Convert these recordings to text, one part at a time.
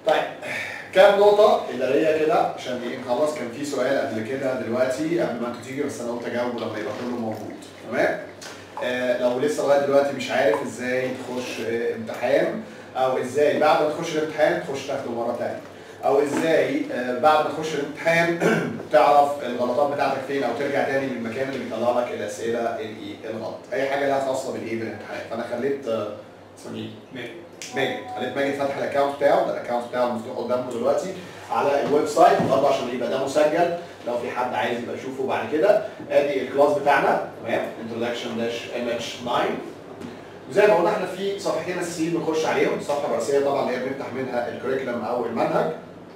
طيب كام نقطة إدارية كده عشان إيه نخلص كان في سؤال قبل كده دلوقتي قبل ما أنتوا تيجي بس أنا قلت أجاوبه لما يبقى كله موجود تمام؟ آه لو لسه لغاية دلوقتي مش عارف إزاي تخش آه امتحان أو إزاي بعد ما تخش الامتحان تخش تاخده مرة تانية أو إزاي آه بعد ما تخش الامتحان تعرف الغلطات بتاعتك فين أو ترجع تاني للمكان اللي بيطلع لك الأسئلة الإيه الغلط أي حاجة لها خاصة بالإيه بالامتحان فأنا خليت آه اسمه إيه؟ ماجد خليت ماجد فتح الاكونت بتاعه ده الاكونت بتاعه مفتوح قدامكم دلوقتي على الويب سايت برضه عشان يبقى ده مسجل لو في حد عايز يبقى يشوفه بعد كده ادي الكلاس بتاعنا تمام introduction dash mh 9 وزي ما قلنا احنا في صفحتين اساسيين بنخش عليهم الصفحه الرئيسيه طبعا اللي هي بنفتح منها الكوريكولم او المنهج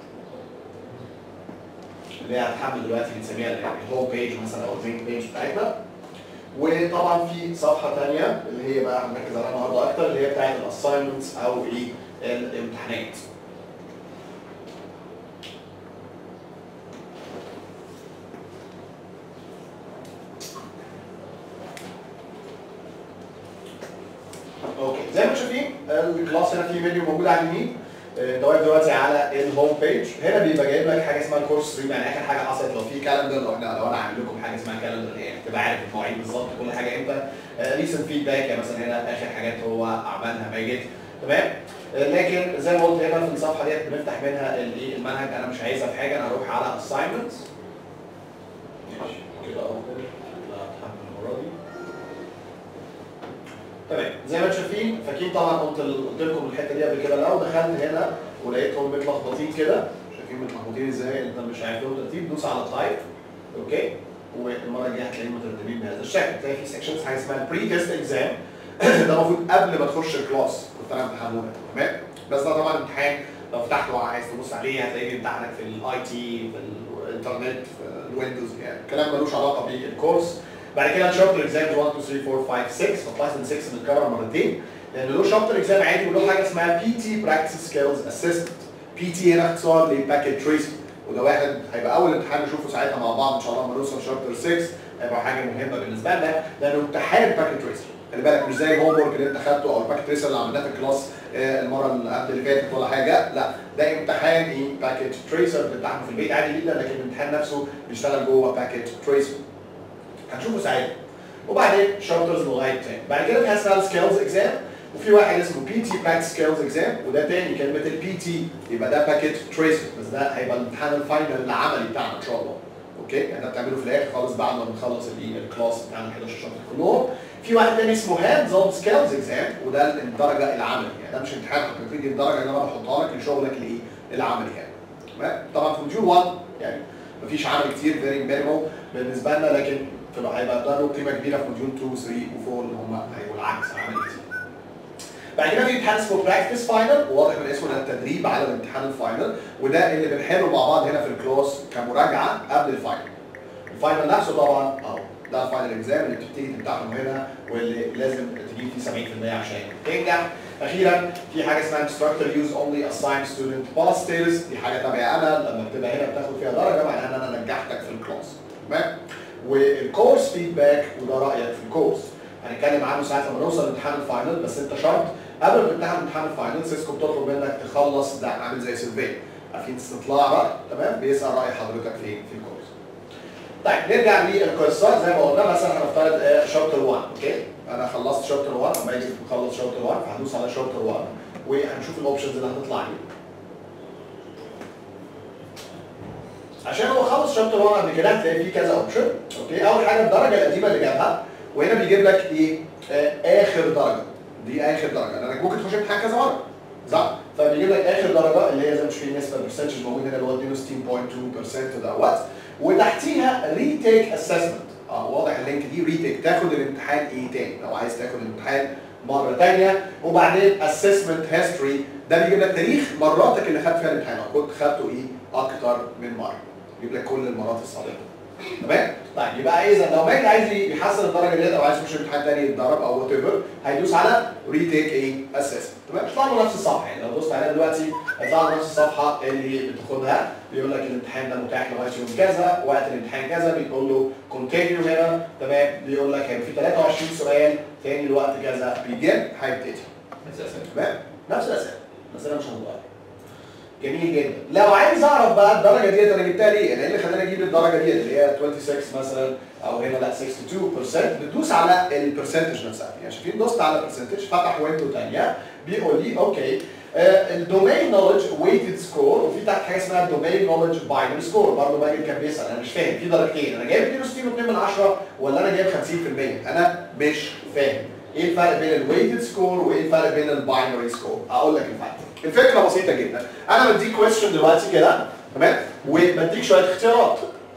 اللي هي هتحمل دلوقتي بنسميها الهوم بيج مثلا او المين بيج بتاعتنا وطبعا في صفحه ثانيه اللي هي بقى هنركز عليها النهارده اكتر اللي هي بتاعت الاساينمنتس او ايه الامتحانات اوكي زي ما انتم شايفين الكلاس هنا في منيو موجود على اليمين آه، ده واقف دلوقتي على الهوم بيج هنا بيبقى جايب لك حاجه اسمها الكورس ستريم يعني اخر حاجه حصلت لو في كالندر لو احنا لو انا عامل لكم حاجه اسمها كالندر يعني تبقى عارف المواعيد بالظبط كل حاجه امتى ريسنت فيدباك يعني مثلا هنا اخر حاجات هو عملها ماجد تمام آه، لكن زي ما قلت هنا في الصفحه ديت بنفتح منها الايه المنهج انا مش عايزها في حاجه انا هروح على assignments ماشي كده افضل لا اتحمل المره دي تمام زي ما انتم شايفين فاكرين طبعا قلت قلت لكم الحته دي قبل كده لو دخلت هنا ولقيتهم متلخبطين كده شايفين متلخبطين ازاي انت مش عارف لهم ترتيب دوس على التايب اوكي والمره الجايه هتلاقيهم مترتبين بهذا الشكل تلاقي في سيكشنز حاجه اسمها البري تيست اكزام ده المفروض قبل ما تخش الكلاس كنت انا امتحانه تمام بس ده طبعا امتحان لو فتحته وعايز تبص عليه هتلاقيه بيمتحنك في الاي تي في الانترنت في الويندوز يعني الكلام ملوش علاقه بالكورس بعد كده شابتر اكزام 1 2 3 4 5 6 فبايثون 6 بنتكرر مرتين لان له شابتر اكزام عادي وله حاجه اسمها بي تي براكتس سكيلز اسيستنت بي تي هنا اختصار لباكيت تريسنج وده واحد هيبقى اول امتحان نشوفه ساعتها مع بعض ان شاء الله لما نوصل شابتر 6 هيبقى حاجه مهمه بالنسبه لنا لانه امتحان باكيت تريسنج خلي بالك مش زي الهوم ورك اللي انت خدته او الباكيت تريسر اللي عملناه في الكلاس آه، المره اللي قبل اللي فاتت ولا حاجه لا ده امتحان ايه باكيت تريسر بتمتحنه في البيت عادي جدا لكن الامتحان نفسه بيشتغل جوه باكيت تريسر هنشوفه ساعتها وبعدين شابترز لغايه تاني بعد كده في حاجه اسمها سكيلز اكزام وفي واحد اسمه بي تي براكتس سكيلز اكزام وده تاني كلمه البي تي يبقى ده باكيت تريسر بس ده هيبقى الامتحان الفاينل العملي بتاعنا ان شاء الله اوكي يعني ده بتعمله في الاخر خالص بعد ما بنخلص الايه الكلاس بتاعنا 11 شابتر كلهم في واحد تاني اسمه هاندز اون سكيلز اكزام وده الدرجه العملي يعني ده مش امتحان حقيقي دي الدرجه اللي انا بحطها لك لشغلك الايه العملي يعني تمام طبعا في موديول 1 يعني مفيش عمل كتير فيري مينيمال بالنسبه لنا لكن في هيبقى ده له قيمه كبيره في موديول 2 3 و4 اللي هم هيبقوا العكس عمل كتير بعد كده في امتحان اسمه براكتس فاينل وواضح من اسمه ده التدريب على الامتحان الفاينل وده اللي بنحله مع بعض هنا في الكلاس كمراجعه قبل الفاينل الفاينل نفسه طبعا اهو ده الفاينل اكزام اللي بتبتدي تمتحنه هنا واللي لازم تجيب فيه 70% عشان تنجح اخيرا في حاجه اسمها instructor use only assigned student pass status دي حاجه تبعي انا لما بتبقى هنا بتاخد فيها درجه معناها ان انا نجحتك في الكلاس تمام والكورس فيدباك وده رايك في الكورس هنتكلم عنه ساعه لما نوصل لامتحان الفاينل بس انت شرط قبل ما تمتحن امتحان الفاينل سيسكو بتطلب منك تخلص ده عامل زي سيرفي عارفين استطلاع راي تمام بيسال راي حضرتك فين في الكورس طيب نرجع للكورسات زي ما قلنا مثلا هنفترض شابتر 1 اوكي انا خلصت شابتر 1 اما اجي اخلص شابتر 1 فهدوس على شابتر 1 وهنشوف الاوبشنز اللي هتطلع لي عشان هو خلص شابتر 1 قبل كده هتلاقي فيه كذا اوبشن اوكي اول حاجه الدرجه القديمه اللي جابها وهنا بيجيب لك ايه آه اخر درجه دي اخر درجه لانك ممكن تخش امتحان كذا مره صح فبيجيب لك اخر درجه اللي هي زي ما مش في نسبه البرسنتج موجود هنا اللي هو 62.2% دوت وتحتيها ريتيك اسسمنت اه واضح اللينك دي ريتيك تاخد الامتحان ايه تاني لو عايز تاخد الامتحان مره ثانيه وبعدين اسسمنت هيستوري ده بيجيب لك تاريخ مراتك اللي خدت فيها الامتحان لو كنت خدته ايه اكتر من مره يجيب لك كل المرات السابقه تمام طيب يبقى اذا لو ماجد عايز يحسن الدرجه ديت او عايز يخش امتحان تاني يتدرب او وات ايفر هيدوس على ريتيك ايه اسسمنت تمام مش له نفس الصفحه يعني لو دوست عليها دلوقتي هيطلع له نفس الصفحه اللي بتاخدها بيقول لك الامتحان ده متاح لغايه يوم كذا وقت الامتحان كذا بيقول له كونتينيو هنا تمام بيقول لك هيبقى في 23 سؤال تاني الوقت كذا بيجن هيبتدي تمام نفس الاسئله الاسئله مش هتتغير جميل جدا لو عايز اعرف بقى الدرجه ديت انا جبتها ليه؟ انا ايه اللي خلاني اجيب الدرجه ديت اللي هي 26 مثلا او هنا لا 62% بتدوس على البرسنتج نفسها يعني شايفين دوست على البرسنتج فتح ويندو ثانيه بيقول لي اوكي الدومين نولج ويتد سكور وفي تحت حاجه اسمها الدومين نولج باينري سكور برضه باجي كان بيسال انا مش فاهم في درجتين انا جايب 62 و2 من 10 ولا انا جايب 50% انا مش فاهم ايه الفرق بين الويتد سكور وايه الفرق بين الباينري سكور اقول لك الفرق الفكره بسيطه جدا انا بديك كويستشن دلوقتي كده تمام وبديك شويه اختيارات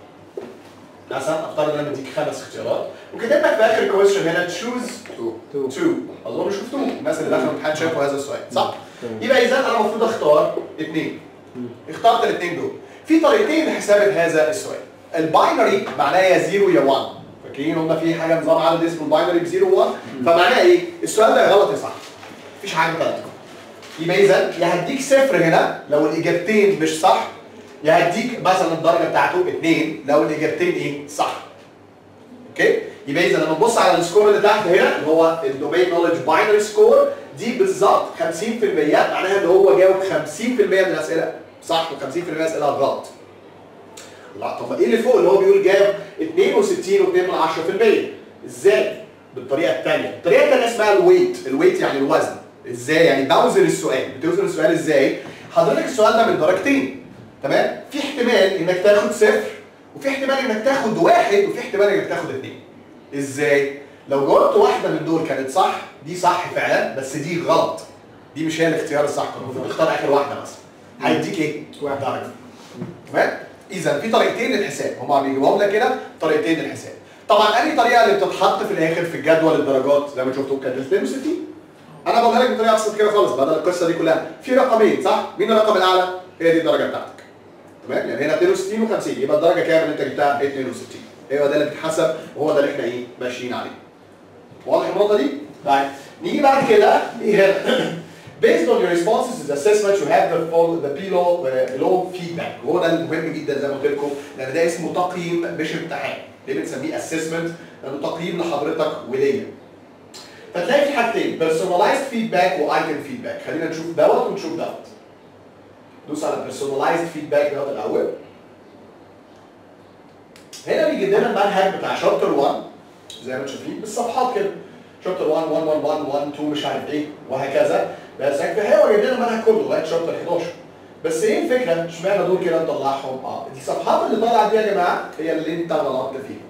مثلا افترض ان انا بديك خمس اختيارات وكاتب لك في اخر الكويستشن هنا تشوز تو تو اظن شفتوه الناس اللي دخلوا الامتحان شافوا هذا السؤال صح؟ يبقى اذا انا المفروض اختار اثنين اخترت الاثنين دول في طريقتين لحساب هذا السؤال الباينري معناه يا 0 يا 1 فاكرين قلنا في حاجه نظام عدد اسمه الباينري ب 0 و1 فمعناه ايه؟ السؤال ده غلط يا صح مفيش حاجه ثالثه يبقى اذا يا هديك صفر هنا لو الاجابتين مش صح يا هديك مثلا الدرجه بتاعته 2 لو الاجابتين ايه؟ صح اوكي؟ يبقى اذا لما نبص على السكور اللي تحت هنا اللي هو الدومين نولج باينري سكور دي بالظبط 50% معناها ان هو جاوب 50% من الاسئله صح و50% من الاسئله غلط. لا طب ايه اللي فوق اللي هو بيقول جاب 62.2 ازاي؟ بالطريقه الثانيه، الطريقه الثانيه اسمها الويت، الويت يعني الوزن. ازاي؟ يعني بوزن السؤال، بتوزن السؤال ازاي؟ حضرتك السؤال ده من درجتين تمام؟ في احتمال انك تاخد صفر وفي احتمال انك تاخد واحد وفي احتمال انك تاخد اثنين. ازاي؟ لو جاوبت واحده من دول كانت صح دي صح فعلا بس دي غلط. دي مش هي الاختيار الصح كان المفروض تختار اخر واحده مثلا. هيديك ايه؟ واحد درجه. تمام؟ اذا في طريقتين للحساب هما بيجيبوهم لك كده طريقتين للحساب. طبعا انهي طريقه اللي بتتحط في الاخر في الجدول الدرجات زي ما شفتوا كانت 62 انا بقولها لك بطريقه ابسط كده خالص بدل القصه دي كلها في رقمين صح؟ مين الرقم الاعلى؟ هي دي الدرجه بتاعتك. تمام؟ يعني هنا 62 و50 يبقى الدرجه كام اللي انت جبتها؟ 62 هو ده اللي بيتحسب وهو ده اللي احنا ايه؟ ماشيين عليه. واضح النقطه دي؟ طيب نيجي بعد كده ايه هنا؟ Based on your responses to the assessment you have the, follow, the below, uh, below feedback وهو ده المهم جدا زي ما قلت لكم لان ده اسمه تقييم مش امتحان ليه بنسميه assessment؟ لانه تقييم لحضرتك وليا فتلاقي في حاجتين personalized feedback وايتم feedback خلينا نشوف دوت ونشوف دوت دوس على personalized feedback دوت الاول هنا بيجيب لنا المنهج بتاع شابتر 1 زي ما انتم شايفين بالصفحات كده شابتر 1 1 1 1 1 2 مش عارف ايه وهكذا بس في الحقيقه هو جايب لنا المنهج كله لغايه شابتر 11 بس ايه الفكره؟ اشمعنى دول كده نطلعهم؟ اه الصفحات اللي طالعه دي يا جماعه هي اللي انت غلطت فيها.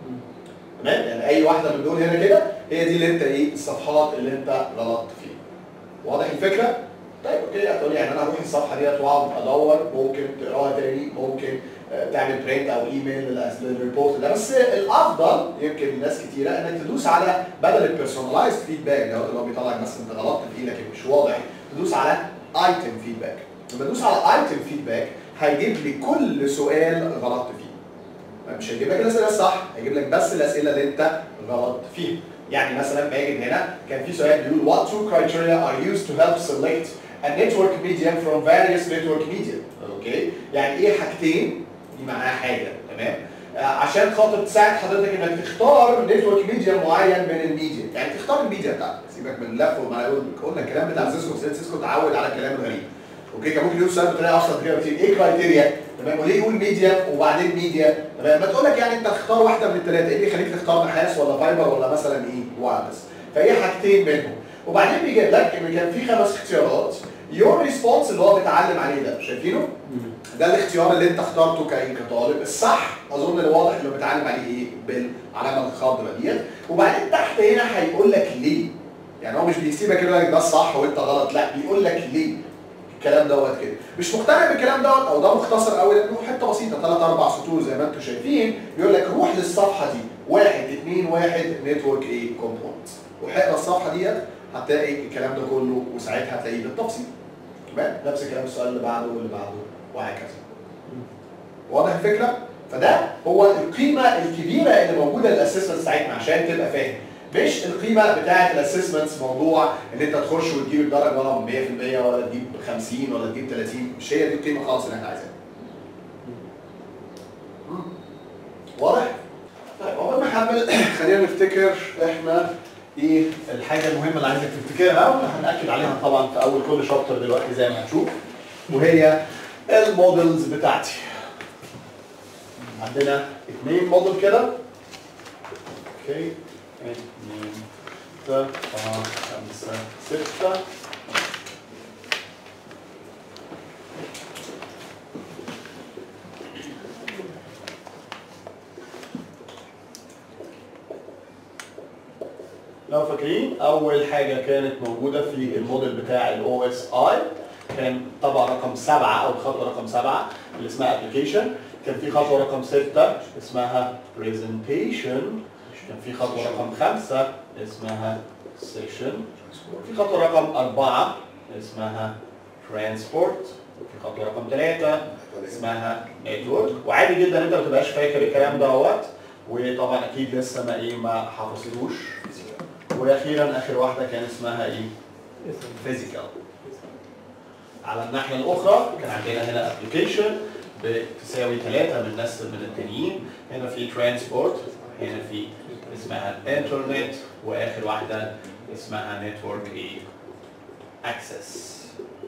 تمام؟ يعني اي واحده من دول هنا كده هي دي اللي انت ايه؟ الصفحات اللي انت غلطت فيها. واضح الفكره؟ طيب اوكي هتقول يعني انا هروح الصفحه ديت واقعد ادور ممكن تقراها تاني ممكن آه، تعمل برنت او ايميل للريبورت ده بس الافضل يمكن لناس كتيره انك تدوس على بدل البيرسونلايزد فيدباك ده اللي هو بيطلع لك مثلا انت غلطت في ايه لكن مش واضح تدوس على ايتم فيدباك لما تدوس على ايتم فيدباك هيجيب لي كل سؤال غلطت فيه مش هيجيب لك الاسئله الصح هيجيب لك بس الاسئله اللي انت غلطت فيها يعني مثلا باجي هنا كان في سؤال بيقول what two criteria are used to help select a network medium from various network media اوكي يعني ايه حاجتين دي معناها حاجه تمام آه، عشان خاطر تساعد حضرتك انك تختار نتورك ميديا معين من الميديا يعني تختار الميديا بتاعتك سيبك من اللف وما قلنا الكلام بتاع سيسكو سيسكو اتعود على الكلام الغريب اوكي كان ممكن يقول سؤال بطريقه ابسط كده كتير ايه كرايتيريا تمام وليه يقول ميديا وبعدين ميديا تمام ما تقول لك يعني انت تختار واحده من الثلاثه ايه اللي يخليك تختار نحاس ولا فايبر ولا مثلا ايه وايرلس فهي حاجتين منهم وبعدين بيجيب لك ان كان في خمس اختيارات يور ريسبونس اللي هو بيتعلم عليه ده شايفينه؟ ده الاختيار اللي انت اخترته كاي كطالب الصح اظن اللي واضح اللي بيتعلم عليه ايه بالعلامه الخضراء ديت وبعدين تحت هنا هيقول لك ليه يعني هو مش بيسيبك يقول لك ده الصح وانت غلط لا بيقول لك ليه الكلام دوت كده مش مقتنع بالكلام دوت او ده مختصر قوي لانه حته بسيطه ثلاث اربع سطور زي ما انتم شايفين بيقول لك روح للصفحه دي واحد اثنين واحد نتورك ايه كومبوننت واقرا الصفحه ديت هتلاقي الكلام ده كله وساعتها هتلاقيه بالتفصيل تمام نفس الكلام السؤال اللي بعده واللي بعده وهكذا واضح الفكره فده هو القيمه الكبيره اللي موجوده للاسسمنت بتاعتنا عشان تبقى فاهم مش القيمه بتاعه الاسسمنتس موضوع ان انت تخش وتجيب الدرجه ولا 100% ولا تجيب 50 ولا تجيب 30 مش هي دي القيمه خالص اللي احنا عايزينها واضح؟ طيب قبل ما نكمل خلينا نفتكر احنا ايه الحاجه المهمه اللي عايزك تفتكرها واللي هنأكد عليها طبعا في اول كل شابتر دلوقتي زي ما هنشوف وهي المودلز بتاعتي عندنا اثنين موديل كده اوكي اثنين ثلاثة أربعة خمسة ستة لو فاكرين اول حاجه كانت موجوده في الموديل بتاع الاو اس اي كان طبعا رقم سبعه او الخطوه رقم سبعه اللي اسمها ابلكيشن كان في خطوه رقم سته اسمها برزنتيشن كان في خطوه رقم خمسه اسمها سيشن في خطوه رقم اربعه اسمها ترانسبورت في خطوه رقم ثلاثه اسمها نتورك وعادي جدا انت ما تبقاش فاكر الكلام دوت وطبعا اكيد لسه ما ايه ما حفظتوش واخيرا اخر واحده كان اسمها ايه؟ فيزيكال على الناحيه الاخرى كان عندنا هنا ابلكيشن بتساوي ثلاثه من نفس من التانيين هنا في ترانسبورت هنا في اسمها انترنت واخر واحده اسمها نتورك ايه؟ اكسس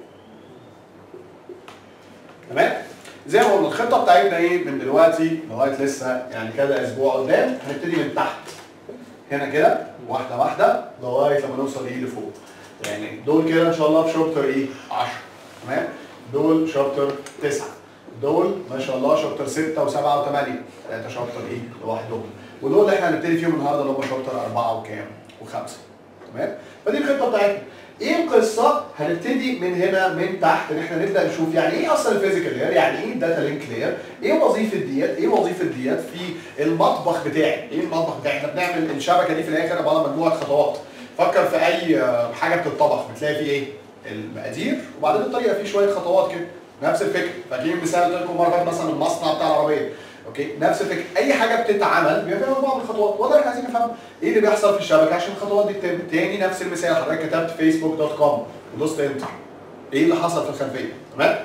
تمام؟ زي ما قلنا الخطه بتاعتنا ايه من دلوقتي لغايه لسه يعني كده اسبوع قدام هنبتدي من تحت هنا كده واحده واحده لغايه لما نوصل ايه لفوق يعني دول كده ان شاء الله في شابتر ايه 10 تمام دول شابتر 9 دول ما شاء الله شابتر 6 و7 و8 ثلاثه شابتر ايه لوحدهم ودول اللي احنا هنبتدي فيهم النهارده اللي هم شابتر 4 وكام وخمسه تمام فدي الخطه بتاعتنا ايه القصه هنبتدي من هنا من تحت ان احنا نبدا نشوف يعني ايه اصلا الفيزيكال لاير يعني ايه الداتا لينك لاير ايه وظيفه ديت ايه وظيفه ديت في المطبخ بتاعي ايه المطبخ بتاعي احنا بنعمل الشبكه دي في الاخر عباره عن مجموعه خطوات فكر في اي حاجه بتطبخ بتلاقي فيه ايه المقادير وبعدين الطريقه فيه شويه خطوات كده نفس الفكره فاكرين مثال قلت لكم مره فاتت مثلا المصنع بتاع العربيه اوكي نفس الفكره اي حاجه بتتعمل بيبقى فيها مجموعه من الخطوات وده احنا عايزين نفهم ايه اللي بيحصل في الشبكه عشان الخطوات دي تتم تاني نفس المثال حضرتك كتبت فيسبوك دوت كوم ودوست انتر ايه اللي حصل في الخلفيه تمام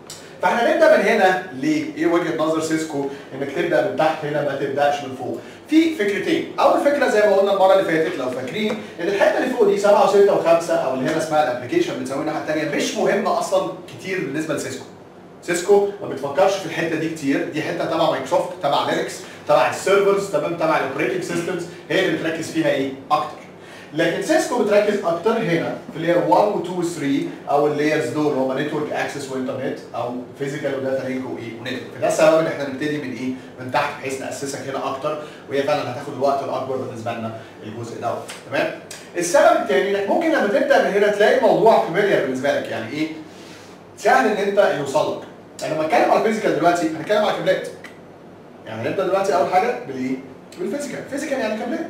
فاحنا نبدا من هنا ليه؟ ايه وجهه نظر سيسكو انك تبدا من تحت هنا ما تبداش من فوق؟ في فكرتين، اول فكره زي ما قلنا المره اللي فاتت لو فاكرين ان الحته اللي فوق دي 7 و6 و5 او اللي هنا اسمها الابلكيشن بتساوي الناحيه الثانيه مش مهمه اصلا كتير بالنسبه لسيسكو. سيسكو ما بتفكرش في الحته دي كتير، دي حته تبع مايكروسوفت، تبع لينكس، تبع السيرفرز، تمام تبع الاوبريتنج سيستمز، هي اللي بتركز فيها ايه؟ اكتر. لكن سيسكو بتركز اكتر هنا في اللاير 1 و 2 و 3 او اللايرز دول هم نتورك اكسس وانترنت او فيزيكال وداتا لينك وايه ونتورك فده السبب ان احنا نبتدي من ايه؟ من تحت بحيث ناسسك هنا اكتر وهي فعلا هتاخد الوقت الاكبر بالنسبه لنا الجزء دوت تمام؟ السبب الثاني انك ممكن لما تبدا من هنا تلاقي الموضوع فاميليار بالنسبه لك يعني ايه؟ سهل ان انت يوصل لك يعني لما اتكلم على الفيزيكال دلوقتي هنتكلم على كابلات يعني هنبدا دلوقتي اول حاجه بالايه؟ بالفيزيكال فيزيكال يعني كابلات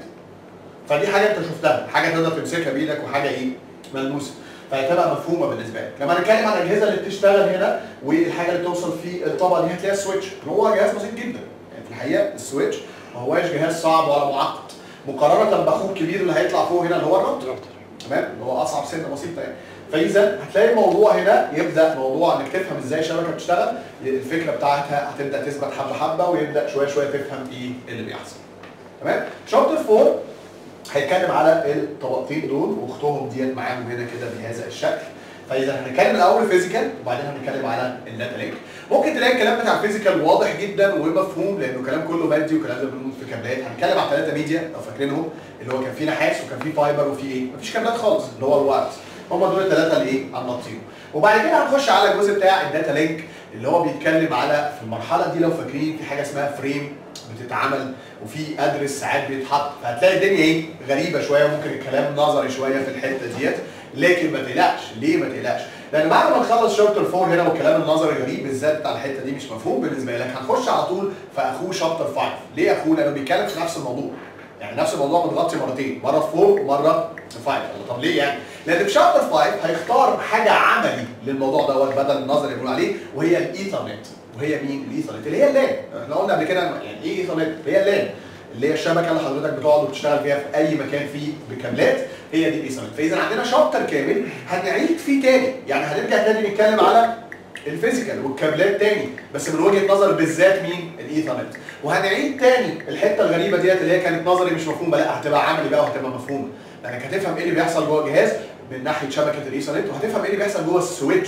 فدي حاجه انت شفتها حاجه تقدر تمسكها بايدك وحاجه ايه ملموسه فهتبقى مفهومه بالنسبه لك لما نتكلم عن الاجهزه اللي بتشتغل هنا والحاجه اللي بتوصل في الطبقه دي هتلاقيها السويتش هو جهاز بسيط جدا يعني في الحقيقه السويتش ما هواش جهاز صعب ولا معقد مقارنه باخوه الكبير اللي هيطلع فوق هنا اللي هو الراوتر تمام اللي هو اصعب سنه بسيطه يعني فاذا هتلاقي الموضوع هنا يبدا موضوع انك تفهم ازاي الشبكه بتشتغل الفكره بتاعتها هتبدا تثبت حبه حبه ويبدا شويه شويه تفهم ايه اللي بيحصل تمام شابتر 4 هيتكلم على الطبقتين دول واختهم ديت معاهم هنا كده بهذا الشكل فاذا هنتكلم الاول فيزيكال وبعدين هنتكلم على الداتا لينك ممكن تلاقي الكلام بتاع الفيزيكال واضح جدا ومفهوم لانه كلام كله مادي وكلام زي ما بنقول في كابلات هنتكلم على ثلاثه ميديا لو فاكرينهم اللي هو كان في نحاس وكان في فايبر وفي ايه مفيش كابلات خالص اللي هو الوايرلس هم دول الثلاثه اللي ايه هنغطيهم وبعد كده هنخش على الجزء بتاع الداتا لينك اللي هو بيتكلم على في المرحله دي لو فاكرين في حاجه اسمها فريم بتتعمل وفي ادرس ساعات بيتحط فهتلاقي الدنيا ايه غريبه شويه ممكن الكلام نظري شويه في الحته ديت لكن ما تقلقش ليه ما تقلقش لان بعد ما نخلص شابتر 4 هنا والكلام النظري غريب بالذات بتاع الحته دي مش مفهوم بالنسبه لك هنخش على طول في اخوه شابتر 5 ليه اخوه لانه بيتكلم في نفس الموضوع يعني نفس الموضوع متغطي مرتين مره في 4 ومره في 5 طب ليه يعني لان في شابتر 5 هيختار حاجه عملي للموضوع دوت بدل النظري اللي بنقول عليه وهي الايثرنت وهي مين الايثرنت اللي هي اللان احنا قلنا قبل كده يعني ايه ايثرنت هي اللان اللي هي الشبكه اللي حضرتك بتقعد وبتشتغل فيها في اي مكان فيه بكابلات هي دي الايثرنت فاذا عندنا شابتر كامل هنعيد فيه تاني يعني هنرجع تاني نتكلم على الفيزيكال والكابلات تاني بس من وجهه نظر بالذات مين الايثرنت وهنعيد تاني الحته الغريبه ديت اللي هي كانت نظري مش مفهومه لا هتبقى عملي بقى وهتبقى مفهومه لانك هتفهم ايه اللي بيحصل جوه الجهاز من ناحيه شبكه الايثرنت وهتفهم ايه اللي بيحصل جوه السويتش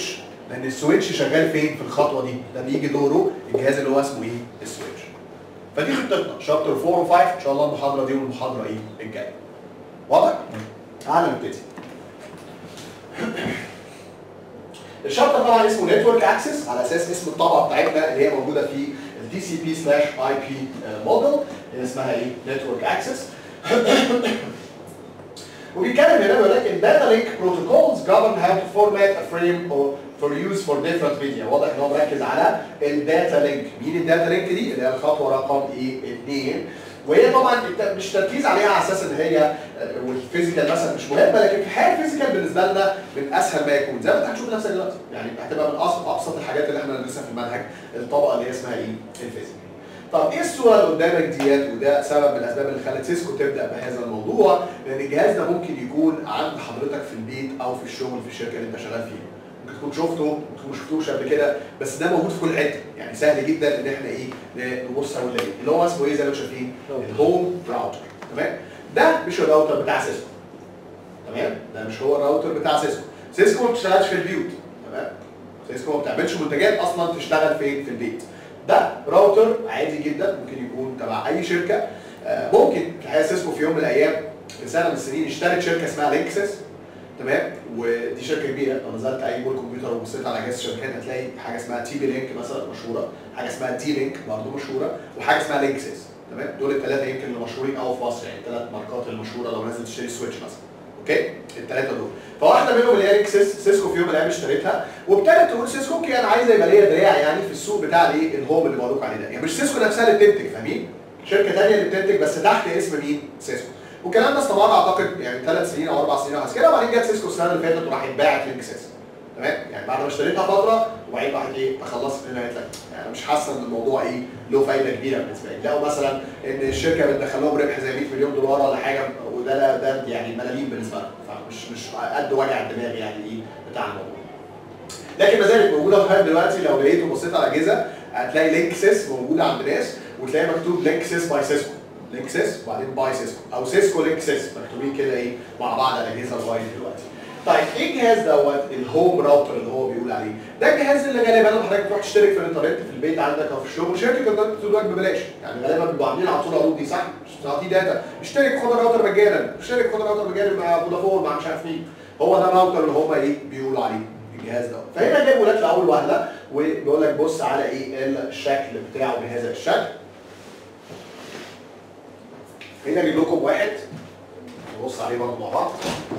لان السويتش شغال فين في الخطوه دي ده بيجي دوره الجهاز اللي هو اسمه ايه السويتش فدي خطتنا شابتر 4 و5 ان شاء الله المحاضره دي والمحاضره ايه الجايه واضح تعالى نبتدي الشابتر طبعا اسمه نتورك اكسس على اساس اسم الطبقه بتاعتنا اللي هي موجوده في الدي سي بي سلاش اي بي موديل اللي اسمها ايه نتورك اكسس وبيتكلم هنا بيقول لك الداتا لينك بروتوكولز govern how to format a frame or for use for different media واضح ان هو مركز على الداتا لينك مين الداتا لينك دي اللي هي الخطوه رقم ايه 2 وهي طبعا الت- مش تركيز عليها على اساس ان هي آه، والفيزيكال مثلا مش مهمه لكن في الحياه الفيزيكال بالنسبه لنا من اسهل ما يكون زي ما انت هتشوف نفسك دلوقتي يعني هتبقى من أص- ابسط الحاجات اللي احنا بندرسها في المنهج الطبقه اللي هي اسمها ايه الفيزيكال طب ايه الصوره اللي قدامك ديت وده سبب من الاسباب اللي خلت سيسكو تبدا بهذا الموضوع لان الجهاز ده ممكن يكون عند حضرتك في البيت او في الشغل في الشركه اللي انت شغال فيها ممكن تكون شفته ممكن تكون ما شفتوش قبل كده بس ده موجود في كل حته يعني سهل جدا ان احنا ايه نبص عليه ونلاقيه اللي هو اسمه ايه زي ما انتم شايفين الهوم راوتر تمام ده مش الراوتر بتاع سيسكو تمام ده مش هو الراوتر بتاع سيسكو سيسكو ما بتشتغلش في البيوت تمام سيسكو ما بتعملش منتجات اصلا تشتغل فين في البيت ده راوتر عادي جدا ممكن يكون تبع اي شركه آه، ممكن في الحقيقه سيسكو في يوم من الايام في سنه من السنين اشترت شركه اسمها لينكسس تمام ودي شركه كبيره لو نزلت اي جوجل كمبيوتر وبصيت على اجهزه الشركات هتلاقي حاجه اسمها تي بي لينك مثلا مشهوره حاجه اسمها دي لينك برضه مشهوره وحاجه اسمها لينكسس تمام دول الثلاثه يمكن اللي مشهورين قوي في مصر يعني الثلاث ماركات المشهوره لو نازل تشتري سويتش مثلا اوكي الثلاثه دول فواحده منهم اللي هي لينكسس سيسكو في يوم من الايام اشتريتها وابتدت تقول سيسكو اوكي انا عايزه يبقى ليا دراع يعني في السوق بتاع الايه الهوم اللي بقول لكم عليه ده يعني مش سيسكو نفسها اللي بتنتج فاهمين شركه ثانيه اللي بتنتج بس تحت اسم مين سيسكو والكلام ده استمر اعتقد يعني ثلاث سنين او اربع سنين او حاجه كده وبعدين جت سيسكو السنه اللي فاتت وراحت باعت لينكسس تمام يعني بعد ما اشتريتها فتره وبعدين راحت ايه تخلصت منها قالت لك يعني مش حاسه ان الموضوع ايه له فايده كبيره بالنسبه لي لو مثلا ان الشركه بتدخل لهم ربح زي 100 مليون دولار ولا حاجه وده لا ده يعني ملاليم بالنسبه لهم فمش مش قد وجع الدماغ يعني ايه بتاع الموضوع لكن ما زالت موجوده لغايه دلوقتي لو لقيت وبصيت على الاجهزه هتلاقي لينكسس موجوده عند ناس وتلاقي مكتوب لينكسس باي سيسكو لينكسس وبعدين باي سيسكو او سيسكو لينكسس مكتوبين كده ايه مع بعض على الاجهزه لغايه دلوقتي طيب ايه الجهاز دوت الهوم راوتر اللي هو بيقول عليه ده الجهاز اللي غالبا لما حضرتك تروح تشترك في الانترنت في البيت عندك او في الشغل شركه الانترنت بتقول لك ببلاش يعني غالبا بيبقوا عاملين على طول عروض دي صح مش تعطيه داتا اشترك خد الراوتر مجانا اشترك خد الراوتر مجانا مع فودافون مع مش عارف مين هو ده الراوتر اللي هم ايه بيقولوا عليه الجهاز ده فهنا جايبه لك لاول وهله وبيقول لك بص على ايه الشكل بتاعه بهذا الشكل هنا اجيب لكم واحد نبص عليه برضه مع بعض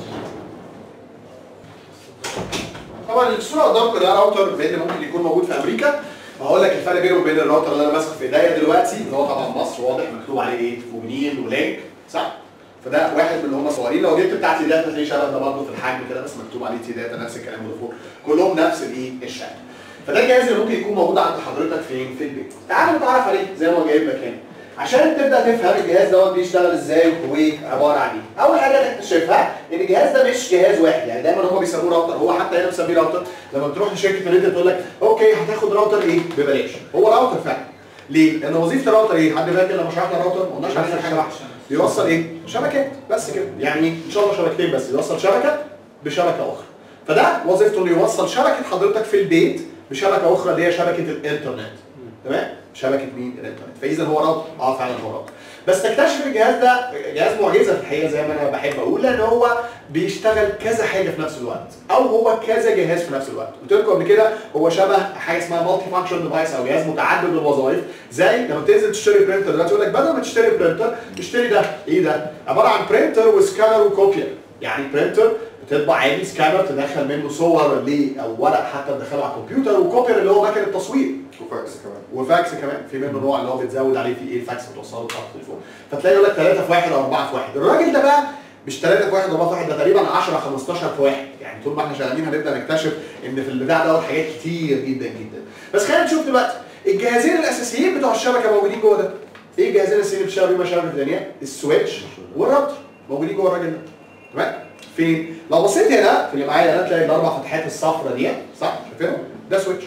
طبعا الصوره قدامكم ده راوتر اللي ممكن يكون موجود في امريكا هقول لك الفرق بينه وبين الراوتر اللي انا ماسكه في ايديا دلوقتي اللي هو طبعا مصر واضح مكتوب عليه ايه فومينين ولينك صح فده واحد من اللي هم صغيرين لو جبت بتاع تي داتا هتلاقيه شبه ده برضه في الحجم كده بس مكتوب عليه تي داتا نفس الكلام اللي فوق كلهم نفس الايه الشكل فده الجهاز اللي ممكن يكون موجود عند حضرتك فين في البيت تعال نتعرف عليه زي ما هو جايب لك هنا عشان تبدا تفهم الجهاز دوت بيشتغل ازاي وعباره عن ايه اول حاجه تكتشفها ان الجهاز ده مش جهاز واحد يعني دايما هم بيسموه راوتر هو حتى هنا مسميه راوتر لما بتروح لشركه النت تقول لك اوكي هتاخد راوتر ايه ببلاش هو راوتر فعلا ليه؟ لان وظيفه الراوتر ايه؟ حد فاكر لما شرحنا الراوتر ما قلناش عليه حاجه بيوصل ايه؟ شبكات بس كده يعني ان شاء الله شبكتين بس يوصل شبكه بشبكه اخرى فده وظيفته انه يوصل شبكه حضرتك في البيت بشبكه اخرى اللي هي شبكه الانترنت تمام شبكه مين الانترنت فاذا هو راوتر اه فعلا هو راوتر بس تكتشف الجهاز ده جهاز معجزه في الحقيقه زي ما انا بحب اقول لان هو بيشتغل كذا حاجه في نفس الوقت او هو كذا جهاز في نفس الوقت قلت لكم قبل كده هو شبه حاجه اسمها مالتي فانكشن ديفايس او جهاز متعدد الوظائف زي لما تنزل تشتري برينتر دلوقتي يقول لك بدل ما تشتري برينتر اشتري ده ايه ده عباره عن برينتر وسكانر وكوبير يعني برينتر بتطبع عادي سكانر تدخل منه صور ل او ورق حتى تدخله على الكمبيوتر وكوبير اللي هو مكنه التصوير وفاكس كمان وفاكس كمان في منه نوع اللي هو بتزود عليه فيه ايه الفاكس بتوصله بتاع التليفون فتلاقي يقول لك 3 في 1 او 4 في 1 الراجل ده بقى مش 3 في 1 4 في 1 ده تقريبا 10 15 في 1 يعني طول ما احنا شغالين هنبدا نكتشف ان في البتاع دوت حاجات كتير جدا جدا بس خلينا نشوف دلوقتي الجهازين الاساسيين بتوع الشبكه موجودين جوه ده ايه الجهازين الاساسيين اللي بتشتغل بيهم شبكه الدنيا السويتش والراوتر موجودين جوه الراجل ده تمام فين لو بصيت هنا في اللي معايا هنا تلاقي الاربع فتحات الصفرا دي صح شايفينهم ده سويتش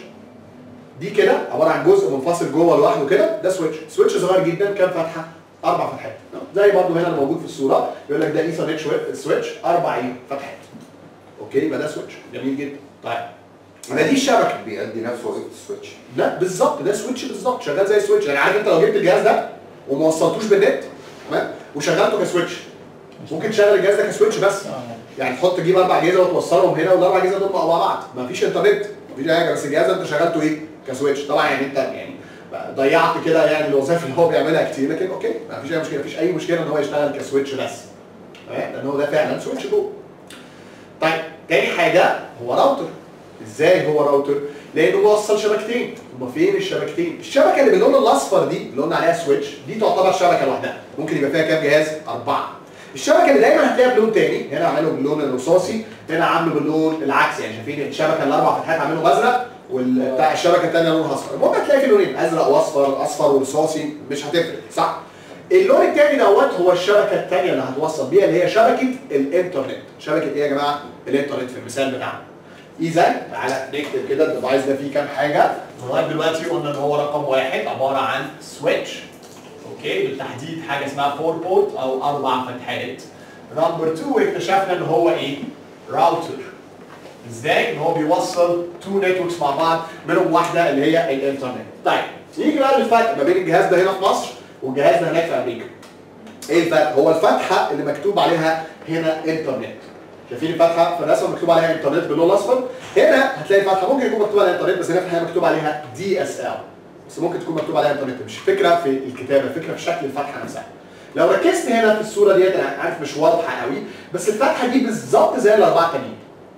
دي كده عباره عن جزء منفصل جوه لوحده كده ده سويتش سويتش صغير جدا كام فتحه اربع فتحات زي برضه هنا الموجود في الصوره يقول لك ده ايثرنت سويتش اربع ايه فتحات اوكي يبقى ده سويتش جميل جدا طيب يبقى دي الشبكه بيأدي نفس وظيفه السويتش لا بالظبط ده سويتش بالظبط شغال زي سويتش يعني عارف انت لو جبت الجهاز ده وما وصلتوش بالنت تمام وشغلته كسويتش ممكن تشغل الجهاز ده كسويتش بس يعني تحط تجيب اربع اجهزه وتوصلهم هنا والاربع اجهزه دول مع بعض مفيش انترنت مفيش اي حاجه بس الجهاز ده انت شغلته ايه كسويتش طبعا يعني انت يعني ضيعت كده يعني الوظائف اللي هو بيعملها كتير لكن اوكي مفيش اي مشكله مفيش اي مشكله ان هو يشتغل كسويتش بس تمام لان هو ده فعلا سويتش جوه طيب تاني حاجه هو راوتر ازاي هو راوتر؟ لانه بيوصل شبكتين هما فين الشبكتين؟ الشبكه اللي باللون الاصفر دي اللي قلنا عليها سويتش دي تعتبر شبكه لوحدها ممكن يبقى فيها كام جهاز؟ اربعه الشبكه اللي دايما هتلاقيها بلون تاني هنا عامله باللون الرصاصي هنا عامله باللون العكسي يعني شايفين الشبكه الاربع فتحات عامله بازرق والبتاع الشبكه الثانيه لونها اصفر المهم هتلاقي في لونين ازرق واصفر اصفر ورصاصي مش هتفرق صح؟ اللون الثاني دوت هو الشبكه الثانيه اللي هتوصل بيها اللي هي شبكه الانترنت شبكه ايه يا جماعه؟ الانترنت في المثال بتاعنا اذا تعالى نكتب كده الديفايس ده فيه كام حاجه لغايه دلوقتي قلنا ان هو رقم واحد عباره عن سويتش اوكي بالتحديد حاجه اسمها فور بورت او اربع فتحات نمبر 2 اكتشفنا ان هو ايه راوتر ازاي ان هو بيوصل تو نتوركس مع بعض منهم واحده اللي هي الانترنت طيب نيجي بقى للفرق ما بين الجهاز ده هنا في مصر والجهاز ده هناك في امريكا ايه الفرق هو الفتحه اللي مكتوب عليها هنا انترنت شايفين الفتحه في الرسمه مكتوب عليها انترنت باللون الاصفر هنا هتلاقي الفتحه ممكن يكون مكتوب عليها انترنت بس هنا في الحقيقه مكتوب عليها دي اس ال بس ممكن تكون مكتوب عليها انترنت مش فكره في الكتابه فكره في شكل الفتحه نفسها لو ركزت هنا في الصوره ديت انا عارف مش واضحه قوي بس الفتحه دي بالظبط زي الاربعه التانيين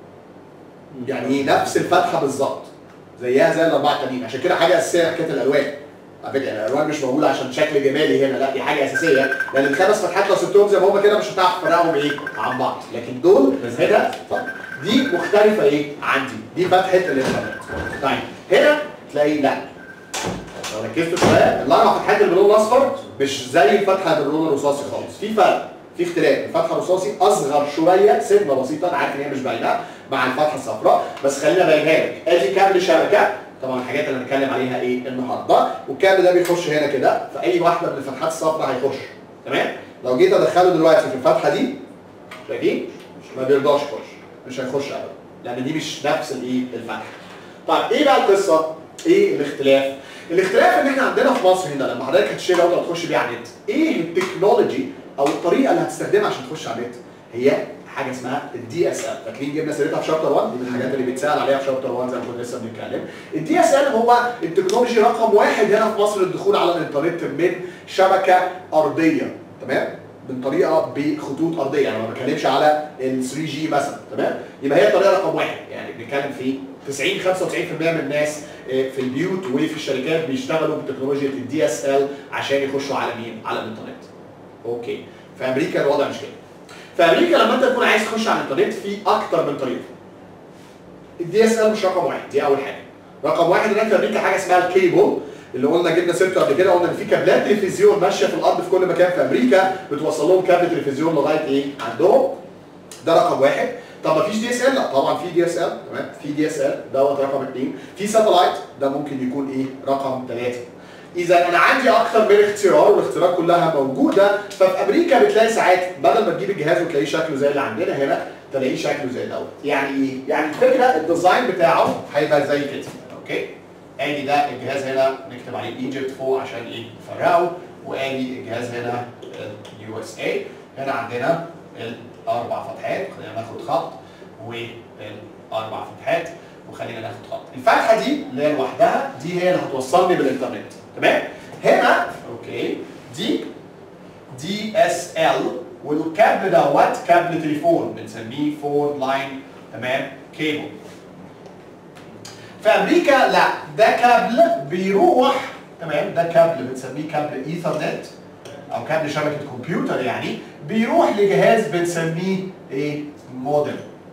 يعني نفس الفتحه بالظبط زيها زي الاربعه التانيين عشان كده حاجه اساسيه حكايه الالوان على فكره الالوان مش موجوده عشان شكل جمالي هنا لا دي حاجه اساسيه لان الخمس فتحات لو سبتهم زي ما هم كده مش هتعرف تفرقهم ايه عن بعض لكن دول هنا دي مختلفه ايه عندي دي فتحه الانترنت طيب هنا تلاقي لا لو ركزتوا شويه الاربع فتحات اللي باللون الاصفر مش زي الفتحه اللي باللون الرصاصي خالص في فرق في اختلاف الفتحه الرصاصي اصغر شويه سنه بسيطه انا عارف ان هي مش باينه مع الفتحه الصفراء بس خلينا ابينها لك ادي كابل شبكه طبعا الحاجات اللي هنتكلم عليها ايه النهارده والكابل ده بيخش هنا كده في اي واحده من الفتحات الصفراء هيخش تمام لو جيت ادخله دلوقتي في الفتحه دي شايفين ما بيرضاش يخش مش هيخش ابدا لان دي مش نفس الايه الفتحه طيب ايه بقى القصه ايه الاختلاف الاختلاف ان احنا عندنا في مصر هنا لما حضرتك هتشتري راوتر تخش بيه على النت ايه التكنولوجي او الطريقه اللي هتستخدمها عشان تخش على النت هي حاجه اسمها الدي اس ال فاكرين جبنا سيرتها في شابتر 1 دي من الحاجات اللي بيتسال عليها في شابتر 1 زي ما كنا لسه بنتكلم الدي اس ال هو التكنولوجي رقم واحد هنا في مصر للدخول على الانترنت من شبكه ارضيه تمام من طريقه بخطوط ارضيه يعني ما بتكلمش على ال 3 جي مثلا تمام يبقى هي الطريقه رقم واحد يعني بنتكلم في 90 95% من الناس في البيوت وفي الشركات بيشتغلوا بتكنولوجيا الدي اس ال عشان يخشوا على مين؟ على الانترنت. اوكي في امريكا الوضع مش كده. في امريكا لما انت تكون عايز تخش على الانترنت في اكتر من طريقه. الدي اس ال مش رقم واحد دي اول حاجه. رقم واحد هناك في امريكا حاجه اسمها الكيبل اللي قلنا جبنا سيرته قبل كده قلنا ان في كابلات تلفزيون ماشيه في الارض في كل مكان في امريكا بتوصل لهم كابل تلفزيون لغايه ايه؟ عندهم. ده رقم واحد. طب ما فيش دي اس ال؟ لا طبعا في دي اس ال تمام في دي اس ال دوت رقم اثنين في ساتلايت ده ممكن يكون ايه؟ رقم ثلاثه. اذا انا عندي اكتر من اختيار والاختيارات كلها موجوده ففي امريكا بتلاقي ساعات بدل ما تجيب الجهاز وتلاقيه شكله زي اللي عندنا هنا تلاقيه شكله زي دوت يعني ايه؟ يعني الفكره الديزاين بتاعه هيبقى زي كده اوكي؟ ادي ده الجهاز هنا نكتب عليه ايجيبت فوق عشان ايه؟ نفرقه وادي الجهاز هنا اليو اس اي هنا عندنا الاربع فتحات خلينا ناخد خط والاربع فتحات وخلينا ناخد خط الفتحه دي اللي هي لوحدها دي هي اللي هتوصلني بالانترنت تمام هنا اوكي دي دي اس ال والكابل دوت كابل تليفون بنسميه فور لاين تمام كيبل في امريكا لا ده كابل بيروح تمام ده كابل بنسميه كابل ايثرنت او كابل شبكه كمبيوتر يعني بيروح لجهاز بنسميه ايه مودم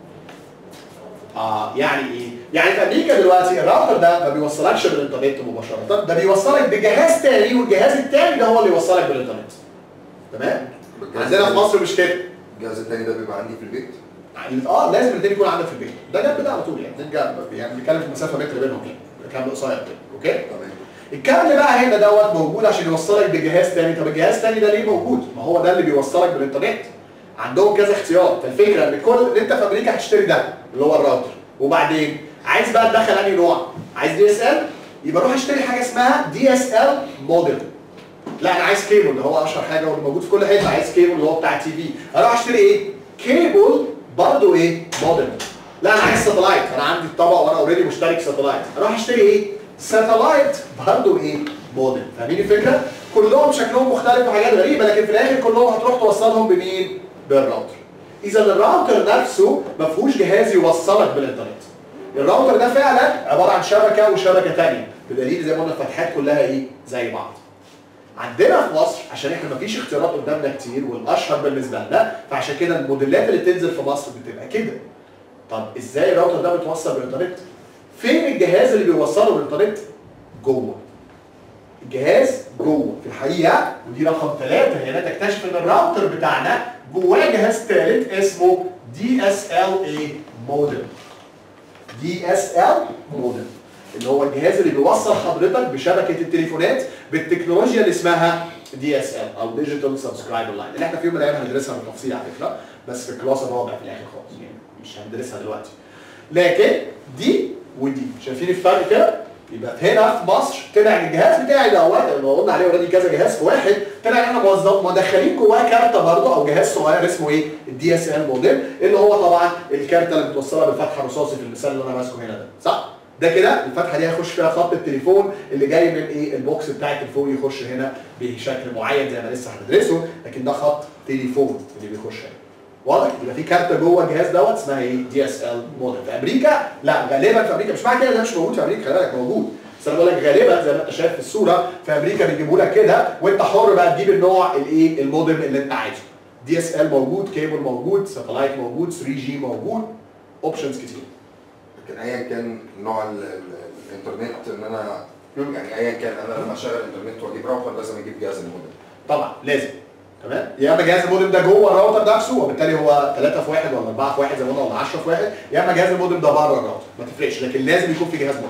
اه يعني ايه يعني في امريكا دلوقتي الراوتر ده ما بيوصلكش بالانترنت مباشره ده بيوصلك بجهاز تاني والجهاز التاني ده هو اللي يوصلك بالانترنت تمام عندنا في مصر مش كده الجهاز التاني ده بيبقى عندي في البيت يعني اه لازم الاثنين يكون عندك في البيت ده جنب ده على طول يعني الاثنين جنب يعني بنتكلم في مسافه متر بينهم يعني كابل قصير كده اوكي تمام الكابل بقى هنا دوت موجود عشان يوصلك بجهاز تاني طب الجهاز التاني ده ليه موجود ما هو ده اللي بيوصلك بالانترنت عندهم كذا اختيار فالفكره ان كل ان انت في امريكا هتشتري ده اللي هو الراوتر وبعدين عايز بقى تدخل انهي نوع عايز دي اس ال يبقى روح اشتري حاجه اسمها دي اس ال موديل لا انا عايز كيبل اللي هو اشهر حاجه واللي موجود في كل حته عايز كيبل اللي هو بتاع تي في اروح اشتري ايه كيبل برضه ايه موديل لا انا عايز ساتلايت انا عندي الطبق وانا اوريدي مشترك ساتلايت اروح اشتري ايه ساتلايت برضه ايه موديل فاهمين الفكره كلهم شكلهم مختلف وحاجات غريبه لكن في الاخر كلهم هتروح توصلهم بمين بالراوتر اذا الراوتر نفسه ما فيهوش جهاز يوصلك بالانترنت الراوتر ده فعلا عباره عن شبكه وشبكه ثانيه بدليل زي ما قلنا الفتحات كلها ايه زي بعض عندنا في مصر عشان احنا مفيش اختيارات قدامنا كتير والاشهر بالنسبه لنا فعشان كده الموديلات اللي تنزل في مصر بتبقى كده طب ازاي الراوتر ده بيتوصل بالانترنت فين الجهاز اللي بيوصله بالانترنت جوه الجهاز جوه في الحقيقه ودي رقم ثلاثة هنا تكتشف ان الراوتر بتاعنا جواه جهاز ثالث اسمه دي اس ال اي مودم دي اس ال مودم اللي هو الجهاز اللي بيوصل حضرتك بشبكه التليفونات بالتكنولوجيا اللي اسمها دي اس ال او ديجيتال سبسكرايبر لاين اللي احنا في يوم من الايام هندرسها بالتفصيل على فكره بس في الكلاس الرابع في الاخر خالص يعني مش هندرسها دلوقتي لكن دي ودي شايفين الفرق كده يبقى هنا في مصر طلع الجهاز بتاعي دوت اللي قلنا عليه اوريدي كذا جهاز في واحد طلع احنا موظف مدخلين جواه كارته برضه او جهاز صغير اسمه ايه؟ الدي اس ال موديل اللي هو طبعا الكارته اللي متوصله بالفتحه الرصاصي في المثال اللي انا ماسكه هنا ده صح؟ ده كده الفتحه دي هيخش فيها خط التليفون اللي جاي من ايه البوكس بتاع التليفون يخش هنا بشكل معين زي ما لسه هندرسه لكن ده خط تليفون اللي بيخش هنا واضح يبقى في كارته جوه الجهاز دوت اسمها ايه دي اس ال موديل في امريكا لا غالبا في امريكا مش معنى كده ده مش موجود في امريكا خلي بالك موجود بس انا بقول لك غالبا زي ما انت شايف في الصوره في امريكا بيجيبوا لك كده وانت حر بقى تجيب النوع الايه المودم اللي انت عايزه دي اس ال موجود كيبل موجود ساتلايت موجود 3 جي موجود اوبشنز كتير لكن ايا كان نوع ال- ال- الانترنت ان انا يعني ايا كان انا لما اشغل انترنت واجيب راوتر لازم اجيب جهاز المودم طبعا لازم تمام يا اما جهاز المودم ده جوه الراوتر نفسه وبالتالي هو 3 في 1 ولا 4 في 1 زي ما قلنا ولا 10 في 1 يا اما جهاز المودم ده بره الراوتر ما تفرقش لكن لازم يكون في جهاز مودم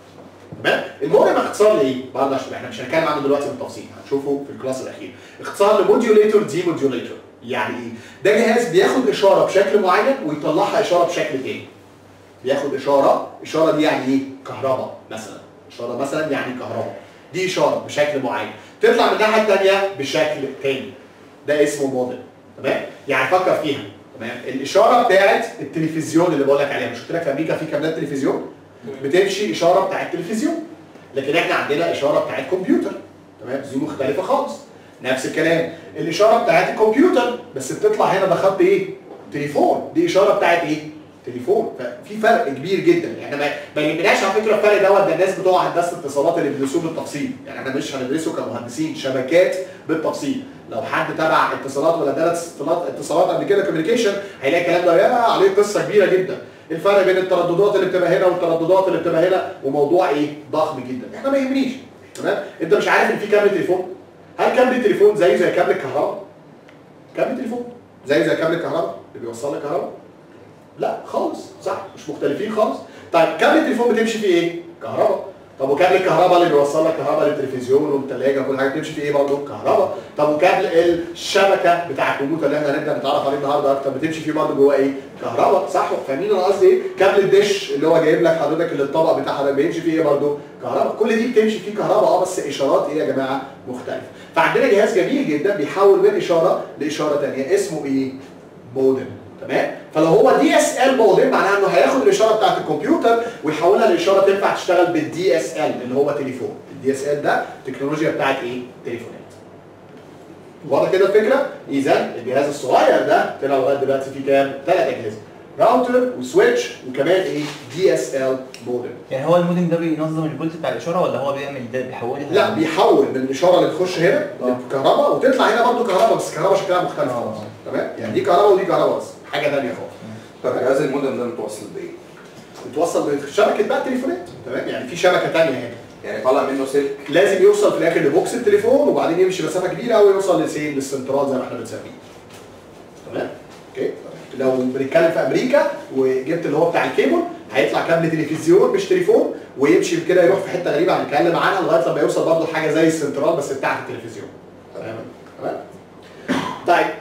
تمام المودم اختصار لايه؟ برضه عشان احنا مش هنتكلم عنه دلوقتي بالتفصيل هنشوفه في الكلاس الاخير اختصار لموديوليتور دي موديوليتور يعني ايه؟ ده جهاز بياخد اشاره بشكل معين ويطلعها اشاره بشكل تاني بياخد اشاره اشاره دي يعني ايه كهرباء مثلا اشاره مثلا يعني كهرباء دي اشاره بشكل معين تطلع من الناحيه الثانيه بشكل تاني ده اسمه موديل تمام يعني فكر فيها تمام الاشاره بتاعت التلفزيون اللي بقول لك عليها مش قلت لك في امريكا في كابلات تلفزيون بتمشي اشاره بتاعت التلفزيون لكن احنا عندنا اشاره بتاعت كمبيوتر تمام دي مختلفه خالص نفس الكلام الاشاره بتاعت الكمبيوتر بس بتطلع هنا ده خط ايه تليفون دي اشاره بتاعت ايه تليفون ففي فرق كبير جدا يعني ما ما يهمناش على فكره الفرق دوت ده الناس بتوع هندسه اتصالات اللي بيدرسوه بالتفصيل يعني احنا مش هندرسه كمهندسين شبكات بالتفصيل لو حد تبع اتصالات ولا درس اتصالات اتصالات قبل كده كوميونيكيشن هيلاقي الكلام ده يا عليه قصه كبيره جدا الفرق بين الترددات اللي بتبقى هنا والترددات اللي بتبقى هنا وموضوع ايه ضخم جدا احنا ما يهمنيش تمام انت مش عارف ان في كابل تليفون هل كابل التليفون زيه زي كابل الكهرباء كابل التليفون زيه زي كابل الكهرباء اللي بيوصل لك كهرباء لا خالص صح مش مختلفين خالص طيب كابل التليفون بتمشي فيه ايه كهرباء طب وكابل الكهرباء اللي بيوصل لك كهرباء للتلفزيون والثلاجه وكل حاجه بتمشي فيه ايه برضه كهرباء طب وكابل الشبكه بتاع الكمبيوتر اللي احنا هنبدا نتعرف عليه النهارده اكتر بتمشي فيه برضه جواه ايه كهرباء صح فاهمين انا قصدي ايه كابل الدش اللي هو جايب لك حضرتك اللي الطبق بتاع حضرتك بيمشي فيه ايه برضه كهرباء كل دي بتمشي فيه كهرباء اه بس اشارات ايه يا جماعه مختلفه فعندنا جهاز جميل جدا بيحول من اشاره لاشاره ثانيه اسمه ايه مودم تمام فلو هو دي اس ال مودم معناها انه هياخد الاشاره بتاعت الكمبيوتر ويحولها لاشاره تنفع تشتغل بالدي اس ال اللي هو تليفون الدي اس ال ده تكنولوجيا بتاعت ايه تليفونات واضح كده الفكره اذا الجهاز الصغير ده طلع لغايه دلوقتي فيه كام ثلاث اجهزه راوتر وسويتش وكمان ايه دي اس ال مودم يعني هو المودم ده بينظم الفولت بتاع الاشاره ولا هو بيعمل ده بيحولها لا بيحول من الاشاره اللي تخش هنا آه. للكهرباء وتطلع هنا برضه كهرباء بس كهرباء شكلها مختلف آه. خالص تمام يعني دي كهرباء ودي كهرباء بس حاجه ثانيه خالص طب جهاز المودم ده متوصل بايه؟ متوصل بشبكه بقى التليفونات تمام يعني في شبكه ثانيه هنا يعني طالع منه سلك لازم يوصل في الاخر لبوكس التليفون وبعدين يمشي مسافه كبيره قوي يوصل لسين للسنترال زي ما احنا بنسميه تمام اوكي لو بنتكلم في امريكا وجبت اللي هو بتاع الكيبل هيطلع كابل تلفزيون مش تليفون ويمشي كده يروح في حته غريبه هنتكلم عنها لغايه لما يوصل برضه حاجه زي السنترال بس بتاعت التلفزيون تمام تمام طيب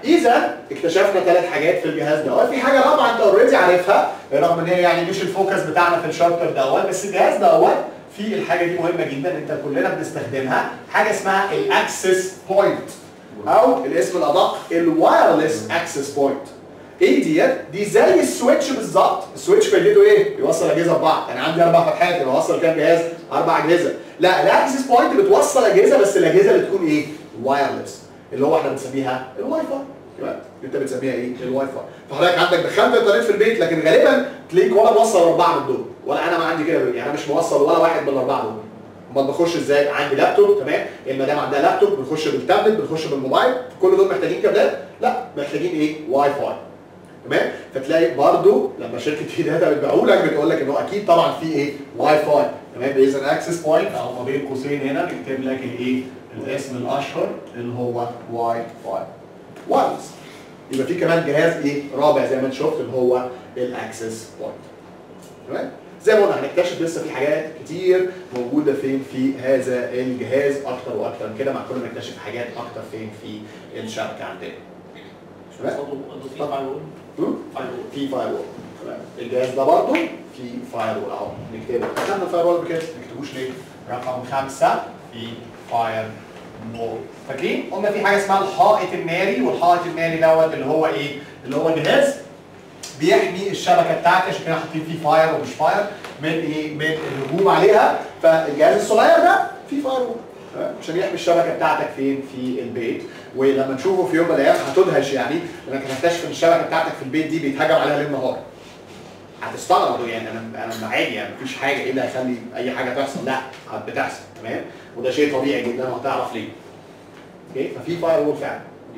اذا اكتشفنا ثلاث حاجات في الجهاز دوت في حاجه رابعه انت اوريدي عارفها رغم ان هي يعني مش الفوكس بتاعنا في الشابتر دوت بس الجهاز دوت في الحاجه دي مهمه جدا انت كلنا بنستخدمها حاجه اسمها الاكسس بوينت او الاسم الادق الوايرلس اكسس بوينت ايه ديت؟ دي زي السويتش بالظبط، السويتش فايدته ايه؟ بيوصل اجهزه ببعض، انا عندي اربع فتحات يبقى اوصل كام جهاز؟ اربع اجهزه، لا الاكسس بوينت بتوصل اجهزه بس الاجهزه اللي تكون ايه؟ وايرلس اللي هو احنا بنسميها الواي فاي يبقى انت بتسميها ايه؟ الواي فاي، فحضرتك عندك دخلت انترنت في البيت لكن غالبا تلاقيك ولا موصل اربعه من دول، ولا انا ما عندي كده يعني انا مش موصل ولا واحد من الاربعه دول. امال بخش ازاي؟ عندي لابتوب تمام؟ المدام عندها لابتوب بنخش بالتابلت بنخش بالموبايل كل دول محتاجين كابلات؟ لا محتاجين ايه؟ واي فاي. تمام فتلاقي برضو لما شركه تي داتا بتبيعه لك بتقول لك انه اكيد طبعا في ايه واي فاي تمام اذا اكسس بوينت او ما بين قوسين هنا نكتب لك الايه الاسم الاشهر اللي هو واي فاي وايرلس يبقى في كمان جهاز ايه رابع زي ما انت شفت اللي هو الاكسس بوينت تمام زي ما قلنا هنكتشف لسه في حاجات كتير موجوده فين في هذا الجهاز اكتر واكتر من كده مع كل ما نكتشف حاجات اكتر فين في الشبكه عندنا تمام في فايرول هم؟ فايرول في فاير وول تمام الجهاز ده برضه في فاير وول اهو نكتبه خدنا الفاير وول بكده ما نكتبوش ليه؟ رقم خمسه في فاير وول فاكرين؟ قلنا في حاجه اسمها الحائط الناري والحائط الناري دوت اللي هو ايه؟ اللي هو جهاز بيحمي الشبكه بتاعتي عشان كده حاطين فيه فاير ومش فاير من ايه؟ من الهجوم عليها فالجهاز الصغير ده فيه فاير وول تمام؟ عشان يحمي الشبكه بتاعتك فين؟ في البيت ولما نشوفه في يوم من الايام هتدهش يعني لانك هتكتشف ان الشبكه بتاعتك في البيت دي بيتهجم عليها ليل نهار هتستغرب يعني انا انا عادي يعني مفيش حاجه ايه اللي هيخلي اي حاجه تحصل لا بتحصل تمام وده شيء طبيعي جدا وهتعرف ليه اوكي ففي فاير وول فعلا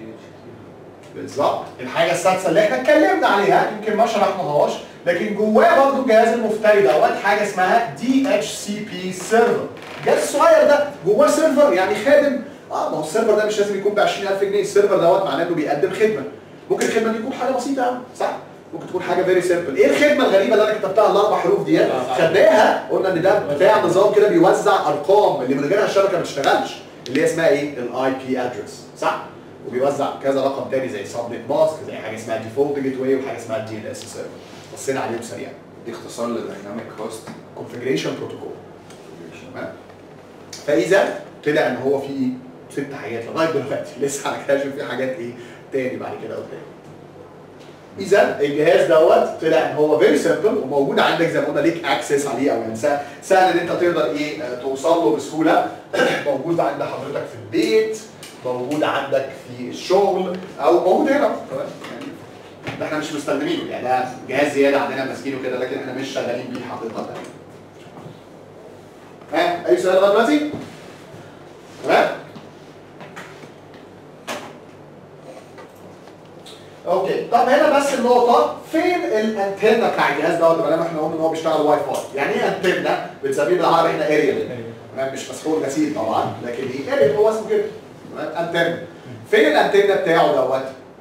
بالظبط الحاجه السادسه اللي احنا اتكلمنا عليها يمكن ما شرحناهاش لكن جواه برضه الجهاز المفتري دوت حاجه اسمها دي اتش سي بي سيرفر الجهاز الصغير ده جواه سيرفر يعني خادم اه ما هو السيرفر ده مش لازم يكون ب 20000 جنيه السيرفر دوت معناه انه بيقدم خدمه ممكن الخدمه دي تكون حاجه بسيطه قوي صح ممكن تكون حاجه فيري سيمبل ايه الخدمه الغريبه اللي انا كتبتها الاربع حروف ديت خدناها قلنا ان ده بتاع نظام كده بيوزع ارقام اللي من غيرها الشبكه ما تشتغلش اللي هي اسمها ايه الاي بي ادرس صح وبيوزع كذا رقم تاني زي سبنت ماسك زي حاجه اسمها ديفولت جيت واي وحاجه اسمها دي ان اس سيرفر بصينا عليهم سريعا دي اختصار لدايناميك هوست كونفجريشن بروتوكول تمام فاذا طلع ان هو في ست حاجات لغايه دلوقتي لسه هنكتشف في حاجات ايه تاني بعد كده قدام اذا الجهاز دوت طلع ان هو فيري سمبل وموجود عندك زي ما قلنا ليك اكسس عليه او يعني سهل, سهل ان انت تقدر ايه آه، توصل له بسهوله موجود عند حضرتك في البيت موجود عندك في الشغل او موجود هنا تمام يعني ده احنا مش مستخدمينه يعني ده جهاز زياده عندنا ماسكينه كده لكن احنا مش شغالين بيه حقيقه ها اي سؤال لغايه دلوقتي؟ تمام؟ اوكي طب هنا بس النقطة فين الانتنة بتاع الجهاز دوت ما دام احنا قلنا ان هو بيشتغل واي فاي، يعني ايه انتنة؟ بنسميه بالعربي احنا اريال تمام مش مسحور غسيل طبعا لكن ايه اريال هو اسمه كده تمام انتنة فين الانتنة بتاعه دوت؟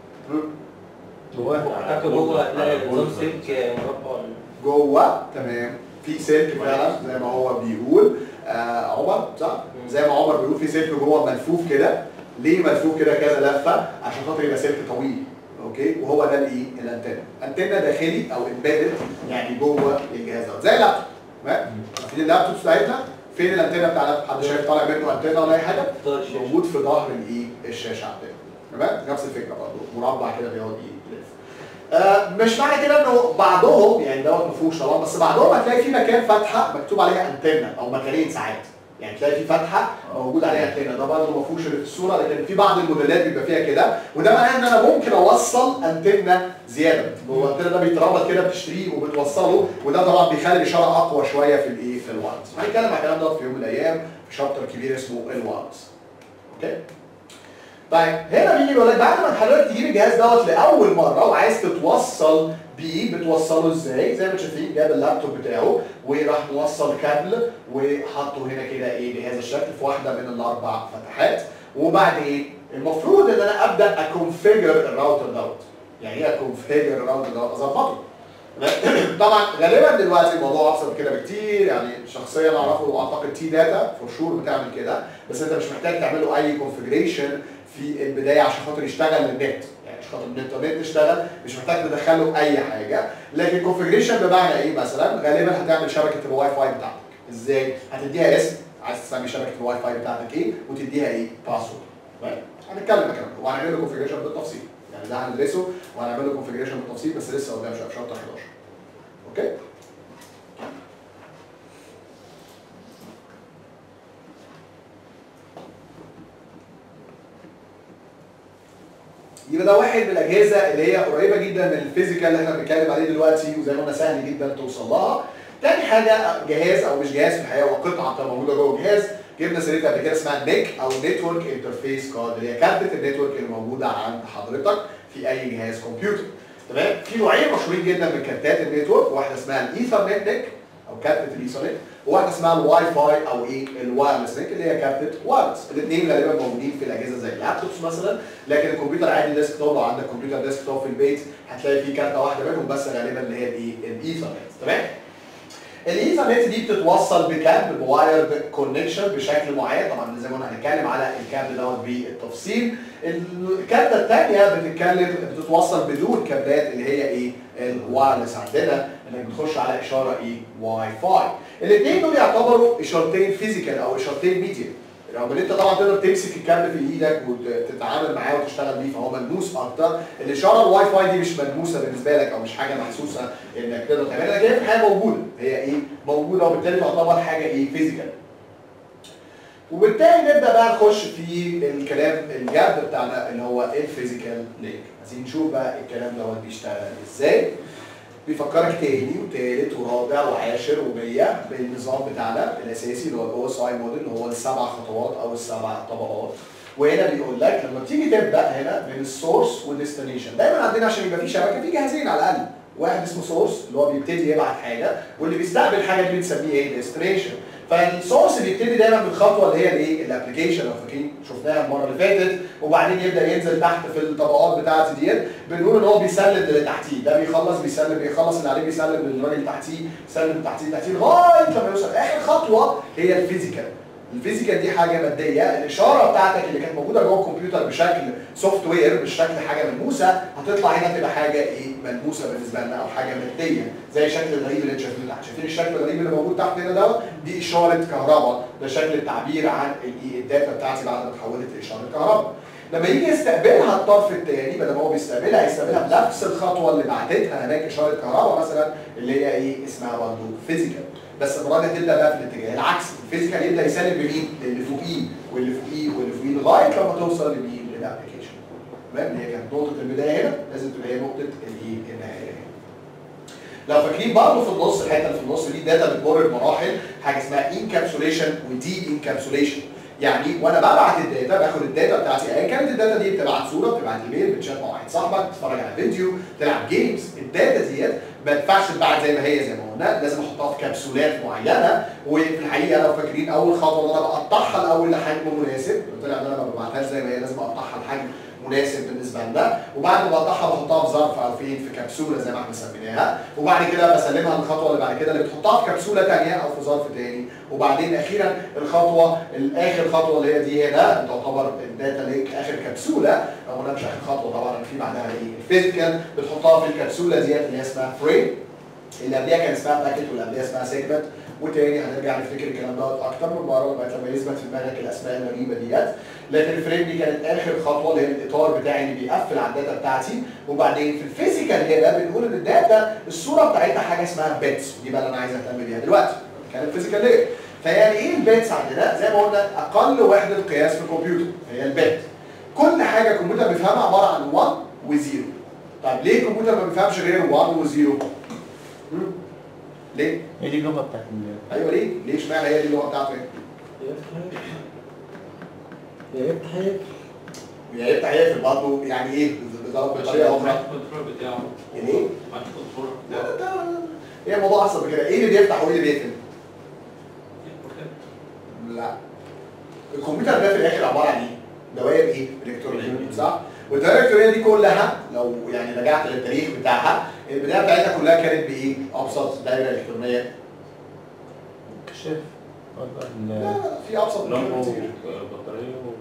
اعتقد هو لا نظام سلك مربع جوه تمام في سلك فعلا زي ما هو بيقول آه عمر صح؟ زي ما عمر بيقول في سلك جوه ملفوف كده ليه ملفوف كده كذا لفه؟ عشان خاطر يبقى سلك طويل اوكي وهو ده الايه؟ الانتنه انتنه داخلي او امبيدد يعني جوه الجهاز دوت زي اللابتوب تمام؟ عارفين اللابتوب بتاعتنا فين الانتنه بتاع اللابتوب؟ حد شايف طالع منه انتنه ولا اي حاجه؟ ظهر الشاشة. موجود في ظهر الايه؟ الشاشه عندنا تمام؟ نفس الفكره برضه مربع كده بيقعد ايه؟ يلف آه، مش معنى كده انه بعضهم يعني دوت ما فيهوش طبعا بس بعضهم هتلاقي في مكان فتحه مكتوب عليها انتنه او مكانين ساعات يعني تلاقي في فتحه موجود عليها انتنه ده برضه ما فيهوش اللي في الصوره لكن في بعض الموديلات بيبقى فيها كده وده معناه ان انا ممكن اوصل انتنه زياده هو الانتنه ده بيتربط كده بتشتريه وبتوصله وده طبعا بيخلي الاشاره اقوى شويه في الايه في الوايرلس هنتكلم على الكلام ده في يوم من الايام في شابتر كبير اسمه الوايرلس اوكي طيب هنا بيجي يقول لك بعد ما حضرتك تجيب الجهاز دوت لاول مره وعايز تتوصل بيه بتوصله ازاي؟ زي ما شايفين جاب اللابتوب بتاعه وراح موصل كابل وحطه هنا كده ايه بهذا الشكل في واحده من الاربع فتحات وبعدين المفروض ان انا ابدا اكونفيجر الراوتر دوت يعني ايه اكونفيجر الراوتر دوت اظبطه طبعا غالبا دلوقتي الموضوع ابسط من كده بكتير يعني شخصيا اعرفه واعتقد تي داتا فور شور بتعمل كده بس انت مش محتاج تعمل له اي كونفجريشن في البدايه عشان خاطر يشتغل للنت يعني مش خاطر الانترنت يشتغل مش محتاج تدخل له اي حاجه لكن كونفجريشن بمعنى ايه مثلا غالبا هتعمل شبكه الواي فاي بتاعتك ازاي هتديها اسم عايز تسمي شبكه الواي فاي بتاعتك ايه وتديها ايه باسورد طيب هنتكلم الكلام ده وهنعمل له كونفجريشن بالتفصيل يعني ده هندرسه وهنعمل له كونفجريشن بالتفصيل بس لسه قدام شويه في شابتر 11 اوكي يبقى ده واحد من الاجهزه اللي هي قريبه جدا من الفيزيكال اللي احنا بنتكلم عليه دلوقتي وزي ما قلنا سهل جدا توصل لها. تاني حاجه جهاز او مش جهاز في الحقيقه هو قطعه بتبقى موجوده جوه الجهاز جبنا سيرتها قبل كده اسمها نيك او نتورك انترفيس كارد اللي هي كارتة النتورك اللي موجوده عند حضرتك في اي جهاز كمبيوتر. تمام؟ في نوعين مشهورين جدا من كارتات النتورك واحده اسمها الايثرنت نيك او كارتة الايثرنت وواحده اسمها الواي فاي او ايه الوايرلس نيك اللي هي كارتة وايرلس الاثنين غالبا موجودين في الاجهزه زي اللابتوبس مثلا لكن الكمبيوتر عادي ديسك توب لو عندك كمبيوتر ديسك توب في البيت هتلاقي فيه كارته واحده منهم بس غالبا اللي هي الايه الايثرنت تمام الايثرنت دي بتتوصل بكابل بوايرد كونكشن بشكل معين طبعا زي ما قلنا هنتكلم على الكابل دوت بالتفصيل الكارته الثانيه بتتكلم بتتوصل بدون كابلات اللي هي ايه الوايرلس عندنا انك بتخش على اشاره ايه واي فاي الاثنين دول يعتبروا اشارتين فيزيكال او اشارتين ميديا رغم ان انت طبعا تقدر تمسك الكابل في ايدك وتتعامل معاه وتشتغل بيه فهو ملموس اكتر الاشاره الواي فاي دي مش ملموسه بالنسبه لك او مش حاجه محسوسه انك تقدر تعملها لكن هي في الحقيقه موجوده هي ايه موجوده وبالتالي تعتبر حاجه ايه فيزيكال وبالتالي نبدا بقى نخش في الكلام الجد بتاعنا اللي هو الفيزيكال لينك عايزين نشوف بقى الكلام دوت بيشتغل ازاي بيفكرك تاني وتالت ورابع وعاشر ومية بالنظام بتاعنا الاساسي اللي هو الاو اس اي موديل اللي هو السبع خطوات او السبع طبقات وهنا بيقول لك لما بتيجي تبدا هنا من السورس والديستنيشن دايما عندنا عشان يبقى في شبكه في جهازين على الاقل واحد اسمه سورس اللي هو بيبتدي يبعت حاجه واللي بيستقبل حاجه دي بنسميه ايه ديستنيشن فالسورس بيبتدي دايما بالخطوه اللي هي الايه الابلكيشن لو فاكرين شفناها المره اللي فاتت وبعدين يبدا ينزل تحت في الطبقات بتاعتي ديت بنقول ان هو بيسلم للي تحتيه ده بيخلص بيسلم بيخلص اللي عليه بيسلم للراجل اللي تحتيه يسلم تحتيه تحتيه لغايه لما يوصل اخر خطوه هي الفيزيكال الفيزيكال دي حاجه ماديه الاشاره بتاعتك اللي كانت موجوده جوه الكمبيوتر بشكل سوفت وير مش شكل حاجه ملموسه هتطلع هنا تبقى حاجه ايه ملموسه بالنسبه لنا او حاجه ماديه زي الشكل الغريب اللي انت شايفينه تحت شايفين الشكل الغريب اللي موجود تحت هنا دوت دي اشاره كهرباء ده شكل التعبير عن الايه الداتا بتاعتي بعد ما اتحولت لاشاره كهرباء لما يجي يستقبلها الطرف الثاني بدل ما هو بيستقبلها هيستقبلها بنفس الخطوه اللي بعتتها هناك اشاره كهرباء مثلا اللي هي ايه اسمها برضه فيزيكال بس المره دي هتبدا بقى في الاتجاه العكسي الفيزيكال يبدا يسلم بمين؟ للي فوقيه واللي فوقيه واللي فوقيه لغايه لما توصل لمين؟ للابلكيشن تمام اللي هي كانت نقطه البدايه هنا لازم تبقى هي نقطه الايه؟ النهايه هنا لو فاكرين برضه في النص الحته اللي في النص دي داتا بتمر بمراحل حاجه اسمها انكابسوليشن ودي انكابسوليشن يعني وانا ببعت الداتا باخد الداتا بتاعتي ايا كانت الداتا دي بتبعت صوره بتبعت ايميل بتشات مع واحد صاحبك تتفرج على فيديو تلعب جيمز الداتا ديت ما ينفعش تتبعت زي ما هي زي ما قلنا لازم احطها في كبسولات معينه وفي الحقيقه لو فاكرين اول خطوه ان انا بقطعها الاول لحجم مناسب طلع ان انا ما ببعتهاش زي ما هي لازم اقطعها لحجم مناسب بالنسبه لنا وبعد ما بقطعها بحطها في ظرف او فين في كبسوله زي ما احنا سميناها وبعد كده بسلمها للخطوه اللي بعد كده اللي بتحطها في كبسوله ثانيه او في ظرف ثاني وبعدين اخيرا الخطوه الاخر خطوه اللي هي دي هنا تعتبر الداتا ليك اخر كبسوله او انا مش اخر خطوه طبعا في بعدها ايه الفيزيكال بتحطها في الكبسوله ديت اللي هي اسمها فريم اللي قبلها كان اسمها باكيت واللي قبلها اسمها سيجمنت وتاني هنرجع نفتكر الكلام دوت اكتر من مره لغايه لما يثبت في دماغك الاسماء الغريبه ديت لكن الفريم دي كانت اخر خطوه اللي هي الاطار بتاعي اللي بيقفل على الداتا بتاعتي وبعدين في الفيزيكال هنا بنقول ان الداتا الصوره بتاعتها حاجه اسمها بيتس ودي بقى اللي انا عايز اهتم بيها دلوقتي كان الفيزيكال لير فيعني ايه البيتس عندنا زي ما قلنا اقل وحده قياس في الكمبيوتر هي البيت كل حاجه الكمبيوتر بيفهمها عباره عن 1 و0 طيب ليه الكمبيوتر ما بيفهمش غير 1 و0 ليه هي دي اللغه بتاعت ال- ايوه ليه ليه اشمعنى هي دي اللغه بتاعته ايه يا يفتح يقفل يا يفتح يقفل برضه يعني ايه بضرب بطريقه اخرى الكنترول بتاعه يعني ايه؟ مع الكنترول لا، بتاعه لا، ده- هي الموضوع اصلا كده ايه اللي بيفتح وايه اللي بيقفل؟ لا الكمبيوتر ده في الاخر عباره عن ايه؟ دوائر ايه؟ الكترونيه صح؟ والدوائر الالكترونيه دي كلها لو يعني رجعت للتاريخ بتاعها البدايه بتاعتها كلها كانت بايه؟ ابسط دايره الكترونيه كشاف ولا لا ال- لا في ابسط من كده لمبه كتير وبطاريه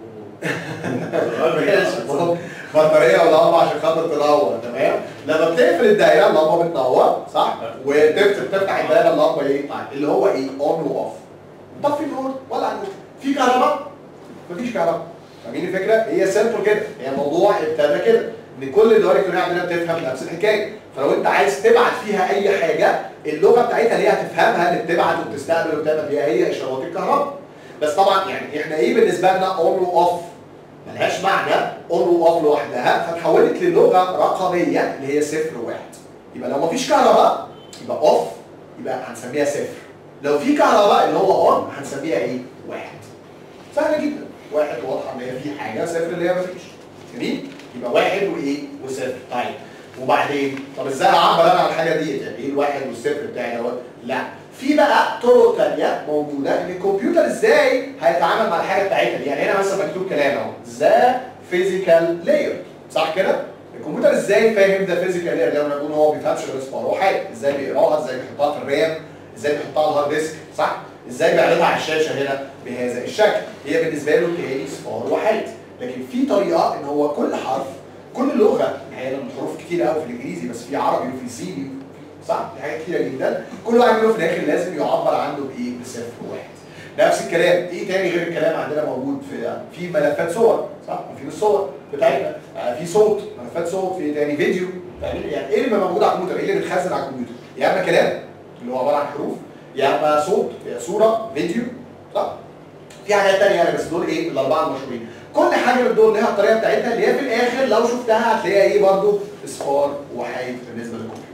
ماشي. بطاريه ولمبه عشان خاطر تنور تمام لما بتقفل الدايره اللمبه بتنور صح وتفتح تفتح الدايره اللمبه ايه طيب اللي هو ايه اون واوف طفي النور ولا النور في كهرباء مفيش كهرباء فاهمين الفكره هي سيمبل كده هي الموضوع ابتدى كده ان كل الدوائر الالكترونيه عندنا بتفهم نفس الحكايه فلو انت عايز تبعت فيها اي حاجه اللغه بتاعتها اللي هي هتفهمها اللي بتبعت وبتستقبل وبتعمل فيها هي اشارات الكهرباء بس طبعا يعني احنا ايه بالنسبه لنا اون واوف ملهاش معنى اون واوف لوحدها فتحولت للغه رقميه اللي هي صفر وواحد يبقى لو مفيش كهرباء يبقى اوف يبقى هنسميها صفر لو في كهرباء اللي هو اون هنسميها ايه؟ واحد سهله جدا واحد واضحه ان هي في حاجه صفر اللي هي مفيش جميل يبقى واحد وايه وصفر طيب وبعدين طب ازاي اعبر انا عن الحاجه دي يعني ايه الواحد والصفر بتاعي دوت لا في بقى طرق ثانيه موجوده ان الكمبيوتر ازاي هيتعامل مع الحاجه بتاعتها دي يعني هنا مثلا مكتوب كلام اهو ذا فيزيكال لاير صح كده الكمبيوتر ازاي فاهم ده فيزيكال لاير لما نقول هو ما بيفهمش غير اصفار وحاجه ازاي بيقراها ازاي بيحطها في الرام ازاي بيحطها على الهارد ديسك صح ازاي بيعرضها على الشاشه هنا بهذا الشكل هي بالنسبه له تاني صفار وحيد لكن في طريقه ان هو كل حرف كل لغه يعني الحروف كتير قوي في الانجليزي بس في عربي وفي صيني صح في حاجات كتيره جدا كل واحد منهم في الاخر لازم يعبر عنه بايه بصفر واحد نفس الكلام ايه تاني غير الكلام عندنا موجود في في ملفات صور صح في الصور بتاعتنا آه، في صوت ملفات صوت في تاني فيديو فاهمين؟ يعني ايه اللي موجود على الكمبيوتر ايه اللي بيتخزن على الكمبيوتر يا اما كلام اللي هو عباره عن حروف يا اما صوت يا صوره فيديو صح في حاجات تانية يعني بس دول ايه الاربعه المشهورين كل حاجه من دول ليها الطريقه بتاعتها اللي هي في الاخر لو شفتها هتلاقيها ايه برضو اصفار وحيد بالنسبه للكمبيوتر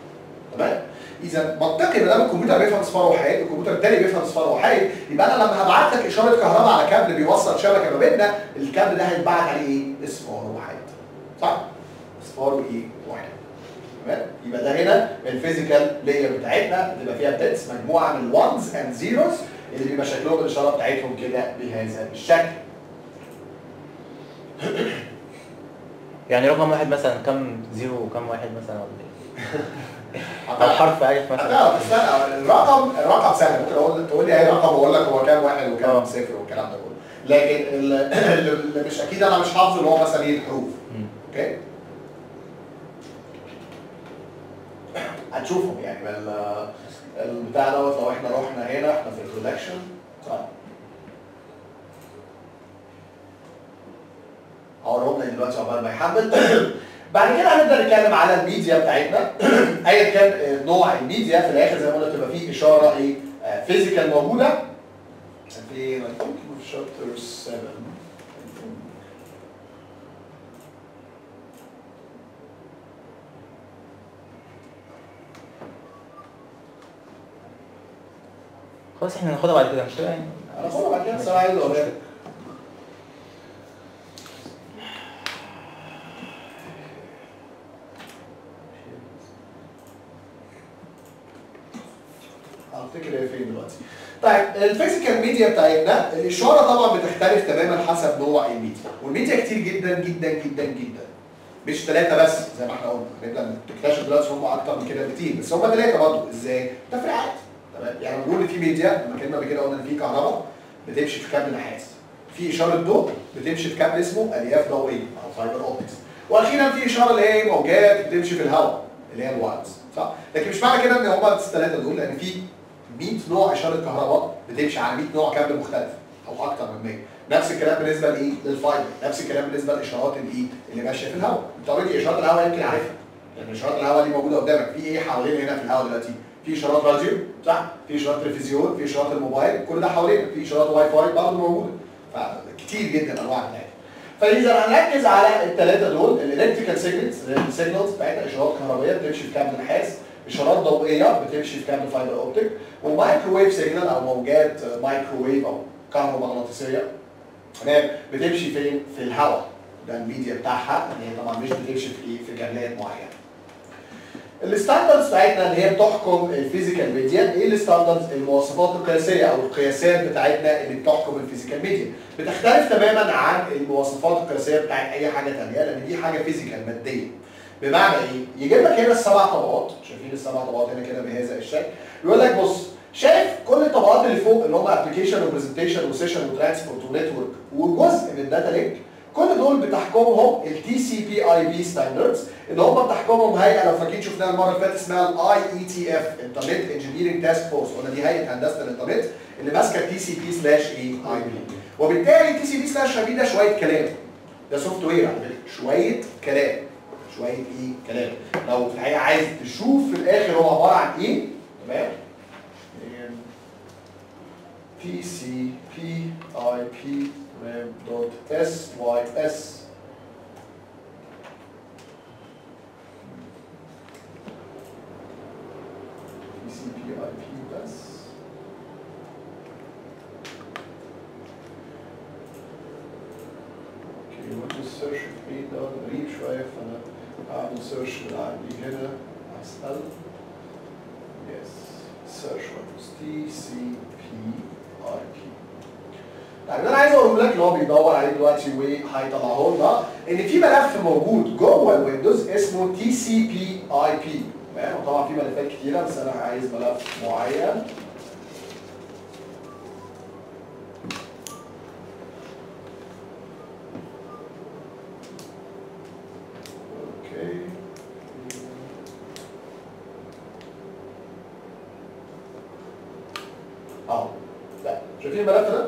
تمام اذا منطقي ما دام الكمبيوتر بيفهم اصفار وحيد الكمبيوتر التاني بيفهم اصفار وحيد يبقى انا لما هبعت لك اشاره كهرباء على كابل بيوصل شبكه ما بيننا الكابل ده هيتبعت عليه ايه اصفار وحيد صح اصفار وايه وحيد تمام يبقى ده هنا الفيزيكال لاير بتاعتنا بتبقى فيها بيتس مجموعه من الوانز اند زيروز اللي بيبقى شكلهم الاشاره بتاعتهم كده بهذا الشكل يعني رقم واحد مثلا كم زيرو وكم واحد مثلا ولا ايه؟ او حرف الف مثلا هتعرف استنى الرقم الرقم سهل ممكن اقول تقول لي اي رقم واقول لك هو كام واحد وكام آه. صفر والكلام ده كله لكن ال- اللي مش اكيد انا مش حافظه اللي هو مثلا ايه الحروف مم. اوكي هتشوفهم يعني ال- البتاع دوت لو احنا رحنا هنا احنا في الكولكشن صح هقولهم لك دلوقتي عقبال ما يحمل بعد كده هنبدا نتكلم على الميديا بتاعتنا ايا كان آه، نوع الميديا في الاخر زي ما قلنا تبقى فيه اشاره ايه فيزيكال موجوده في I think في chapter 7 خلاص احنا هناخدها بعد كده مش كده يعني انا خلاص بعد كده بس انا عايز اقول لك. هفتكر هي فين دلوقتي. طيب الفيزيكال ميديا بتاعتنا الاشاره طبعا بتختلف تماما حسب نوع الميديا والميديا كتير جدا جدا جدا جدا مش ثلاثة بس زي ما احنا قلنا هنبدا نكتشف دلوقتي هم اكتر من كده بكتير بس هم ثلاثة برضه ازاي؟ تفريعات تمام يعني بنقول ان في ميديا لما كنا قبل كده قلنا ان في كهرباء بتمشي في كابل نحاس في اشاره ضوء بتمشي في كابل اسمه الياف ضوئيه او فايبر اوبتكس واخيرا في اشاره اللي هي موجات بتمشي في الهواء اللي هي الوايرز صح لكن مش معنى كده ان هم الثلاثه دول لان في 100 نوع اشاره كهرباء بتمشي على 100 نوع كابل مختلف او اكتر من 100 نفس الكلام بالنسبه لايه للفايبر نفس الكلام بالنسبه للاشارات الايه اللي ماشيه في الهواء انت اوريدي اشارات الهواء يمكن عارفها يعني اشارات الهواء دي موجوده قدامك في ايه حوالين هنا في الهواء دلوقتي في اشارات راديو صح في اشارات تلفزيون في اشارات الموبايل كل ده حوالينا في اشارات واي فاي برضه موجوده فكتير جدا انواع بتاعتها فاذا هنركز على الثلاثه دول الالكتريكال سيجنالز السيجنالز بتاعتها اشارات كهربائيه بتمشي في كابل نحاس اشارات ضوئيه بتمشي في كابل فايبر اوبتيك ومايكروويف سيجنال او موجات مايكروويف او كهرومغناطيسيه تمام بتمشي فين في الهواء ده الميديا بتاعها اللي هي طبعا مش بتمشي في ايه في كابلات معينه الستاندردز بتاعتنا اللي هي بتحكم الفيزيكال ميديا ايه الستاندردز المواصفات القياسيه او القياسات بتاعتنا اللي بتحكم الفيزيكال ميديا بتختلف تماما عن المواصفات القياسيه بتاعت اي حاجه ثانيه لان دي حاجه فيزيكال ماديه بمعنى ايه يجيب لك هنا السبع طبقات شايفين السبع طبقات هنا كده بهذا الشكل يقول لك بص شايف كل الطبقات اللي فوق اللي هم ابلكيشن وبرزنتيشن وسيشن وترانسبورت ونتورك وجزء من الداتا لينك كل دول بتحكمهم التي سي بي اي بي ستاندردز اللي هم بتحكمهم هيئه لو فاكرين شفناها المره اللي فاتت اسمها الاي اي تي اف انترنت انجينيرنج تاسك فورس قلنا دي هيئه هندسه الانترنت اللي ماسكه التي سي بي سلاش اي اي بي وبالتالي التي سي بي سلاش اي بي ده شويه كلام ده سوفت وير على فكره شويه كلام شويه ايه كلام لو في الحقيقه عايز تشوف في الاخر هو عباره عن ايه تمام تي سي بي اي بي تمام دوت اس واي اس تي سي بي اي بي بس اوكي وانت السيرش في ده غريب شويه فانا هعمل سيرش عندي هنا اسال يس سيرش وانت تي سي بي اي بي طيب اللي انا عايز اقوله لك اللي هو بيدور عليه دلوقتي وهيطلعه لنا ان في ملف موجود جوه الويندوز اسمه تي سي بي اي بي تمام وطبعا في ملفات كتيره بس انا عايز ملف معين اوكي اهو لا شايفين الملف ده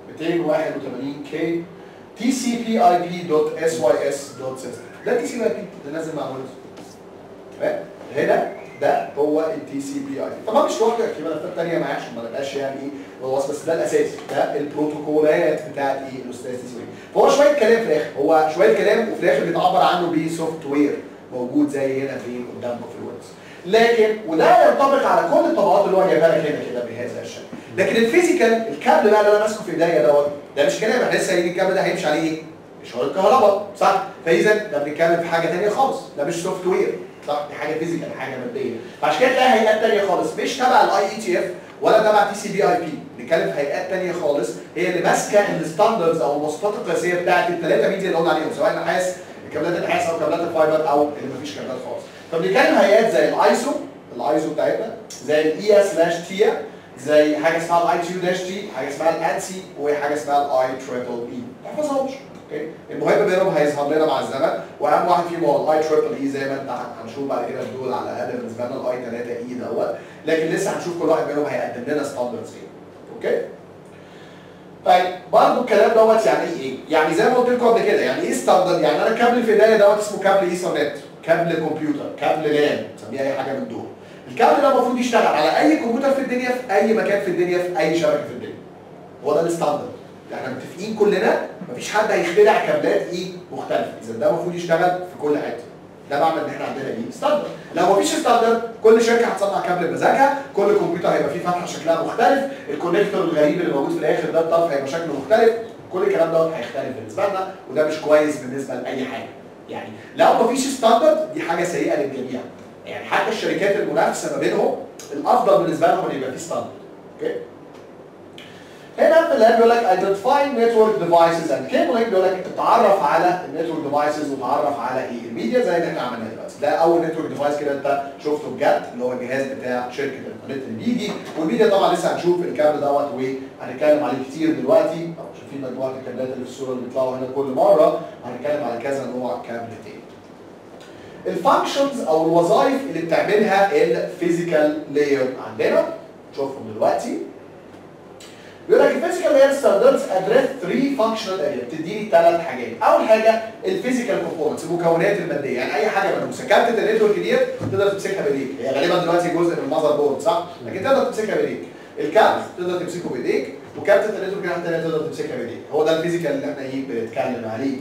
281 كي تي سي بي اي بي دوت اس واي اس دوت سيستم ده تي سي بي اي بي ده نازل مع ويندوز تمام هنا ده هو التي سي بي اي بي طبعا مش لوحده في ملفات ثانيه معاه عشان ما نبقاش يعني ايه خلاص بس ده الاساس ده البروتوكولات بتاعت ايه الاستاذ تي سي بي فهو شويه كلام في الاخر هو شويه كلام وفي الاخر بيتعبر عنه بسوفت وير موجود زي هنا فين قدامكم في الويندوز لكن وده ينطبق على كل الطبقات اللي هو جايبها لك هنا كده بهذا الشكل لكن الفيزيكال الكابل بقى اللي انا ماسكه في ايديا دوت ده مش كلام احنا لسه قايلين الكابل ده هيمشي عليه ايه؟ اشاره كهرباء صح؟ فاذا ده بنتكلم في حاجه ثانيه خالص ده مش سوفت وير صح؟ دي حاجه فيزيكال حاجه ماديه فعشان كده تلاقي هيئات ثانيه خالص مش تبع الاي اي تي اف ولا تبع تي سي بي اي بي بنتكلم في هيئات ثانيه خالص هي اللي ماسكه الستاندردز او المواصفات القياسيه بتاعت الثلاثه ميديا اللي قلنا عليهم سواء نحاس كابلات النحاس او كابلات الفايبر او اللي مفيش كابلات خالص فبنتكلم هيئات زي الايسو الايزو بتاعتنا زي الاي سلاش تيا زي حاجه اسمها الاي تي داش تي حاجه اسمها الانسي وحاجه اسمها الاي تريبل اي ما تحفظهمش اوكي المهم بينهم هيظهر لنا مع الزمن واهم واحد فيهم هو الاي تريبل اي زي ما انت هنشوف بعد كده دول على الاقل بالنسبه لنا الاي 3 اي دوت لكن لسه هنشوف كل واحد منهم هيقدم لنا ستاندردز ايه اوكي طيب برضه الكلام دوت يعني ايه؟ يعني زي ما قلت لكم قبل كده يعني ايه ستاندرد؟ يعني انا كابل في ايديا دوت اسمه كابل ايثرنت، كابل كمبيوتر، كابل لان، تسميه اي حاجه من دول. الكابل ده المفروض يشتغل على اي كمبيوتر في الدنيا في اي مكان في الدنيا في اي شبكه في الدنيا. هو ده الستاندرد. احنا متفقين كلنا مفيش حد هيخترع كابلات ايه مختلفه، اذا ده المفروض يشتغل في كل حته. ده معنى ان احنا عندنا ايه؟ ستاندرد. لو مفيش ستاندرد كل شركه هتصنع كابل بمزاجها، كل كمبيوتر هيبقى فيه فتحه شكلها مختلف، الكونكتور الغريب اللي موجود في الاخر ده الطرف هيبقى شكله مختلف، كل الكلام دوت هيختلف بالنسبه لنا وده مش كويس بالنسبه لاي حاجه. يعني لو مفيش ستاندرد دي حاجه سيئه للجميع. يعني حتى الشركات المنافسه ما بينهم الافضل بالنسبه لهم ان يبقى في ستاندرد. اوكي؟ هنا في اللاب بيقول لك identify network devices and cabling بيقول لك اتعرف على النتورك ديفايسز وتعرف على ايه الميديا زي اللي احنا عملناه دلوقتي ده اول نتورك ديفايس كده انت شفته بجد اللي هو الجهاز بتاع شركه الانترنت اللي بيجي والميديا طبعا لسه هنشوف الكابل دوت وهنتكلم عليه كتير دلوقتي او شايفين مجموعه الكابلات اللي في الصوره اللي بيطلعوا هنا كل مره هنتكلم على كذا نوع كابل تاني الفانكشنز او الوظائف اللي بتعملها الفيزيكال لاير عندنا نشوفهم دلوقتي بيقول لك الفيزيكال لاير ستاندردز ادريس 3 فانكشنال اريا بتديني ثلاث حاجات اول حاجه الفيزيكال كومبوننتس المكونات الماديه يعني اي حاجه ملموسه كارت النتورك ديت تقدر تمسكها بايديك هي غالبا دلوقتي جزء من المذر بورد صح لكن تقدر تمسكها بايديك الكارت تقدر تمسكه بايديك وكارت النتورك الثانيه تقدر تمسكها بايديك هو ده الفيزيكال اللي احنا ايه بنتكلم عليه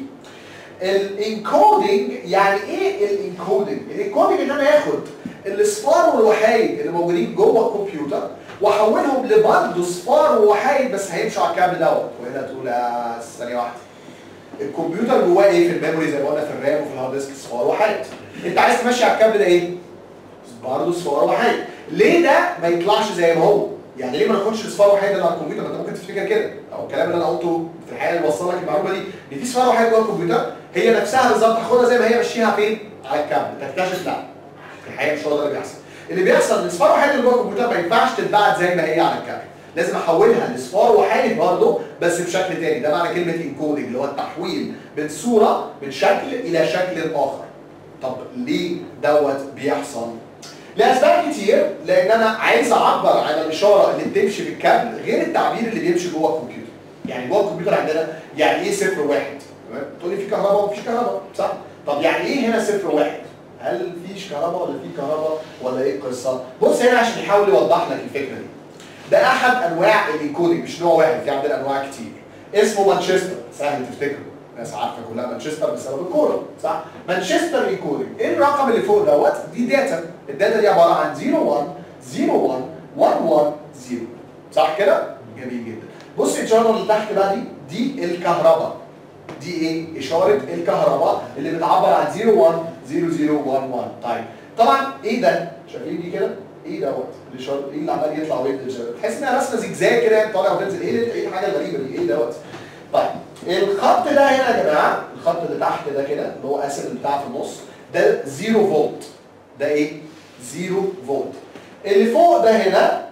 الانكودنج يعني ايه الانكودنج الانكودنج ان انا اخد الاصفار والوحايد اللي موجودين جوه الكمبيوتر واحولهم لبرضه صفار ووحايد بس هيمشوا على الكابل دوت وهنا تقول آه ثانيه واحده الكمبيوتر جواه ايه في الميموري زي ما قلنا في الرام وفي الهارد ديسك صفار وحايد انت عايز تمشي على الكابل ده ايه؟ برضه صفار وحايد ليه ده ما يطلعش زي ما هو؟ يعني ليه ما ناخدش الاصفار وحيد اللي على الكمبيوتر؟ ما انت ممكن تفتكر كده او الكلام اللي انا قلته في الحقيقه اللي وصل لك المعلومه دي ان في صفار وحيد جوه الكمبيوتر هي نفسها بالظبط هاخدها زي ما هي ماشيها فين؟ على الكابل تكتشف لا في الحقيقه مش هو ده اللي بيحصل اللي بيحصل ان اصفار وحيد اللي جوه الكمبيوتر ما ينفعش تتبعت زي ما هي على الكابل لازم احولها لاصفار وحيد برضه بس بشكل تاني ده معنى كلمه انكودنج اللي هو التحويل من صوره من شكل الى شكل اخر طب ليه دوت بيحصل لاسباب كتير لان انا عايز اعبر عن الاشاره اللي بتمشي في الكابل غير التعبير اللي بيمشي جوه الكمبيوتر يعني جوه الكمبيوتر عندنا يعني ايه صفر واحد تمام تقول لي في كهرباء ومفيش كهرباء صح طب يعني ايه هنا صفر واحد هل فيش كهرباء ولا في كهرباء ولا ايه القصه بص هنا عشان يحاول يوضح لك الفكره دي ده احد انواع الانكودنج مش نوع واحد في عندنا انواع كتير اسمه مانشستر سهل تفتكره الناس عارفه كلها مانشستر بسبب الكوره صح مانشستر انكودنج ايه الرقم اللي فوق دوت دي داتا الداتا دي عباره عن 01 01 11 0 صح كده جميل جدا بص الاشاره اللي تحت بقى دي دي الكهرباء دي ايه اشاره الكهرباء اللي بتعبر عن 01 0011 طيب طبعا ايه ده شايفين دي كده ايه دوت الاشاره ايه اللي عمال يطلع وينزل تحس انها رسمه زجزاج كده يعني طالع وتنزل ايه ده- ايه الحاجه الغريبه دي ايه دوت طيب الخط ده هنا يا جماعه الخط اللي تحت ده كده اللي هو قاسم بتاع في النص ده 0 فولت ده ايه 0 فولت اللي فوق ده هنا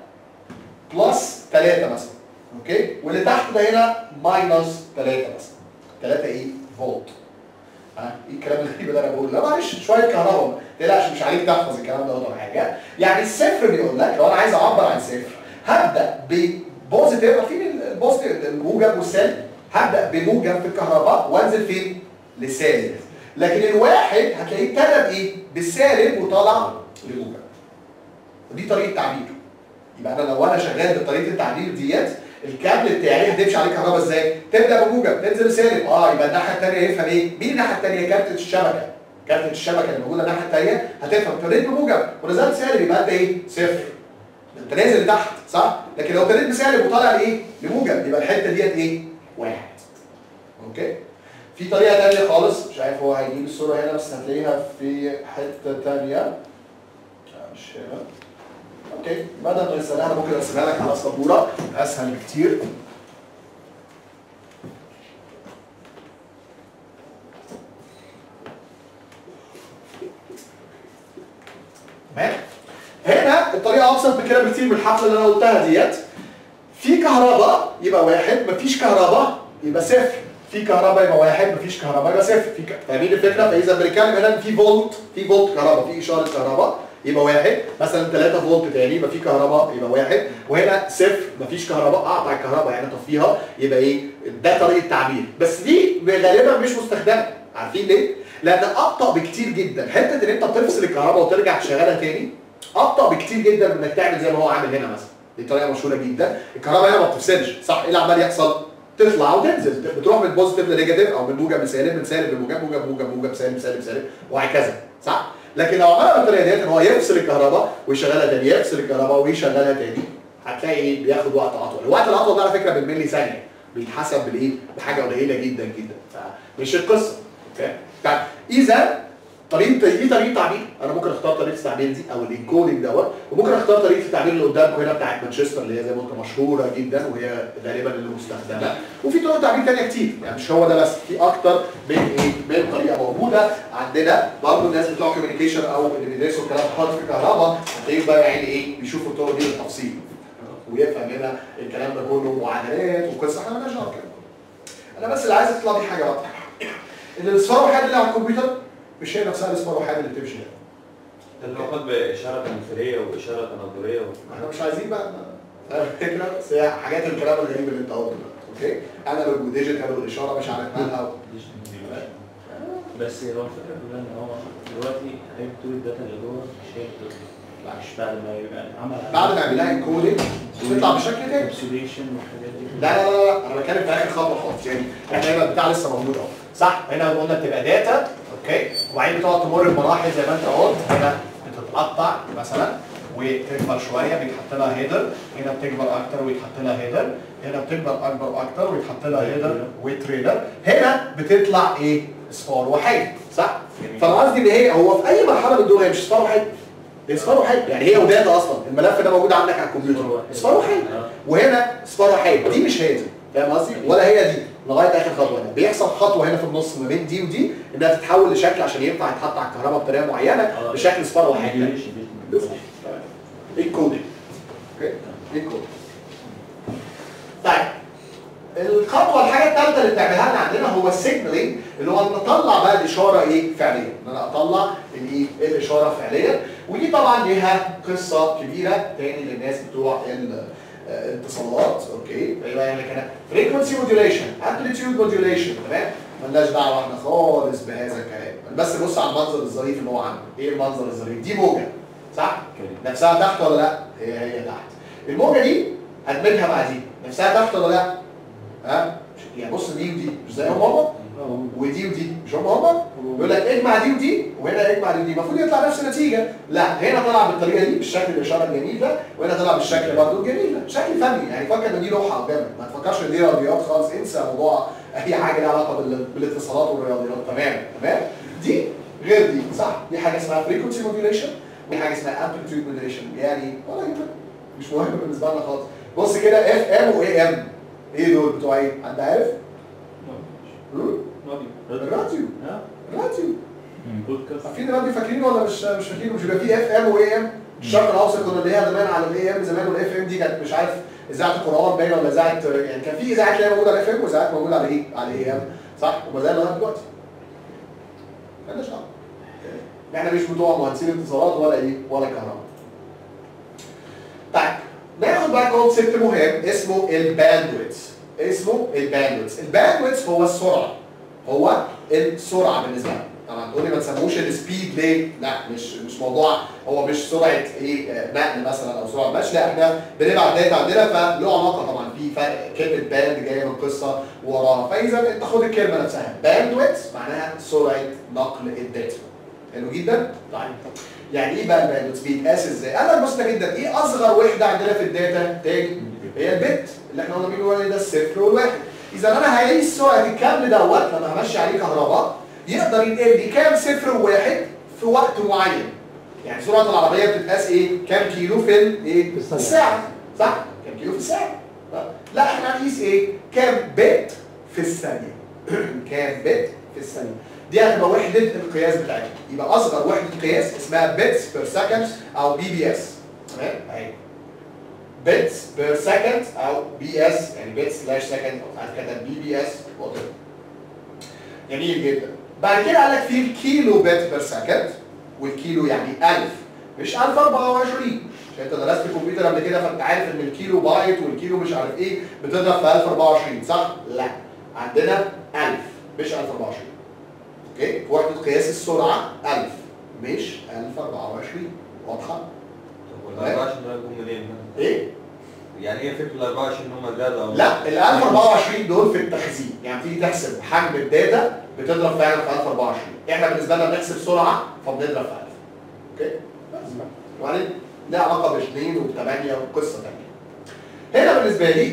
بلس 3 مثلا اوكي واللي تحت ده هنا ماينس 3 مثلا 3 ايه فولت ها ايه الكلام الغريب اللي انا بقوله لا معلش شويه كهرباء ما تقلقش مش عليك تحفظ الكلام ده ولا حاجه يعني الصفر بيقول لك لو انا عايز اعبر عن صفر هبدا ببوزيتيف عارفين البوزيتيف الموجب والسالب هبدا بموجب في الكهرباء وانزل فين لسالب لكن الواحد هتلاقيه ابتدى بايه بالسالب وطلع لموجب ودي طريقه تعبير يبقى انا لو انا شغال بطريقه التعبير ديت الكابل بتاعي هتمشي عليه كهرباء ازاي؟ تبدا بموجب تنزل سالب اه يبقى الناحيه الثانيه يفهم ايه؟ مين الناحيه الثانيه؟ كارتة الشبكه كارتة الشبكه اللي موجوده الناحيه الثانيه هتفهم ابتديت بموجب ونزلت سالب يبقى انت ايه؟ صفر انت نازل لتحت صح؟ لكن لو ابتديت بسالب وطالع لايه؟ لموجب يبقى الحته ديت ايه؟ واحد اوكي؟ في طريقه ثانيه خالص مش عارف هو هيجيب الصوره هنا بس هتلاقيها في حته ثانيه آه، مش هنا اوكي بدل ما نرسلها انا ممكن ارسلها لك على سبوره اسهل بكتير تمام هنا الطريقه ابسط من كده بكتير من الحفله اللي انا قلتها ديت في كهرباء يبقى واحد مفيش كهرباء يبقى صفر في كهرباء يبقى واحد مفيش كهرباء يبقى صفر في ك... فاهمين الفكره فاذا بنتكلم هنا إن في فولت في فولت كهرباء في اشاره كهرباء يبقى واحد مثلا 3 فولت تاني يبقى في كهرباء يبقى واحد وهنا صفر مفيش كهرباء اقطع الكهرباء يعني اطفيها يبقى ايه ده طريقه تعبير بس دي غالبا مش مستخدمه عارفين ليه؟ لان ابطا بكتير جدا حته ان انت تفصل الكهرباء وترجع تشغلها تاني ابطا بكتير جدا من انك تعمل زي ما هو عامل هنا مثلا دي طريقه مشهوره جدا الكهرباء هنا ما بتفصلش صح ايه اللي عمال يحصل تطلع وتنزل بتروح من بوزيتيف لنيجاتيف او من موجب لسالب من سالب لموجب موجب موجب موجب سالب سالب سالب وهكذا صح لكن لو عملها بالطريقه ديت ان هو يفصل الكهرباء ويشغلها تاني يفصل الكهرباء ويشغلها تاني هتلاقي ايه بياخد وقت اطول الوقت الاطول ده على فكره بالملي ثانيه بيتحسب بالايه بحاجه قليله جدا جدا فمش القصه اوكي طيب اذا طريقه دي طريقه تعبير انا ممكن اختار طريقه التعبير دي او الانكودنج دوت وممكن اختار طريقه التعبير اللي قدامكم هنا بتاعت مانشستر اللي هي زي ما قلت مشهوره جدا وهي غالبا اللي مستخدمه وفي طرق تعبير ثانيه كتير يعني مش هو ده بس في اكتر من ايه من طريقه موجوده عندنا برضه الناس بتوع كوميونيكيشن او اللي بيدرسوا الكلام خالص في الكهرباء هتلاقيهم بقى يعني ايه بيشوفوا الطرق دي بالتفصيل ويفهم هنا الكلام ده كله معادلات وقصه احنا مالناش دعوه بالكلام ده. انا بس اللي عايز اطلع بيه حاجه واضحه ان الاصفار الوحيد اللي على الكمبيوتر مش هي نفسها الاصفار الوحيد اللي بتمشي هنا ده اللي هو بإشارة تنفيذية وإشارة تناظرية ما احنا مش عايزين بقى فاهم الفكره بس هي حاجات الكلام الغريب اللي انت قلته ده اوكي انالوج وديجيتال والاشاره مش عارف مالها بس هو الفكره كلها ان هو دلوقتي هيكتب الداتا اللي جوه مش هي بتطلع. مش بعد ما يبقى عمل بعد ما يعملها انكودنج تطلع بشكل تاني انسوليشن والحاجات دي لا لا لا لا انا بتكلم في اخر خطوه خالص يعني احنا هنا البتاع لسه موجود اهو صح هنا قلنا بتبقى داتا اوكي وبعدين بتقعد تمر بمراحل زي ما انت قلت هنا بتتقطع مثلا وتكبر شويه بيتحط لها هيدر هنا بتكبر اكتر ويتحط لها هيدر هنا بتكبر اكبر واكتر ويتحط لها هيدر وتريلر هنا بتطلع ايه اصفار وحيد صح فانا قصدي ان هي هو في اي مرحله من دول هي مش اصفار وحيد هي اصفار وحيد يعني هي وداتا اصلا الملف ده موجود عندك على الكمبيوتر اصفار وحيد وهنا اصفار وحيد دي مش هي دي فاهم قصدي ولا هي دي لغايه اخر خطوه هنا بيحصل خطوه هنا في النص ما بين دي ودي انها تتحول لشكل عشان ينفع يتحط على الكهرباء بطريقه معينه بشكل اصفار وحيد ماشي بالظبط. الكودينج اوكي الكودينج طيب الخطوه الحاجه الثالثه اللي بتعملها لنا عندنا هو السيجنالينج اللي هو ان اطلع بقى الاشاره ايه فعليا ان انا اطلع الايه الاشاره فعليا ودي طبعا ليها قصه كبيره تاني للناس بتوع ال- آه، الاتصالات اوكي يبقى يعني كده فريكونسي موديوليشن امبليتيود موديوليشن تمام ملناش دعوه احنا خالص بهذا الكلام بس بص على المنظر الظريف اللي هو عنده ايه المنظر الظريف دي موجه صح نفسها تحت ولا لا هي هي تحت الموجه دي هدمجها مع دي نفسها تحت ولا لا ها يعني بص دي ودي مش زي هم هم ودي ودي مش هم هم يقول لك اجمع دي ودي وهنا اجمع دي ودي المفروض يطلع نفس النتيجه لا هنا طلع بالطريقه دي بالشكل الاشاره الجميل ده وهنا طلع بالشكل برضه الجميل ده شكل فني يعني فكر ان دي لوحه قدامك ما تفكرش ان دي رياضيات خالص انسى موضوع اي حاجه لها علاقه بال- بالاتصالات والرياضيات تمام تمام دي غير دي صح دي حاجه اسمها فريكونسي موديوليشن ودي حاجه اسمها امبليتيود موديوليشن يعني ولا يهمك مش مهم بالنسبه لنا خالص بص كده اف ام واي ام ايه دول بتوع ايه حد عارف؟ هم؟ الراديو ها الراديو بودكاست عارفين الراديو فاكرينه ولا مش مش فاكرينه مش بيبقى فيه اف ام واي ام الشرق الاوسط كنا بنلاقيها زمان على الاي ام زمان والاف ام دي كانت مش عارف اذاعه القران باينه ولا اذاعه يعني كان في اذاعات تلاقيها موجوده على اف ام واذاعات موجوده على ايه؟ على الاي ام صح؟ وما زال لغايه دلوقتي مالناش دعوه احنا مش بتوع مهندسين اتصالات ولا ايه؟ ولا كهرباء طيب ناخد بقى كونسيبت مهم اسمه الباندويث اسمه الباندويث الباندويث هو السرعه هو السرعه بالنسبه لنا طبعا تقول لي ما تسموش السبيد ليه؟ لا مش مش موضوع هو مش سرعه ايه آه، نقل مثلا او سرعه مشي لا احنا بنبعت داتا عندنا فله علاقه طبعا في فرق كلمه باند جايه من قصه وراها فاذا انت خد الكلمه نفسها باندويث معناها سرعه نقل الداتا حلو جدا؟ طيب يعني ايه بقى الباندويث بيتقاس ازاي؟ قال لك بسيطه جدا ايه اصغر وحده عندنا في الداتا؟ تاني هي البت اللي احنا قلنا بنقول عليه ده الصفر والواحد اذا انا هقيس سرعه الكابل دوت لما همشي عليه كهرباء يقدر ينقل لي كام صفر وواحد في وقت معين يعني سرعه العربيه بتتقاس ايه كام كيلو في الايه في الثانية. الساعه صح كام كيلو في الساعه لا احنا هنقيس ايه كام بت في الثانيه كام بت في الثانيه دي هتبقى وحده القياس بتاعتنا يبقى اصغر وحده قياس اسمها بيتس بير سكند او بي بي اس تمام اهي بيتس بير سكند او بي اس يعني بيت سلاش سكند او ساعات كده بي بي اس وات جميل جدا بعد كده قال لك في الكيلو بت بير سكند والكيلو يعني 1000 مش 1024 عشان انت درست كمبيوتر قبل كده فانت عارف ان الكيلو بايت والكيلو مش عارف ايه بتضرب في 1024 صح؟ لا عندنا 1000 مش 1024 اوكي وحده قياس السرعه 1000 مش 1024 واضحه؟ طب وال 24 دول جم منين؟ ايه؟ يعني ايه فكره ال 24 ان هم زادوا او لا ال 1024 دول في التخزين يعني تيجي تحسب حجم الداتا بتضرب فعلا في 1024 احنا بالنسبه لنا بنحسب سرعه فبنضرب في 1000 اوكي بس وبعدين لها علاقه باثنين وبثمانيه وقصه ثانيه هنا بالنسبه لي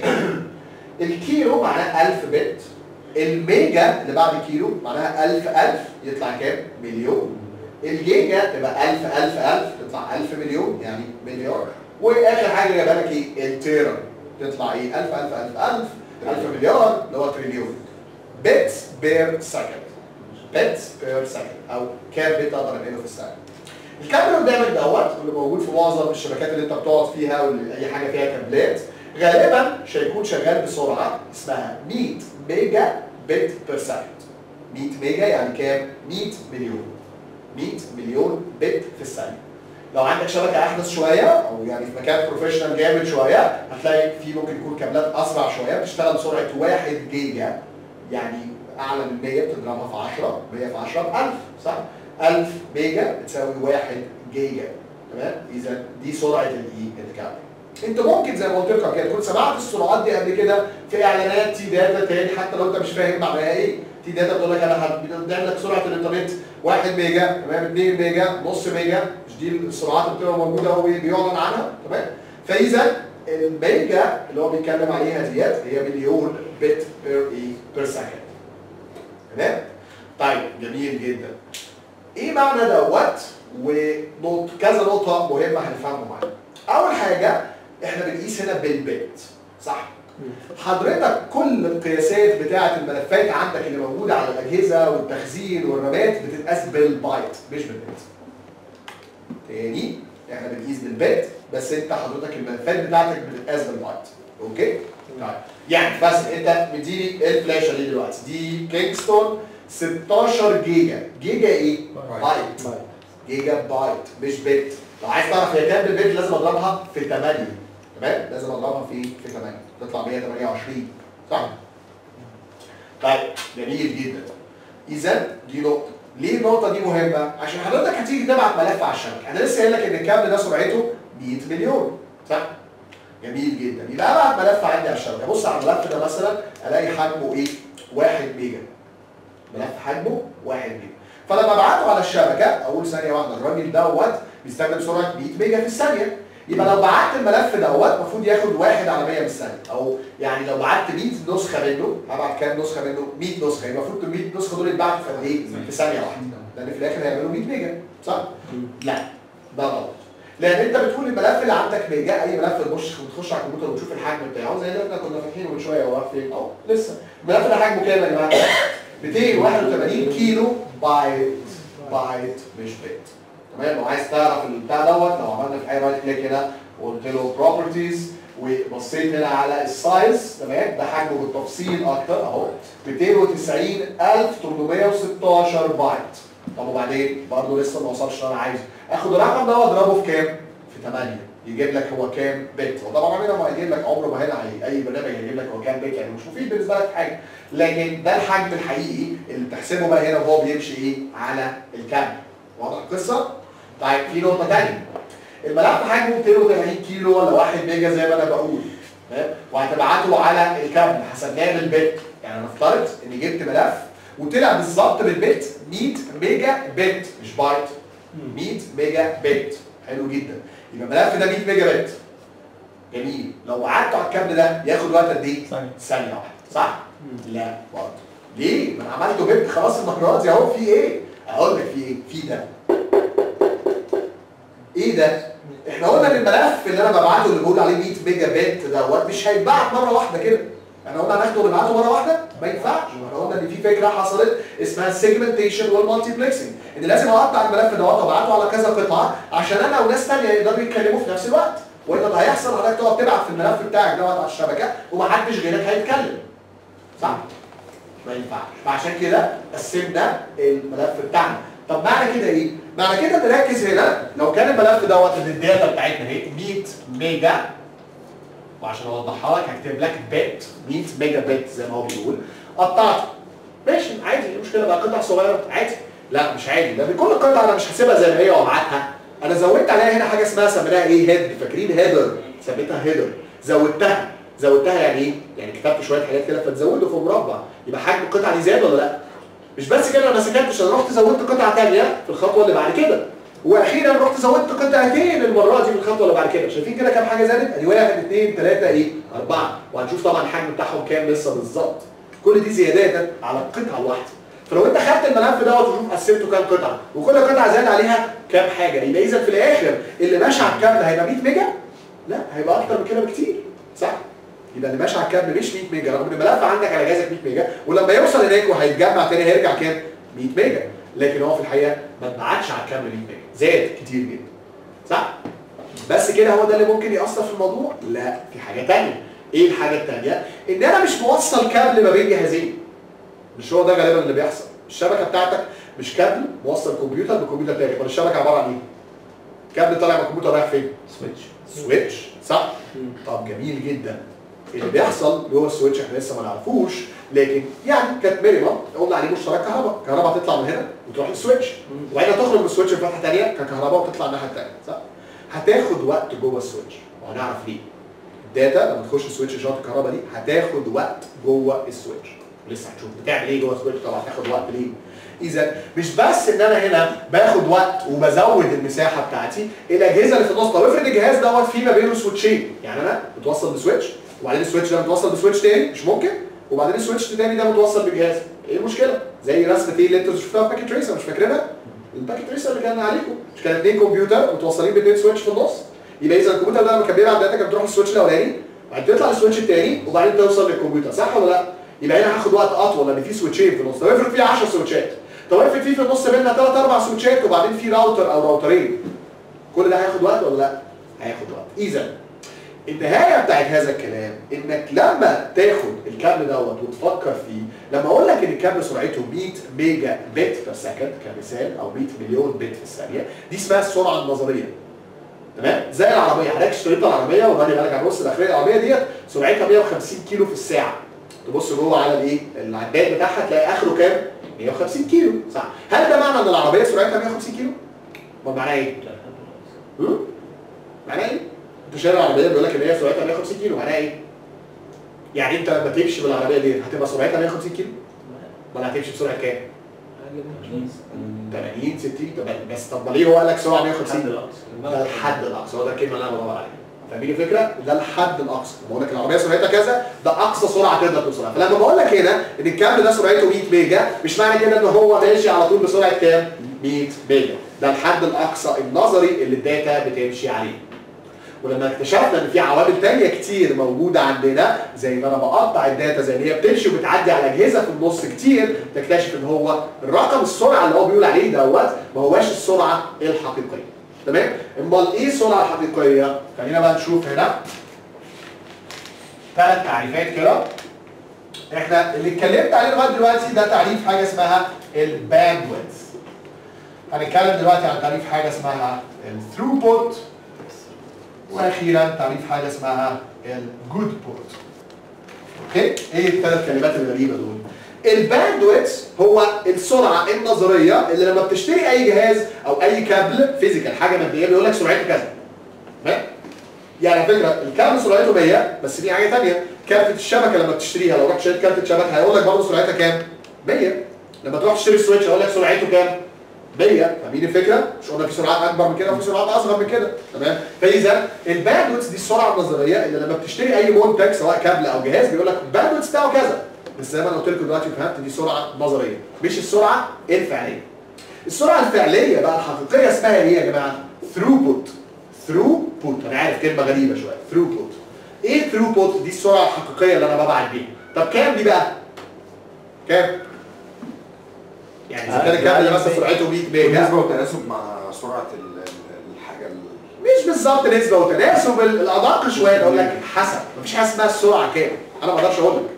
الكيلو معناه 1000 بت الميجا اللي بعد كيلو معناها 1000 1000 يطلع كام؟ مليون الجيجا تبقى 1000 1000 1000 تطلع 1000 مليون يعني مليار واخر حاجه جايبها لك ايه؟ التيرا تطلع ايه؟ 1000 1000 1000 1000 1000 مليار اللي هو تريليون بيتس بير سكند بيتس بير سكند او كام بت اقدر انقله في الثانيه الكاميرا قدامك دوت واللي موجود في معظم الشبكات اللي انت بتقعد فيها واي حاجه فيها كابلات غالبا مش هيكون شغال بسرعه اسمها 100 ميجا بت بير سكند 100 ميجا يعني كام؟ 100 مليون 100 مليون بت في الثانيه لو عندك شبكه احدث شويه او يعني في مكان بروفيشنال جامد شويه هتلاقي في ممكن يكون كابلات اسرع شويه بتشتغل بسرعه 1 جيجا يعني اعلى من 100 بتضربها في 10 100 في 10 1000 صح 1000 ميجا بتساوي 1 جيجا تمام اذا دي سرعه الايه الكابل انت ممكن زي ما قلت لك كده كنت سمعت السرعات دي قبل كده في اعلانات تي داتا تاني حتى لو انت مش فاهم معناها ايه تي داتا بتقول لك انا بنعمل لك سرعه الانترنت 1 ميجا تمام 2 ميجا نص ميجا مش دي السرعات اللي بتبقى موجوده هو بيعلن عنها تمام فاذا الميجا اللي هو بيتكلم عليها ديت هي مليون بت بير ايه بير سكند تمام طيب جميل جدا ايه معنى دوت ونقط كذا نقطه مهمه هنفهمهم معانا اول حاجه احنا بنقيس هنا بالبت صح حضرتك كل القياسات بتاعه الملفات عندك اللي موجوده على الاجهزه والتخزين والرامات بتتقاس بالبايت مش بالبت تاني احنا بنقيس بالبت بس انت حضرتك الملفات بتاعتك بتتقاس بالبايت اوكي طيب يعني بس انت مديني ايه الفلاشه دي دلوقتي دي كينجستون 16 جيجا جيجا ايه بايت بايت جيجا بايت مش بت لو عايز تعرف هي كام بالبت لازم اضربها في 8 تمام لازم اضربها في في 8 تطلع 128 صح طيب جميل جدا اذا دي نقطه ليه النقطه دي مهمه عشان حضرتك هتيجي تبعت ملف على الشبكه انا لسه قايل لك ان الكابل ده سرعته 100 مليون صح جميل جدا يبقى ابعت ملف عندي على الشبكه بص على الملف ده مثلا الاقي حجمه ايه 1 ميجا ملف حجمه 1 ميجا فلما ابعته على الشبكه اقول ثانيه واحده الراجل دوت بيستخدم سرعه 100 ميجا في الثانيه يبقى لو بعت الملف دوت المفروض ياخد 1 على 100 من الثانيه او يعني لو بعت 100 نسخه منه هبعت كام نسخه منه 100 نسخه يبقى المفروض ال 100 نسخه دول يتبعتوا في قد ايه؟ في ثانيه واحده لان في الاخر هيعملوا 100 ميجا صح؟ لا ده غلط لان انت بتقول الملف اللي عندك ميجا اي ملف تخش بتخش على الكمبيوتر وتشوف الحجم بتاعه زي اللي احنا كنا فاتحينه من شويه هو فين اهو لسه الملف ده حجمه كام يا جماعه؟ 281 كيلو بايت بايت مش بت تمام لو عايز تعرف البتاع دوت لو عملنا في اي رايت كليك هنا وقلت له بروبرتيز وبصيت هنا على السايز تمام ده حجمه بالتفصيل اكتر اهو 290816 بايت طب وبعدين برضه لسه ما وصلش اللي انا عايزه اخد الرقم ده واضربه في كام؟ في 8 يجيب لك هو كام بت وطبعا هنا ما هيجيب لك عمره ما هنا هي- اي برنامج هيجيب لك هو كام بت يعني مش مفيد بالنسبه لك في حاجه لكن ده الحجم الحقيقي اللي بتحسبه بقى هنا وهو بيمشي ايه على الكابل واضح القصه؟ طيب في نقطه ثانيه الملف حجمه 280 كيلو ولا 1 ميجا زي ما انا بقول تمام وهتبعته على الكابل حسبناه بالبت يعني نفترض اني جبت ملف وطلع بالظبط بالبت 100 ميجا بت مش بايت 100 ميجا بت حلو جدا يبقى الملف ده 100 ميجا بت جميل لو بعته على الكابل ده ياخد وقت قد ايه؟ ثانية. ثانيه واحده صح؟ لا برضه ليه؟ ما انا عملته بت خلاص المره دي اهو في ايه؟ اقول لك في ايه؟ في ده ايه ده؟ احنا قلنا ان الملف اللي انا ببعته اللي بقول عليه 100 ميجا بت دوت مش هيتبعت مره واحده كده احنا قلنا هناخده ونبعته مره واحده ما ينفعش احنا قلنا ان في فكره حصلت اسمها السيجمنتيشن والمالتيبلكسنج ان لازم اقطع الملف دوت وابعته على كذا قطعه عشان انا وناس ثانيه يقدروا يتكلموا في نفس الوقت والا اللي هيحصل حضرتك تقعد تبعت في الملف بتاعك دوت على الشبكه ومحدش غيرك هيتكلم صح؟ ما ينفعش فعشان كده قسمنا الملف بتاعنا طب معنى كده ايه؟ معنى كده نركز هنا لو كان الملف دوت اللي الداتا بتاعتنا اهي 100 ميجا وعشان اوضحها لك هكتب لك بت 100 ميجا بت زي ما هو بيقول قطعته ماشي عادي ايه المشكله بقى قطع صغيره عادي لا مش عادي ده بكل قطعه انا مش هسيبها زي ما هي وابعتها انا زودت عليها هنا حاجه اسمها سميناها ايه هيد فاكرين هيدر سميتها هيدر زودتها زودتها يعني ايه؟ يعني كتبت شويه حاجات كده فتزوده في مربع يبقى حجم القطعه دي زاد ولا لا؟ مش بس كده انا ما سكتش انا رحت زودت قطعه ثانيه في الخطوه اللي بعد كده واخيرا رحت زودت قطعتين المره دي في الخطوه اللي بعد كده شايفين كده كام حاجه زادت؟ ادي واحد اثنين ثلاثه ايه؟ اربعه وهنشوف طبعا الحجم بتاعهم كام لسه بالظبط كل دي زيادات على القطعه الواحده فلو انت خدت الملف دوت وشوف قسمته كام قطعه وكل قطعه زاد عليها كام حاجه يبقى اذا في الاخر اللي ماشي على الكابل هيبقى 100 ميجا؟ لا هيبقى اكتر من كده بكتير صح؟ يبقى اللي ماشي على الكابل مش 100 ميجا رغم ان الملف عندك على جهازك 100 ميجا ولما يوصل هناك وهيتجمع تاني هيرجع كام؟ 100 ميجا لكن هو في الحقيقه ما اتبعتش على الكابل 100 ميجا زاد كتير جدا صح؟ بس كده هو ده اللي ممكن يأثر في الموضوع؟ لا في حاجه ثانيه ايه الحاجه الثانيه؟ ان انا مش موصل كابل ما بين جهازين مش هو ده غالبا اللي بيحصل الشبكه بتاعتك مش كابل موصل كمبيوتر بكمبيوتر تاني امال الشبكه عباره عن ايه؟ كابل طالع من الكمبيوتر رايح فين؟ سويتش سويتش صح؟ طب جميل جدا اللي بيحصل جوه السويتش احنا لسه ما نعرفوش لكن يعني كانت مينيمم قلنا عليه مشترك كهرباء كهرباء هتطلع من هنا وتروح للسويتش وبعدين تخرج من السويتش بفتحه ثانيه ككهرباء وتطلع الناحيه الثانيه صح؟ هتاخد وقت جوه السويتش وهنعرف ليه الداتا لما تخش السويتش اشاره الكهرباء دي هتاخد وقت جوه السويتش ولسه هتشوف بتعمل ايه جوه السويتش طبعا هتاخد وقت ليه اذا مش بس ان انا هنا باخد وقت وبزود المساحه بتاعتي الاجهزه اللي في النص طب افرض الجهاز دوت فيه ما بينه سويتشين يعني انا متوصل بسويتش وبعدين السويتش ده متوصل بسويتش تاني مش ممكن وبعدين السويتش التاني ده متوصل بجهاز ايه المشكله زي رسمه ايه اللي انتوا شفتوها في باكيت تريسر مش فاكرينها الباكيت تريسر اللي كان عليكم مش كان اثنين كمبيوتر متوصلين باثنين سويتش في النص يبقى اذا الكمبيوتر ده لما كان بيبعت داتا كانت بتروح للسويتش الاولاني بعدين تطلع للسويتش الثاني وبعدين توصل للكمبيوتر صح ولا لا؟ يبقى هنا هاخد وقت اطول لان في سويتشين في النص طب افرض في 10 سويتشات طب افرض في في النص بيننا ثلاث اربع سويتشات وبعدين في راوتر او راوترين كل ده هياخد وقت ولا لا؟ هياخد وقت اذا النهايه بتاعت هذا الكلام انك لما تاخد الكابل دوت وتفكر فيه لما اقول لك ان الكابل سرعته 100 ميجا بت بير سكند كمثال او 100 مليون بت في الثانيه دي اسمها السرعه النظريه تمام زي العربيه حضرتك اشتريت العربيه وغالي بالك على النص الاخريه العربيه ديت سرعتها 150 كيلو في الساعه تبص جوه على الايه العداد بتاعها تلاقي اخره كام 150 كيلو صح هل ده معنى ان العربيه سرعتها 150 كيلو امال معناه ايه هم؟ معناه ايه انت شايف العربيه بيقول لك ان هي سرعتها 150 كيلو معناها ايه يعني انت لما تمشي بالعربيه دي هتبقى سرعتها 150 كيلو ولا هتمشي بسرعه كام 80 60 طب بس طب ما ليه هو قال لك سرعه 150 الحد الأقصى ده الحد الاقصى هو ده الكلمه اللي انا بدور عليها فاهمين الفكره؟ ده الحد الاقصى بقول لك العربيه سرعتها كذا ده اقصى سرعه تقدر توصلها فلما بقول لك هنا ان الكابل ده سرعته 100 ميجا مش معنى كده ان هو ماشي على طول بسرعه كام؟ 100 ميجا ده الحد الاقصى النظري اللي الداتا بتمشي عليه ولما اكتشفنا ان في عوامل تانية كتير موجوده عندنا زي ما انا بقطع الداتا زي ان هي بتمشي وبتعدي على اجهزه في النص كتير تكتشف ان هو الرقم السرعه اللي هو بيقول عليه دوت ما هواش السرعه الحقيقيه تمام امال ايه السرعه الحقيقيه خلينا بقى نشوف هنا ثلاث تعريفات كده احنا اللي اتكلمت عليه لغايه دلوقتي ده تعريف حاجه اسمها الباندويث هنتكلم دلوقتي عن تعريف حاجه اسمها الثروبوت واخيرا تعريف حاجه اسمها الجود بوت اوكي ايه الثلاث كلمات الغريبه دول الباندويث هو السرعه النظريه اللي لما بتشتري اي جهاز او اي كابل فيزيكال حاجه ماديه بيقول لك سرعته كذا تمام يعني على فكره الكابل سرعته 100 بس في حاجه ثانيه كارتة الشبكه لما بتشتريها لو رحت شريت كارتة شبكه هيقول لك برضه سرعتها كام 100 لما تروح تشتري السويتش هيقول لك سرعته كام 100 فاهمين الفكره؟ مش قلنا في سرعات اكبر من كده وفي سرعات اصغر من كده تمام؟ فاذا الباندويث دي السرعه النظريه اللي لما بتشتري اي منتج سواء كابل او جهاز بيقول لك الباندويث بتاعه كذا بس زي ما انا قلت لكم دلوقتي فهمت دي سرعه نظريه مش السرعه الفعليه. السرعه الفعليه بقى الحقيقيه اسمها ايه يا جماعه؟ ثروبوت ثروبوت انا عارف كلمه غريبه شويه ثروبوت ايه الثروبوت دي السرعه الحقيقيه اللي انا ببعت بيها طب كام دي بقى؟ كام؟ يعني اذا كان الكابل مثلا سرعته 100 ميجا نسبة وتناسب مع سرعة ال- ال- الحاجة ال- مش بالظبط نسبه وتناسب ال- الادق شويه اقول لك حسب مفيش حاجه اسمها السرعه كام انا ما اقدرش اقول لك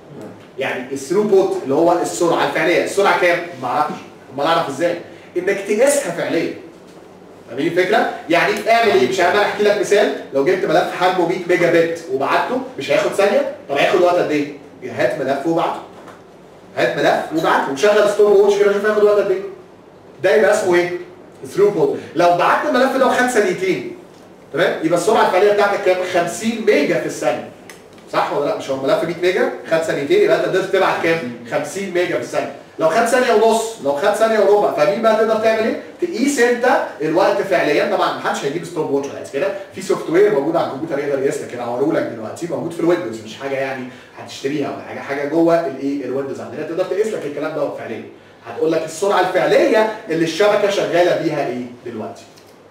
يعني الثروبوت اللي هو السرعه الفعليه السرعه كام ما اعرفش امال اعرف ازاي انك تقيسها فعليا فاهمين الفكره يعني اعمل ايه مش انا احكي لك مثال لو جبت ملف حجمه 100 ميجا بت وبعته مش هياخد ثانيه طب هياخد وقت قد ايه هات ملف وابعته هات ملف وابعته وشغل ستوب ووتش كده شوف هياخد وقت قد ايه ده يبقى اسمه ايه ثروبوت لو بعت الملف ده وخد ثانيتين تمام يبقى السرعه الفعليه بتاعتك كام 50 ميجا في الثانيه صح ولا لا مش هو الملف 100 ميجا خد ثانيتين يبقى انت قدرت تبعت كام 50 ميجا في الثانيه لو خد ثانيه ونص لو خد ثانيه وربع فمين بقى تقدر تعمل ايه تقيس انت الوقت فعليا طبعا ما حدش هيجيب ستوب ووتش ولا كده في سوفت وير موجود على الكمبيوتر يقدر يقيس لك كده هوريه لك دلوقتي موجود في الويندوز مش حاجه يعني هتشتريها ولا حاجه حاجه جوه الايه الويندوز عندنا تقدر تقيس لك الكلام ده فعليا هتقول لك السرعه الفعليه اللي الشبكه شغاله بيها ايه دلوقتي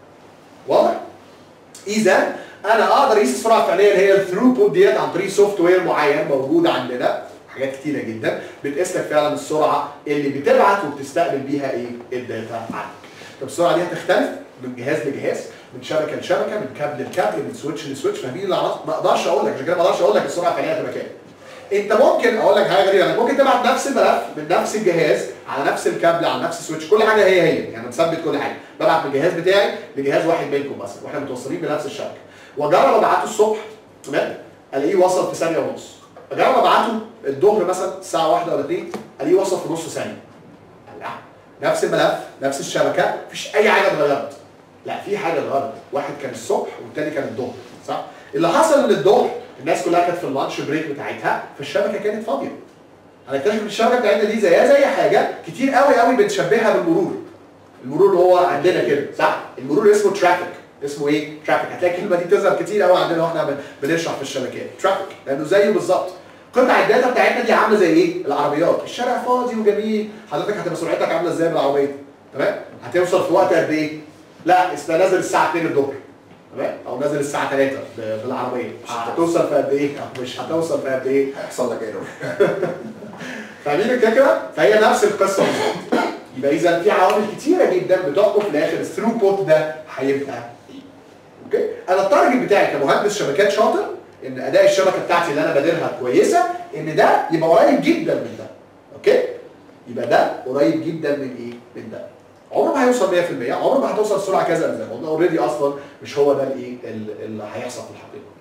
واضح اذا انا اقدر اقيس السرعه الفعليه اللي هي الثروبوت ديت عن طريق سوفت وير معين موجود عندنا حاجات كتيره جدا بتقيس لك فعلا السرعه اللي بتبعت وبتستقبل بيها ايه الداتا عنك طب السرعه دي هتختلف من جهاز لجهاز من شبكه لشبكه من كابل لكابل من سويتش لسويتش فاهمين اللي عرفت ما اقدرش اقول لك عشان كده ما اقدرش اقول لك السرعه الفعليه هتبقى كام انت ممكن اقول لك حاجه غريبه انك ممكن تبعت نفس الملف من نفس الجهاز على نفس الكابل على نفس السويتش كل حاجه هي هي يعني مثبت كل حاجه ببعت من الجهاز بتاعي لجهاز واحد منكم مثلا واحنا متوصلين بنفس الشبكه واجرب ابعته الصبح تمام الاقيه وصل في ثانيه ونص اجرب ابعته الظهر مثلا الساعه واحدة ولا 2 الاقيه وصل في نص ثانيه لا نفس الملف نفس الشبكه مفيش اي حاجه اتغيرت لا في حاجه اتغيرت واحد كان الصبح والتاني كان الظهر صح اللي حصل ان الظهر الناس كلها كانت في اللانش بريك بتاعتها فالشبكه كانت فاضيه هنكتشف ان الشبكه بتاعتنا دي زيها زي حاجه كتير قوي قوي بنشبهها بالمرور المرور اللي هو عندنا كده صح المرور اسمه ترافيك اسمه ايه ترافيك هتلاقي الكلمه دي بتظهر كتير قوي عندنا واحنا بن- بنشرح في الشبكات ترافيك لانه زيه بالظبط قطع الداتا بتاعتنا دي عامله زي ايه العربيات الشارع فاضي وجميل حضرتك هتبقى سرعتك عامله ازاي بالعربيه تمام هتوصل في وقت قد ايه لا اسمها نازل الساعه 2 الظهر تمام او نازل الساعه 3 ب- بالعربيه مش هتوصل في قد ايه مش هتوصل في قد ايه هيحصل لك ايرور فاهمين الفكره؟ فهي نفس القصه بالظبط. يبقى اذا في عوامل كتيره جدا بتحكم في الاخر الثروبوت ده هيبقى اوكي انا التارجت بتاعي كمهندس شبكات شاطر ان اداء الشبكه بتاعتي اللي انا بادرها كويسه ان ده يبقى قريب جدا من ده اوكي يبقى ده قريب جدا من ايه من ده عمره ما هيوصل 100% عمره ما هتوصل السرعه كذا زي ما قلنا اوريدي اصلا مش هو ده الايه ال- اللي هيحصل في الحقيقه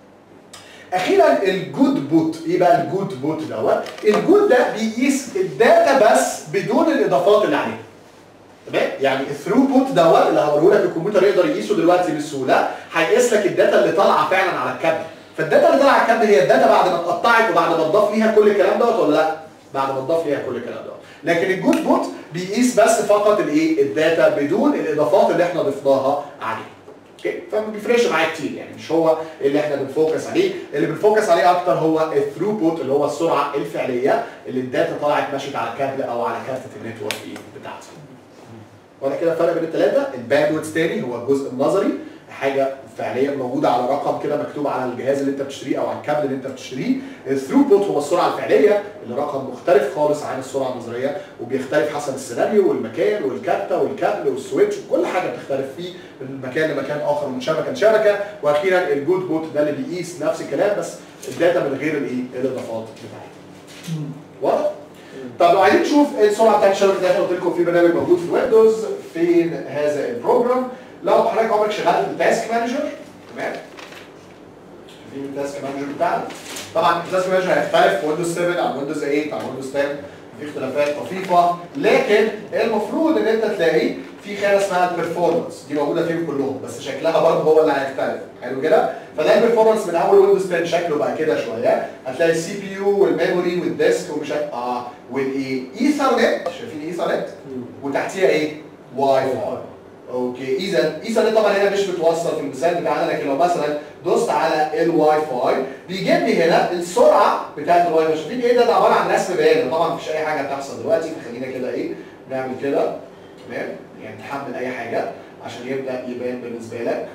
اخيرا الجود بوت ايه بقى الجود بوت دوت الجود ده بيقيس الداتا بس بدون الاضافات اللي عليها تمام يعني الثرو بوت دوت اللي هوريه لك الكمبيوتر يقدر يقيسه دلوقتي بسهوله هيقيس لك الداتا اللي طالعه فعلا على الكابل فالداتا اللي طالعه على الكابل هي الداتا بعد ما اتقطعت وبعد ما اتضاف ليها كل الكلام دوت ولا لا بعد ما اتضاف ليها كل الكلام دوت لكن الجود بوت بيقيس بس فقط الايه الداتا بدون الاضافات اللي احنا ضفناها عليه اوكي فما بيفرقش معايا كتير يعني مش هو اللي احنا بنفوكس عليه اللي بنفوكس عليه اكتر هو الثروبوت اللي هو السرعه الفعليه اللي الداتا طلعت مشيت على كابل او على كارتة النتورك ايه بتاعتي وانا كده الفرق بين الثلاثه الباندويث تاني هو الجزء النظري حاجه فعليا موجوده على رقم كده مكتوب على الجهاز اللي انت بتشتريه او على الكابل اللي انت بتشتريه الثروبوت هو السرعه الفعليه اللي رقم مختلف خالص عن السرعه النظريه وبيختلف حسب السيناريو والمكان والكارته والكابل والسويتش كل حاجه بتختلف فيه من مكان لمكان اخر من شبكه لشبكه واخيرا الجود بوت ده اللي بيقيس نفس الكلام بس الداتا من غير الايه الاضافات بتاعتها واضح؟ طب لو عايزين نشوف ايه السرعه بتاعت الشبكه زي ما قلت لكم في برنامج موجود في الويندوز فين هذا البروجرام لو حضرتك عمرك شغال في التاسك مانجر تمام شايفين التاسك مانجر بتاعنا طبعا التاسك مانجر هيختلف في ويندوز 7 عن ويندوز 8 عن ويندوز 10 في اختلافات طفيفه لكن المفروض ان انت تلاقي في خانه اسمها البرفورمانس دي موجوده فيهم كلهم بس شكلها برضه هو اللي هيختلف حلو كده فده البرفورمانس من اول ويندوز 10 شكله بقى كده شويه هتلاقي السي بي يو والميموري والديسك ومش عارف- اه والايه ايثرنت شايفين ايثرنت وتحتيها ايه واي فاي اوكي اذا ايثرنت طبعا هنا مش بتوصل في المثال بتاعنا لكن لو مثلا دوست على الواي فاي بيجيب لي هنا السرعه بتاعت الواي فاي شايفين ايه ده ده عباره عن رسم بياني طبعا مفيش اي حاجه بتحصل دلوقتي فخلينا كده ايه نعمل كده تمام يعني نحمل اي حاجه عشان يبدا يبان بالنسبه لك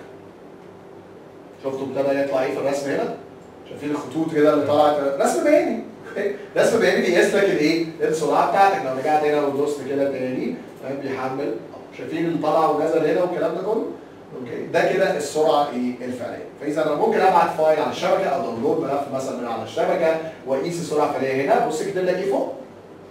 شفتوا ابتدى يطلع ايه في الرسم هنا شايفين الخطوط كده اللي طلعت رسم بياني رسم بياني بيقيس لك الايه السرعه بتاعتك لو رجعت هنا ودوست كده تاني تمام بيحمل شايفين اللي طلع ونزل هنا والكلام ده كله اوكي ده كده السرعه ايه الفعليه فاذا انا ممكن ابعت فايل على الشبكه او داونلود ملف مثلا من على الشبكه واقيس السرعه الفعليه هنا بص كده لك ايه فوق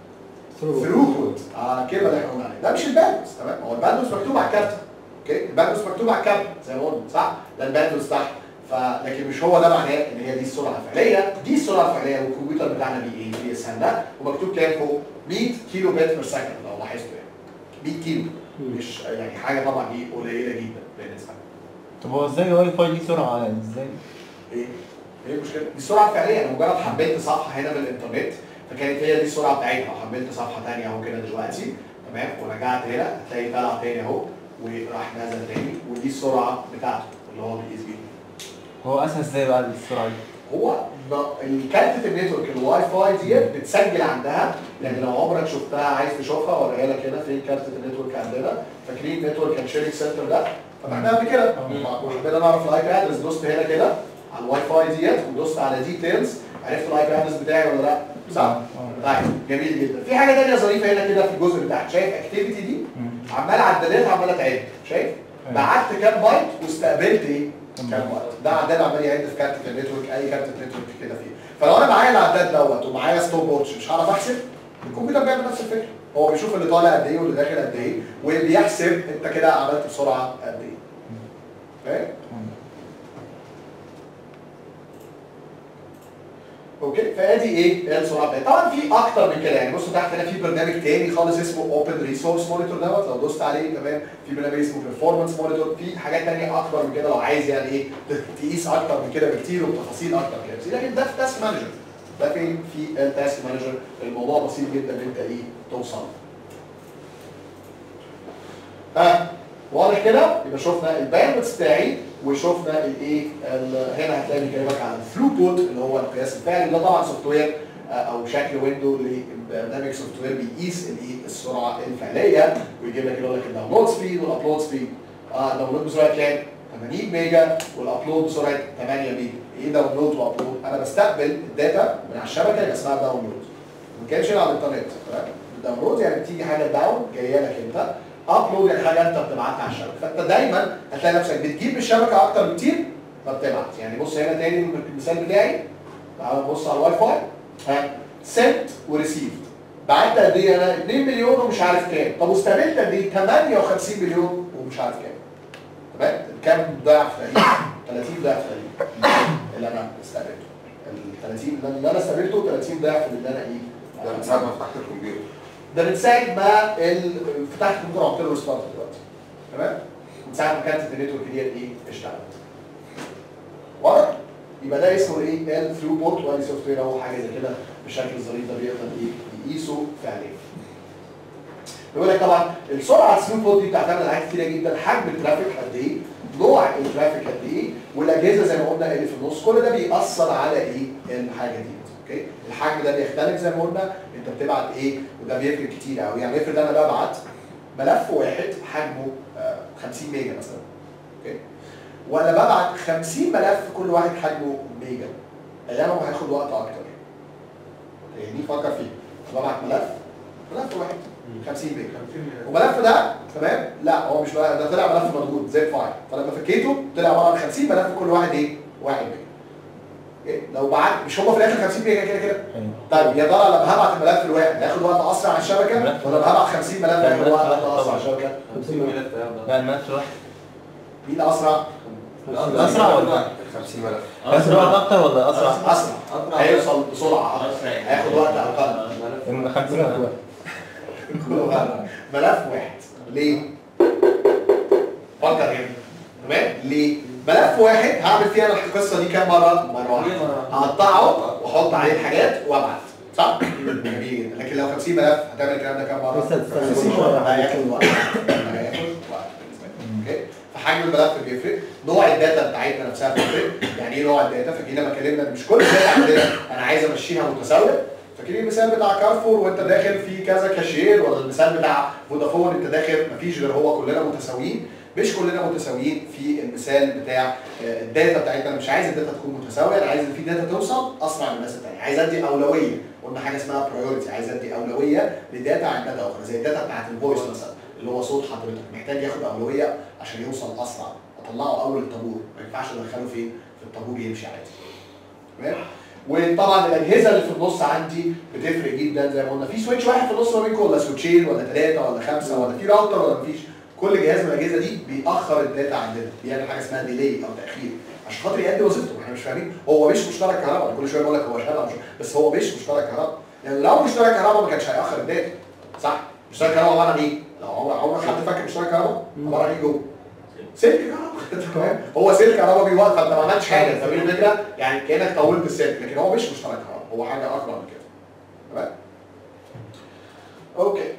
ثروبوت اه الكلمه اللي احنا قلنا عليها ده مش الباندوس تمام هو الباندوس مكتوب على الكارت اوكي الباندوس مكتوب على الكارت زي ما قلنا صح ده الباندوس تحت فلكن مش هو ده معناه ان هي دي السرعه الفعليه دي السرعه الفعليه والكمبيوتر بتاعنا بي ايه بيقيسها لنا ومكتوب كام فوق 100 كيلو بت بير سكند لو لاحظتوا يعني 100 كيلو مش يعني حاجه طبعا دي قليله جدا بالنسبه لنا طب هو ازاي الواي فاي ليه سرعه ازاي؟ ايه؟ ايه المشكله؟ دي السرعه الفعليه انا مجرد حملت صفحه هنا من الانترنت فكانت هي دي السرعه بتاعتها لو حملت صفحه ثانيه اهو كده دلوقتي تمام ورجعت هنا هتلاقي طلع تاني اهو وراح نزل تاني ودي السرعه بتاعته اللي هو بيقيس بيها هو اسهل ازاي بقى السرعه دي؟ هو ب- الكارتة النتورك الواي فاي ديت بتسجل عندها يعني لو عمرك شفتها عايز تشوفها اوريها لك هنا فين كارتة النتورك عندنا فاكرين نتورك اند شيرنج سنتر ده فتحناها قبل كده وحبينا نعرف الاي بي ادرس دوست هنا كده على الواي فاي ديت ودوست على ديتيلز عرفت الاي بي ادرس بتاعي ولا لا؟ صح؟ اه. طيب جميل جدا في حاجه ثانيه ظريفه هنا كده في الجزء بتاعك شايف اكتيفيتي دي مم. عمال عدادات عماله تعد شايف؟ ايوه. بعت كام بايت واستقبلت ايه؟ كام كام بايت. بايت ده عداد عمال يعد في كارت النتورك اي كارت نتورك كده فيه فلو انا معايا العداد دوت ومعايا ستوب واتش مش هعرف احسب الكمبيوتر بيعمل نفس الفكره هو بيشوف اللي طالع قد ايه واللي داخل قد ايه وبيحسب انت كده عملت بسرعه قد ايه فاهم؟ اوكي فادي ايه السرعه بتاعتي طبعا في اكتر من كده يعني بصوا تحت هنا في برنامج تاني خالص اسمه اوبن ريسورس مونيتور دوت لو دوست عليه تمام في برنامج اسمه بيرفورمانس مونيتور في حاجات تانية اكتر من كده لو عايز يعني ايه تقيس اكتر من كده بكتير وبتفاصيل اكتر من كده لكن ده في تاسك مانجر ده فين في التاسك مانجر الموضوع بسيط جدا ان انت ايه توصل ها واضح كده يبقى شفنا الباندويث بتاعي وشفنا الايه ال- هنا هتلاقي بيكلمك عن الثروبوت اللي هو القياس الفعلي ده طبعا سوفت وير آه، او شكل ويندو لبرنامج سوفت وير بيقيس الايه السرعه الفعليه ويجيب لك يقول لك الداونلود سبيد والابلود سبيد اه الداونلود بسرعه كام؟ 80 ميجا والابلود بسرعه 8 ميجا ايه داونلود وابلود؟ انا بستقبل الداتا من على الشبكه يبقى اسمها داونلود ما كانش على الانترنت تمام الداونلود يعني بتيجي حاجه داون جايه لك انت ابلود يعني حاجه انت بتبعتها على الشبكه فانت دايما هتلاقي نفسك بتجيب الشبكه اكتر بكتير ما بتبعت يعني بص هنا تاني المثال بتاعي تعال نبص على الواي فاي ها سنت وريسيفد بعت قد ايه انا 2 مليون ومش عارف كام طب واستقبلت قد ايه 58 مليون ومش عارف كام تمام كام ضعف تقريبا 30 ضعف تقريبا اللي انا استقبلته ال 30 اللي انا استقبلته 30 ضعف اللي انا ايه ده من ساعه ما فتحت الكمبيوتر ده من ساعه ما ال- فتحت الكمبيوتر وعملت له ريستارت دلوقتي تمام من ساعه ما كانت النتورك ديت ايه اشتغلت واضح يبقى ده اسمه ايه الثرو بوت وادي سوفت وير اهو حاجه زي كده بالشكل الظريف ده بيقدر ايه يقيسه فعليا بيقول لك طبعا السرعه الثرو بوت دي بتعتمد على حاجات كتيره جدا حجم الترافيك قد ايه نوع الترافيك قد ايه والاجهزه زي ما قلنا اللي في النص كل ده بيأثر على ايه الحاجه دي اوكي الحجم ده بيختلف زي ما قلنا انت بتبعت ايه وده بيفرق كتير قوي يعني افرض انا ببعت ملف واحد حجمه آه، 50 ميجا مثلا اوكي وانا ببعت 50 ملف كل واحد حجمه ميجا ايامه هياخد وقت اكتر يعني فكر فيه ببعت ملف ملف واحد 50 ميجا والملف ده تمام لا هو مش بقى ده طلع ملف مضغوط زي الفايل فلما فكيته طلع عباره عن 50 ملف كل واحد ايه؟ واحد ميجا إيه؟ لو بعت مش هم في الاخر 50 ميجا كده كده طيب يا ترى لما هبعت الملف الواحد هياخد وقت اسرع على الشبكه الملف- ولا لما هبعت 50 ملف لا، هياخد الملف وقت الواحد اسرع على طبعا. الشبكه 50 ملف ياخد لا الملف الواحد مين اسرع؟ أسرع ولا 50 ملف أسرع أكتر ولا أسرع؟ اسرع هيوصل بسرعه أكتر. هياخد وقت اقل من 50 ولا ملف واحد ليه؟ فكر هنا تمام؟ ليه؟ ملف واحد هعمل فيه انا القصه دي كام مره؟ مره واحده هقطعه واحط عليه الحاجات وابعت صح؟ جميل جدا لكن لو 50 ملف هتعمل الكلام ده كام مره؟ لسه هتستنى 50 كل شوية. هياخد وقت هياخد وقت بالنسبه لك اوكي؟ فحجم الملف بيفرق نوع الداتا بتاعتنا نفسها بتفرق يعني ايه نوع الداتا فاكرين لما اتكلمنا إن مش كل الداتا عندنا انا عايز امشيها متساويه فاكرين المثال بتاع كارفور وانت داخل في كذا كاشير ولا المثال بتاع فودافون انت داخل مفيش غير هو كلنا متساويين مش كلنا متساويين في المثال بتاع آه، الداتا بتاعتنا انا مش عايز الداتا تكون متساويه انا عايز ان في داتا توصل اسرع من الناس الثانيه عايز ادي اولويه قلنا حاجه اسمها برايورتي عايز ادي اولويه لداتا عن داتا اخرى زي الداتا بتاعت الفويس مثلا اللي هو صوت حضرتك محتاج ياخد اولويه عشان يوصل اسرع اطلعه اول الطابور ما ينفعش ادخله فين في الطابور يمشي عادي تمام وطبعا الاجهزه اللي في النص عندي بتفرق جدا زي ما قلنا في سويتش واحد في النص ما بينكم ولا سويتشين ولا ثلاثه ولا خمسه ولا في راوتر ولا مفيش كل جهاز من الاجهزه دي بيأخر الداتا عندنا بيعمل حاجه اسمها ديلي او تاخير عشان خاطر يأدي وظيفته احنا مش فاهمين هو مش مشترك كهرباء أنا كل شويه بقول لك هو شغال مش بس هو مش مشترك كهرباء يعني لو مشترك كهرباء ما كانش هيأخر الداتا صح مشترك كهرباء عباره عن ايه؟ لو عمر عمر حد فاكر مشترك كهرباء عباره عن ايه جوه؟ سلك كهرباء تمام هو سلك كهرباء بيوقف فانت ما عملتش حاجه انت فاهم الفكره؟ يعني كانك طولت السلك لكن هو مش مشترك كهرباء هو حاجه اكبر من كده تمام؟ اوكي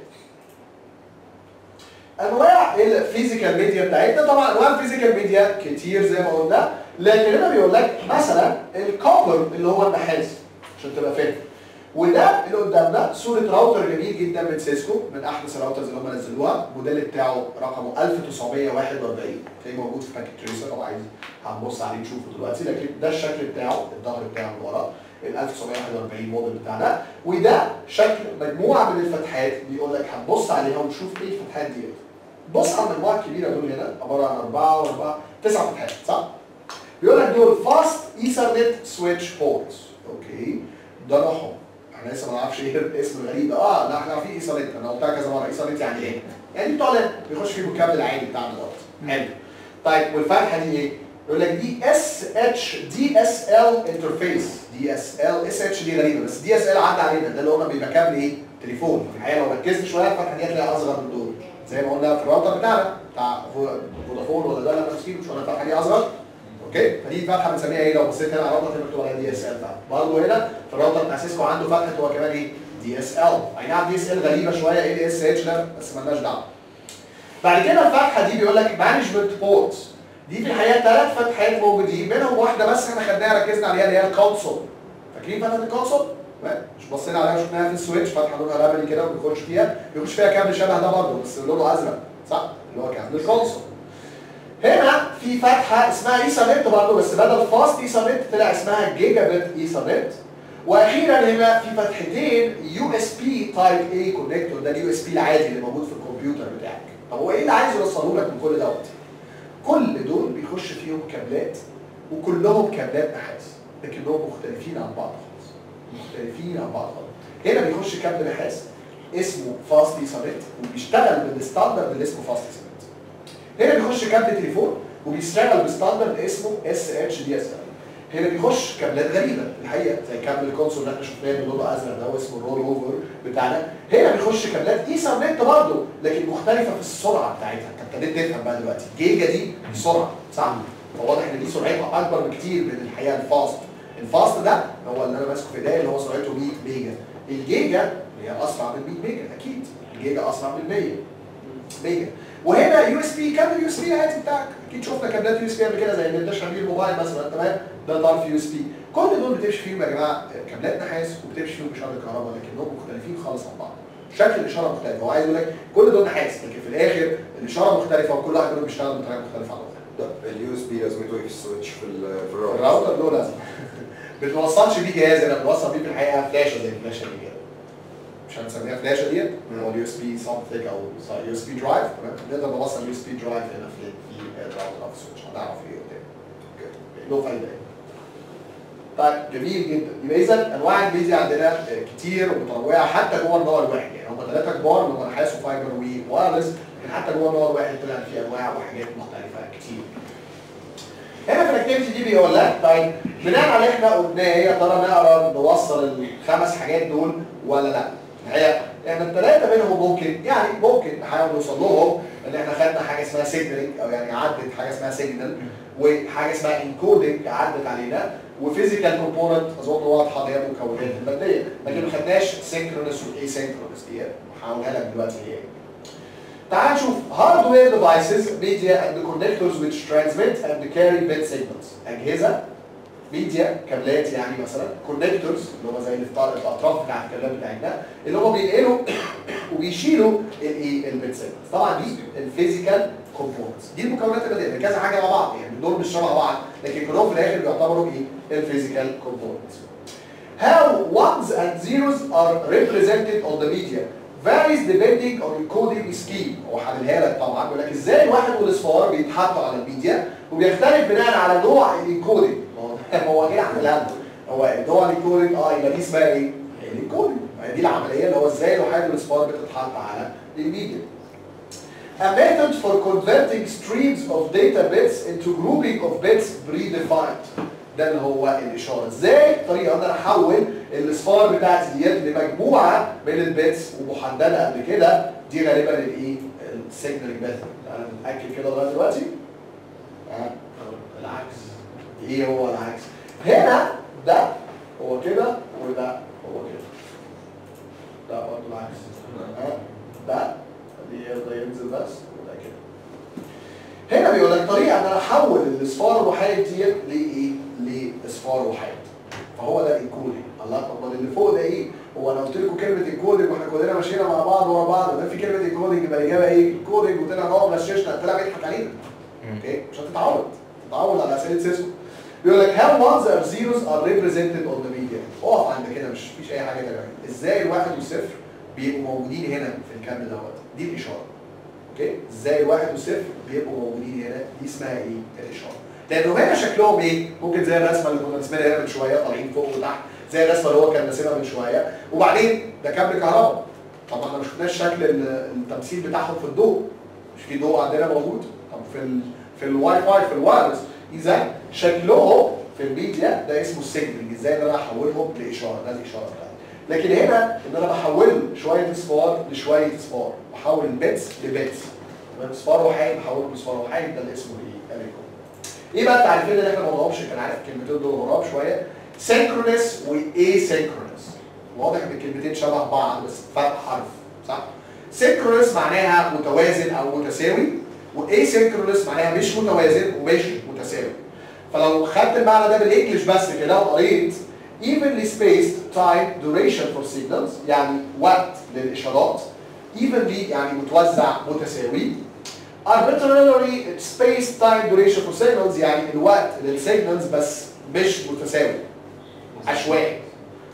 انواع الفيزيكال ميديا بتاعتنا طبعا انواع الفيزيكال ميديا كتير زي ما قلنا لكن هنا بيقول لك مثلا الكوبر اللي هو النحاس عشان تبقى فاهم وده اللي قدامنا صوره راوتر جميل جدا من سيسكو من احدث الراوترز اللي هم نزلوها الموديل بتاعه رقمه 1941 تلاقيه موجود في باكيت تريسر لو عايز هنبص عليه نشوفه دلوقتي لكن ده الشكل بتاعه الظهر بتاعه من ورا ال 1941 موديل بتاعنا وده شكل مجموعه من الفتحات بيقول لك هنبص عليها ونشوف ايه الفتحات دي بص على المجموعه الكبيره دول هنا عباره عن اربعه واربعه تسع فتحات صح؟ بيقول لك دول فاست ايثرنت سويتش بورتس اوكي ده نوعهم احنا لسه ما نعرفش ايه الاسم الغريب ده اه لا احنا عارفين ايثرنت انا قلتها كذا مره ايثرنت يعني ايه؟ يعني بتوع اللي بيخش فيه الكابل العادي بتاعنا دوت حلو طيب والفتحه دي ايه؟ يقول لك دي اس اتش دي اس ال انترفيس دي اس ال اس اتش دي غريبه بس دي اس ال عدى علينا ده اللي قلنا بيبقى كابل ايه؟ تليفون في الحقيقه لو ركزت شويه الفتحه دي هتلاقيها اصغر من دول زي ما قلنا في الراوتر بتاعنا بتاع فو- فودافون ولا ده اللي احنا ماسكينه مش قلنا الفتحه دي اصغر اوكي فدي فتحه بنسميها ايه لو بصيت هنا على الراوتر هتبقى مكتوب عليها دي اس ال برضه هنا في الراوتر بتاع سيسكو عنده فتحه هو كمان ايه؟ دي اس ال اي نعم دي اس ال غريبه شويه ايه دي اس اتش ده بس مالناش دعوه بعد كده الفتحه دي بيقول لك مانجمنت بورتس دي في الحقيقه ثلاث فتحات موجودين منهم واحده بس احنا خدناها ركزنا عليها اللي هي الكونسول فاكرين فتحه الكونسول؟ لا، مش بصينا عليها شفناها في السويتش فتحه لونها لبني كده وبيخش فيها بيخش فيها كابل شبه ده برضه بس لونه ازرق صح؟ اللي هو كابل الكونسول هنا في فتحه اسمها ايثرنت برضه بس بدل فاست ايثرنت طلع اسمها جيجا بت ايثرنت واخيرا هنا في فتحتين يو اس بي تايب اي كونكتور ده اليو اس بي العادي اللي موجود في الكمبيوتر بتاعك طب هو ايه اللي عايز يوصله لك من كل دوت؟ كل دول بيخش فيهم كابلات وكلهم كابلات نحاس لكنهم مختلفين عن بعض خالص مختلفين عن بعض خالص هنا بيخش كابل نحاس اسمه فاست ايثرنت وبيشتغل بالستاندرد اللي اسمه فاست ايثرنت هنا بيخش كابل تليفون وبيشتغل بستاندرد اسمه اس اتش دي اس ال هنا بيخش كابلات غريبه الحقيقه زي كابل الكونسول اللي احنا شفناه اللي لونه ازرق ده هو اسمه الرول اوفر بتاعنا هنا بيخش كابلات ايثرنت برضه لكن مختلفه في السرعه بتاعتها انت ابتديت تفهم بقى دلوقتي الجيجا دي سرعه صح فواضح ان دي سرعتها اكبر بكتير من الحقيقه الفاست الفاست ده هو اللي انا ماسكه في ايديا اللي هو سرعته 100 ميجا الجيجا هي اسرع من 100 ميجا اكيد الجيجا اسرع من 100 ميجا وهنا يو اس بي كابل يو اس بي العادي بتاعك اكيد شفنا كابلات يو اس بي قبل كده زي اللي بتشحن بيه الموبايل مثلا تمام ده طرف يو اس بي كل دول بتمشي فيهم يا جماعه كابلات نحاس وبتمشي فيهم اشاره كهرباء لكنهم مختلفين خالص عن بعض شكل الاشاره مختلف هو عايز يقول لك كل دول نحاس لكن في الاخر الاشاره مختلفه وكل واحد منهم بيشتغل بطريقه مختلفه عن الاخر اليو اس بي لازمته ايه في السويتش في ال- في الراوتر الراوتر له لازمه ما بتوصلش بيه جهاز انا بنوصل بيه في الحقيقه فلاشه زي الفلاشه دي كده مش هنسميها فلاشه ديت هو اليو اس بي سامثينج او يو اس بي درايف تمام نقدر نوصل يو اس بي درايف هنا في في الراوتر او السويتش هنعرف ايه قدام له فايده يعني. طيب جميل جدا يبقى اذا انواع الميديا عندنا آه، كتير ومتنوعه حتى جوه النوع الواحد يعني هم ثلاثه كبار اللي هم نحاس وفايبر ووايرلس لكن حتى جوه النوع الواحد طلع فيه انواع وحاجات مختلفه كتير. هنا في الاكتيفيتي دي بيقول لك طيب بناء على اللي احنا قلناه يا ترى نقدر نوصل الخمس حاجات دول ولا لا؟ الحقيقه يعني الثلاثه منهم ممكن يعني ممكن نحاول نوصل لهم ان احنا خدنا حاجه اسمها سيجنالينج او يعني عدت حاجه اسمها سيجنال وحاجه اسمها انكودنج عدت علينا وفيزيكال كومبوننت اظن واضحه اللي هي المكونات الماديه لكن ما خدناش سينكرونس والاي سينكرونس دي هحاولها لك دلوقتي هي ايه. تعال نشوف hardware devices media and the connectors which transmit and carry bit signals اجهزه ميديا كابلات يعني مثلا كونكتورز اللي هم زي اللي في طا- الاطراف بتاعت الكابلات بتاعتنا اللي هم بينقلوا وبيشيلوا الايه البيت سيجنالز طبعا دي الفيزيكال كومبوننتس دي المكونات البديهيه كذا حاجه مع بعض يعني دول مش شبه بعض لكن كلهم في الاخر بيعتبروا ايه الفيزيكال كومبوننتس How ones and zeros are represented on the media varies depending on encoding scheme هو حللها لك طبعا بيقول لك ازاي الواحد والاصفار بيتحطوا على الميديا وبيختلف بناء على نوع الانكودنج هو جه عملها لنا هو نوع الانكودنج اه يبقى دي اسمها ايه؟ هي الانكودنج دي العمليه اللي هو ازاي الوحيد والاصفار بتتحط على الميديا A method for converting streams of data bits into grouping of bits predefined ده اللي هو الاشاره ازاي طريقه ان انا احول الاصفار بتاعتي ديت لمجموعه من البيتس ومحدده قبل كده دي غالبا الايه السيجنال ميثود انا متاكد كده لغايه دلوقتي آه، العكس ايه هو العكس هنا ده هو كده وده هو كده ده برضه العكس آه، ده دي يرضى ينزل بس وده كده هنا بيقول لك طريقه ان انا احول الاصفار الوحيد ديت لايه؟ لاصفار وحيد فهو ده الانكودنج الله طب ما اللي فوق ده ايه؟ هو انا قلت لكم كلمه انكودنج واحنا كلنا ماشيين مع بعض ورا بعض وده في كلمه انكودنج يبقى الاجابه ايه؟ انكودنج وطلع ان هو مغششنا طلع بيضحك علينا اوكي مش هتتعود تتعود على اسئله سيسكو بيقول لك how ones or zeros are represented on the media اقف عند كده مش فيش اي حاجه تانيه ازاي الواحد والصفر بيبقوا موجودين هنا في الكم دوت دي الاشاره اوكي ازاي الواحد والصفر بيبقوا موجودين هنا دي اسمها ايه الاشاره لانه هنا شكلهم ايه ممكن زي الرسمه اللي كنا رسمينها هنا من شويه طالعين فوق وتحت زي الرسمه اللي هو كان راسمها من شويه وبعدين ده كابل كهرباء طبعا احنا ما شفناش شكل ال- التمثيل بتاعهم في الضوء مش في ضوء عندنا موجود طب في ال في الواي فاي في الوايرلس اذا شكلهم في الميديا ده اسمه السيجنال ازاي ان انا احولهم لاشاره ده الاشاره بتاعتي لكن هنا ان انا بحول شويه اصفار لشويه اصفار بحول البيتس لبيتس اصفار وحيد بحولهم لاصفار وحيد ده اللي اسمه ايه؟ الريكورد ايه بقى التعريفين اللي احنا ما قلناهمش كان عارف الكلمتين دول غراب شويه سينكرونس واي سينكرونس واضح ان الكلمتين شبه بعض بس فرق حرف صح سينكرونس معناها متوازن او متساوي واي سينكرونس معناها مش متوازن ومش متساوي فلو خدت المعنى ده بالانجلش بس كده وقريت evenly spaced time duration for signals يعني وقت للاشارات evenly يعني متوزع متساوي arbitrarily spaced time duration for signals يعني الوقت للسيجنالز بس مش متساوي عشوائي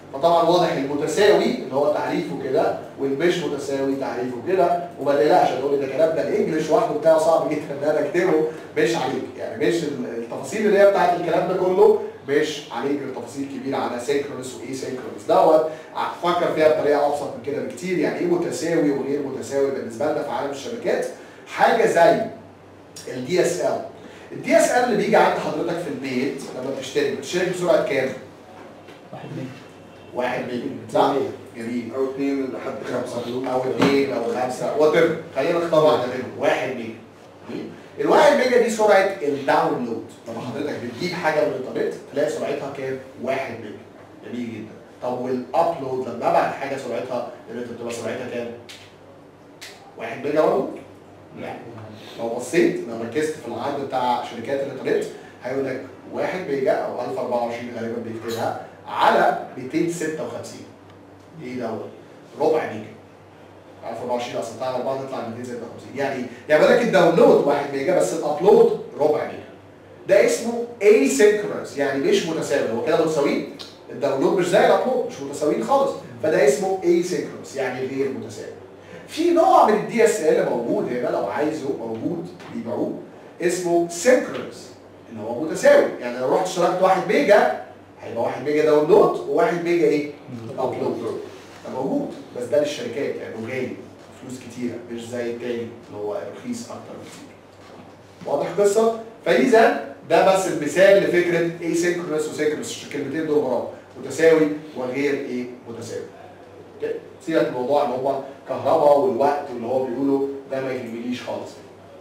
فطبعا واضح المتساوي اللي هو تعريفه كده والمش متساوي تعريفه كده وما تقلقش هتقول لي ده كلام ده الانجليش لوحده بتاعه صعب جدا ان انا اكتبه مش عليك يعني مش التفاصيل اللي هي بتاعت الكلام ده كله مش عليك التفاصيل كبيره على سينكرونس وايه سينكرونس دوت هتفكر فيها بطريقه ابسط من كده بكتير يعني ايه متساوي وغير متساوي بالنسبه لنا في عالم الشبكات حاجه زي الدي اس ال الدي اس ال اللي بيجي عند حضرتك في البيت لما بتشتري بتشتري بسرعه كام؟ واحد منهم واحد ميجا صح؟ جميل او اثنين لحد خمسه او اثنين او خمسه وات خلينا نختار واحده منهم واحد ميجا جميل؟ الواحد ميجا دي سرعه الداونلود لما حضرتك بتجيب حاجه من الانترنت تلاقي سرعتها كام؟ واحد ميجا جميل جدا طب والابلود لما ابعت حاجه سرعتها النت بتبقى سرعتها كام؟ واحد ميجا برضه؟ لا لو بصيت لو ركزت في العرض بتاع شركات الانترنت هيقول لك 1 ميجا او 1024 غالبا بيكتبها على 256 ايه دوت؟ ربع ميجا 1024 اصلا بتاع 4 تطلع 256 يعني يعني بالك الداونلود 1 ميجا بس الابلود ربع ميجا ده اسمه asynchronous يعني مش متساوي هو كده متساويين الداونلود مش زي الابلود مش متساويين خالص فده اسمه asynchronous يعني غير متساوي في نوع من الدي اس ال موجود هنا لو عايزه موجود بيبيعوه اسمه سينكرونس اللي هو متساوي يعني لو رحت اشتركت 1 ميجا هيبقى 1 ميجا داونلود و1 ميجا ايه؟ ابلود ده موجود بس ده للشركات يعني غالي فلوس كتيره مش زي التاني اللي هو رخيص اكتر بكتير واضح القصه؟ فاذا ده بس المثال لفكره ايه سينكرونس وسينكرونس الكلمتين دول غراب متساوي وغير ايه متساوي اوكي؟ سيبك من موضوع ان هو كهرباء والوقت واللي هو بيقوله ده ما يهمنيش خالص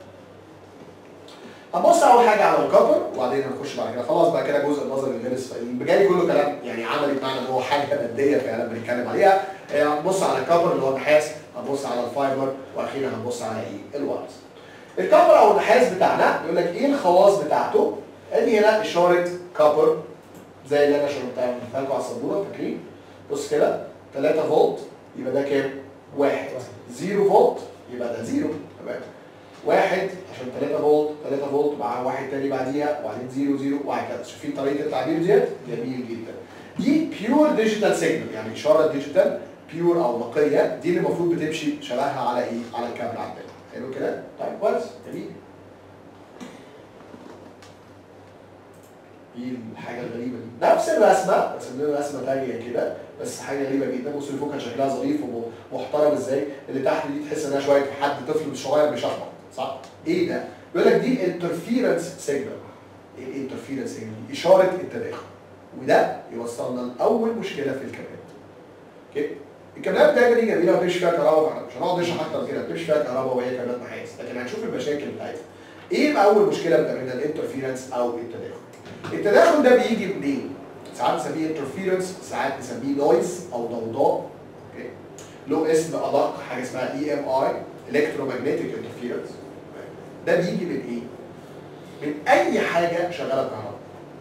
هنبص اول حاجه على الكبر وبعدين هنخش بعد كده خلاص بقى كده جزء النظري اللي غير اللي جاي كله كلام يعني عملي بمعنى ان هو حاجه ماديه فعلا بنتكلم عليها آه، هنبص على الكبر اللي هو النحاس هنبص على الفايبر واخيرا هنبص على ايه الوايرز الكبر او النحاس بتاعنا يقول لك ايه الخواص بتاعته ادي هنا اشاره كبر زي اللي انا شرحتها لكم على السبوره فاكرين بص كده 3 فولت يبقى ده كام؟ واحد 0 فولت يبقى ده زيرو تمام واحد عشان 3 فولت 3 فولت مع واحد تاني بعديها وبعدين 0 0 وهكذا شايفين طريقه التعبير ديت جميل جدا دي بيور ديجيتال سيجنال يعني اشاره ديجيتال بيور او نقيه دي اللي المفروض بتمشي شبهها على ايه؟ على الكابل عندنا حلو كده؟ طيب كويس جميل ايه الحاجه الغريبه دي؟ نفس الرسمه رسم لنا رسمه ثانيه كده بس حاجه غريبه جدا بص اللي فوق كان شكلها ظريف ومحترم ازاي اللي تحت دي تحس انها شويه حد طفل صغير بيشخبط صح؟ ايه ده؟ بيقول لك دي انترفيرنس سيجنال ايه الانترفيرنس سيجنال؟ اشاره التداخل وده يوصلنا لاول مشكله في الكابلات اوكي؟ الكابلات دايما دي جميله وتمشي فيها كهرباء فاحنا مش هنقعد نشرح اكتر كده بتمشي فيها كهرباء وهي كابلات نحاس لكن هنشوف المشاكل بتاعتها ايه بقى اول مشكله بتقابلنا الانترفيرنس او التداخل التداخل ده بيجي منين؟ ساعات نسميه انترفيرنس ساعات نسميه نويز او ضوضاء اوكي له اسم ادق حاجه اسمها اي ام اي الكترومagnetic انترفيرنس ده بيجي من ايه؟ من اي حاجه شغاله بكهرباء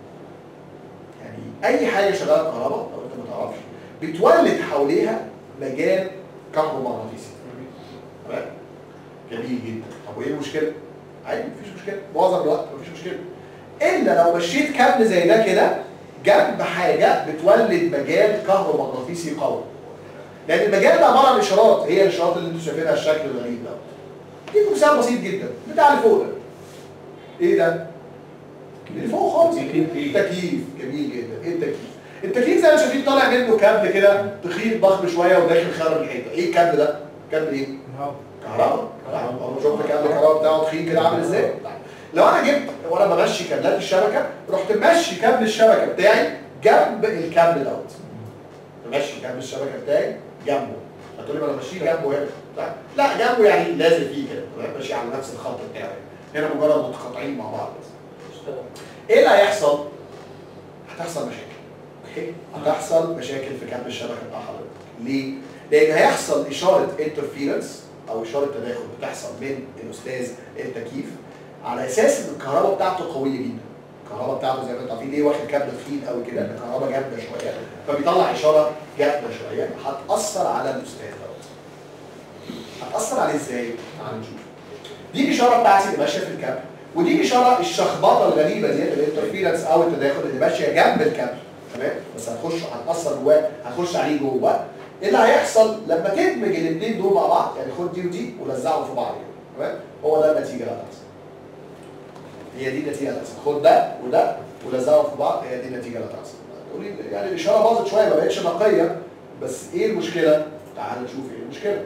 يعني اي حاجه شغاله بكهرباء لو انت ما تعرفش بتولد حواليها مجال كهرومغناطيسي تمام؟ جميل جدا طب وايه المشكله؟ عادي مفيش مشكله معظم الوقت مفيش مشكله الا لو مشيت كابل زي ده كده جنب حاجه بتولد مجال كهرومغناطيسي قوي لان المجال ده عباره عن اشارات هي الاشارات اللي انتوا شايفينها الشكل الغريب ده دي مثال بسيط جدا بتاع اللي فوق ده ايه ده؟ اللي فوق خالص تكييف جميل جدا ايه التكييف؟ التكييف زي ما شايفين طالع منه كابل كده تخين ضخم شويه وداخل خارج الحيطه ايه الكابل ده؟ كابل ايه؟ كهرباء طبعا شفت كابل الكهرباء بتاعه تخين كده عامل ازاي؟ لو انا جبت وانا بمشي كابلات الشبكه رحت ماشي كابل الشبكه بتاعي جنب الكابل دوت ماشي كابل الشبكه بتاعي جنبه هتقول لي ما انا ماشيه جنبه هنا لا لا جنبه يعني لازم فيه كده تمام ماشي على نفس الخط بتاعي هنا مجرد متقاطعين مع بعض بس ايه اللي هيحصل؟ هتحصل مشاكل اوكي هتحصل مشاكل في كابل الشبكه بتاع حضرتك ليه؟ لان هيحصل اشاره انترفيرنس او اشاره تداخل بتحصل من الاستاذ التكييف على اساس ان الكهرباء بتاعته قويه جدا الكهرباء بتاعته زي ما انتم عارفين ليه واخد كابل تخين قوي كده الكهرباء جامده شويه فبيطلع اشاره جامده شويه هتاثر على الاستاذ دوت هتاثر عليه ازاي؟ تعالوا نشوف دي الاشاره بتاعتي اللي ماشيه في الكابل ودي اشاره الشخبطه الغريبه ديت الانترفيرنس او التداخل اللي ماشيه جنب الكابل تمام بس هتخش هتاثر جواه هتخش عليه جوه ايه اللي هيحصل لما تدمج الاثنين دول مع بعض يعني خد دي ودي ولزقهم في بعض كده تمام هو ده النتيجه اللي هتحصل هي دي النتيجه اللي هتحصل خد ده وده ولزقهم في بعض هي دي النتيجه اللي هتحصل تقولي يعني الاشاره باظت شويه ما بقتش نقيه بس ايه المشكله تعال نشوف ايه المشكله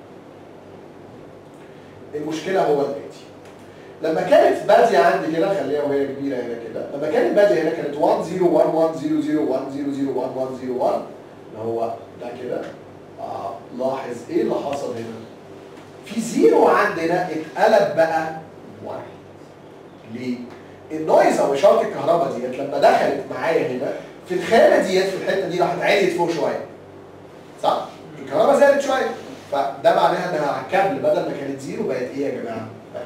المشكله هو الاتي لما كانت باديه عندي كده خليها وهي كبيره هنا كده لما كانت باديه هنا كانت 1 0 1 1 0 0 1 0 0 1 1 0 1 اللي هو ده كده آه لاحظ ايه اللي حصل هنا في زيرو عندنا اتقلب بقى واحد ليه؟ النويز او اشاره الكهرباء ديت لما دخلت معايا هنا في الخانه ديت في الحته دي راحت عليت فوق شويه صح؟ الكهرباء زادت شويه فده معناها انها على الكابل بدل ما كانت زيرو بقت ايه يا جماعه؟ بقت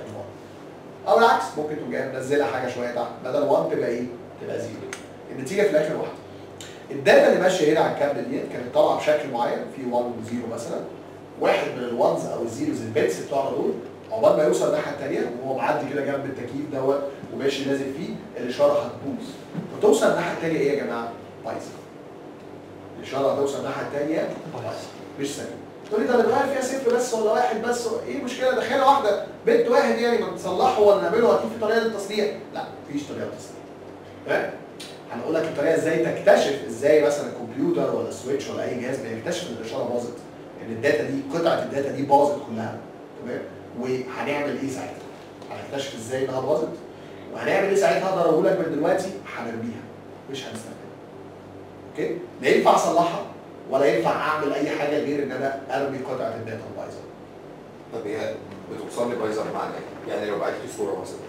1 او العكس ممكن تقوم جاي منزلها حاجه شويه تحت بدل 1 تبقى ايه؟ تبقى زيرو النتيجه في الاخر واحده الداتا اللي ماشيه هنا على الكابل ديت كانت طالعه بشكل معين في 1 و0 مثلا واحد من الوانز او الزيروز البيتس بتوعنا دول عقبال ما يوصل الناحيه الثانيه وهو معدي كده جنب التكييف دوت وماشي نازل فيه الاشاره هتبوظ فتوصل الناحيه الثانيه ايه يا جماعه؟ بايظه الاشاره هتوصل الناحيه الثانيه بايظه مش سليمه تقول لي ده بنغير فيها صفر بس ولا واحد بس ايه المشكله ده خانه واحده بنت واحد يعني ما نصلحه ولا نعمله اكيد في طريقه للتصليح لا مفيش طريقه للتصليح تمام هنقول لك الطريقه ازاي تكتشف ازاي مثلا الكمبيوتر ولا السويتش ولا اي جهاز بيكتشف ان الاشاره باظت ان الداتا دي قطعه الداتا دي باظت كلها تمام وهنعمل ايه ساعتها هنكتشف ازاي انها باظت وهنعمل ايه ساعتها اقدر اقول لك من دلوقتي هنرميها مش هنستخدمها اوكي لا ينفع اصلحها ولا ينفع اعمل اي حاجه غير ان انا ارمي قطعه الداتا البايظه طب هي بتوصل لي بايظه بمعنى ايه؟ يعني لو بعت لي صوره مثلا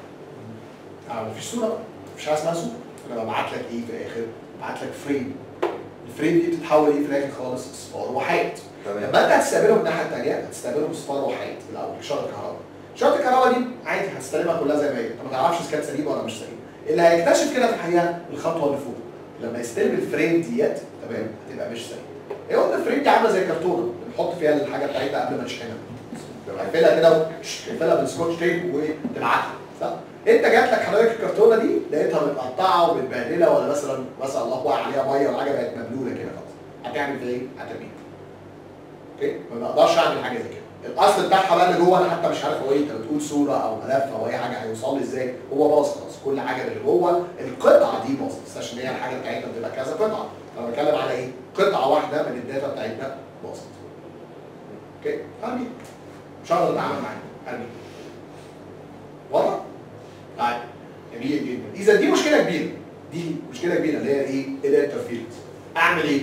اه مفيش صوره بقى. مفيش حاجه اسمها صوره انا ببعت لك ايه في الاخر ببعت لك فريم الفريم دي بتتحول ايه في الاخر خالص اصفار وحيد تمام لما انت هتستقبلهم من الناحيه الثانيه هتستقبلهم اصفار وحيد في الاول اشاره الكهرباء اشاره الكهرباء دي عادي هتستلمها كلها زي ما هي انت ما تعرفش اذا كانت سليمه ولا مش سليمه اللي هيكتشف كده في الحقيقه الخطوه اللي فوق لما يستلم الفريم ديت تمام هتبقى مش سليمه ايه قلنا الفريم دي عامله زي كرتونه بنحط فيها الحاجه بتاعتها قبل ما نشحنها تقفلها كده وتقفلها بالسكوتش تيب وتبعتها صح؟ انت جات لك حضرتك الكرتونه دي لقيتها متقطعه ومتبهدله ولا مثلا مثلا الله واقع عليها ميه ولا حاجه بقت مبلوله كده خلاص هتعمل فيها ايه؟ هترميها اوكي؟ ما بقدرش اعمل حاجه زي كده الاصل بتاعها بقى اللي جوه انا حتى مش عارف هو ايه انت بتقول صوره او ملف او اي حاجه هيوصل لي ازاي هو باظ خلاص كل حاجه اللي جوه القطعه دي باظت بس عشان هي الحاجه بتاعتنا بتبقى كذا قطعه انا بتكلم على ايه؟ قطعه واحده من الداتا بتاعتنا باظت اوكي؟ ارميها مش هقدر اتعامل معاها ارميها واضح؟ طيب جميل جدا اذا دي مشكله كبيره دي مشكله كبيره اللي هي ايه؟ الانترفيرنس اعمل ايه؟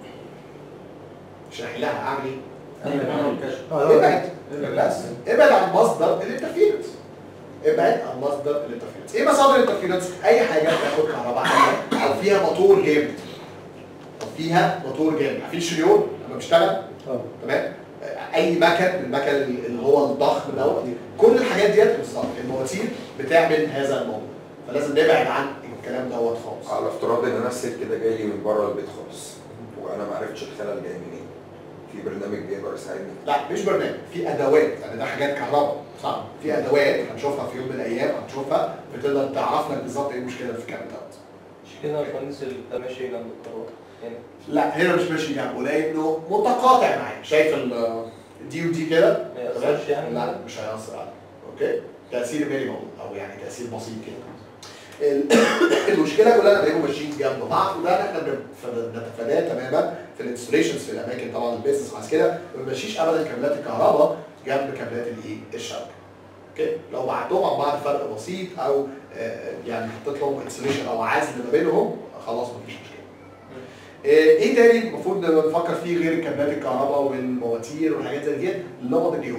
مش هحلها اعمل ايه؟ ابعد بس ابعد عن مصدر الانترفيرنس ابعد عن مصدر الانترفيرنس ايه مصادر الانترفيرنس اي حاجه بتاخد كهرباء عاليه او فيها موتور جامد او فيها موتور جامد عارفين الشريون لما بيشتغل اه تمام اي مكن المكن اللي هو الضخم دوت كل الحاجات ديت بالظبط المواتير بتعمل هذا الموضوع فلازم نبعد عن الكلام دوت خالص على افتراض ان انا السلك ده جاي لي من بره البيت خالص وانا ما عرفتش الخلل جاي منين في برنامج بيقدر يساعدني لا مش برنامج في ادوات يعني ده حاجات كهرباء صح في ادوات هنشوفها في يوم من الايام هنشوفها بتقدر تعرف لك بالظبط ايه المشكله في الكلام دوت مش كده يا باشمهندس ده ماشي جنب القرار هنا لا هنا مش ماشي جنبه لانه متقاطع معايا شايف ال- دي ودي كده ما يأثرش يعني لا مش هيأثر عليك اوكي تأثير مينيمال او يعني تأثير بسيط كده ال- المشكله كلها ان هم ماشيين جنب بعض وده احنا بنتفاداه نتفاداه تماما في الانستليشنز في الاماكن طبعا البيزنس عايز كده ما بنمشيش ابدا كابلات الكهرباء جنب كابلات الايه الشبكه اوكي لو بعتهم عن بعض فرق بسيط او آه، يعني حطيت لهم انسليشن او عزل ما بينهم خلاص مفيش مشكله ايه تاني المفروض نفكر فيه غير كابلات الكهرباء والمواتير والحاجات زي دي نمط اليوم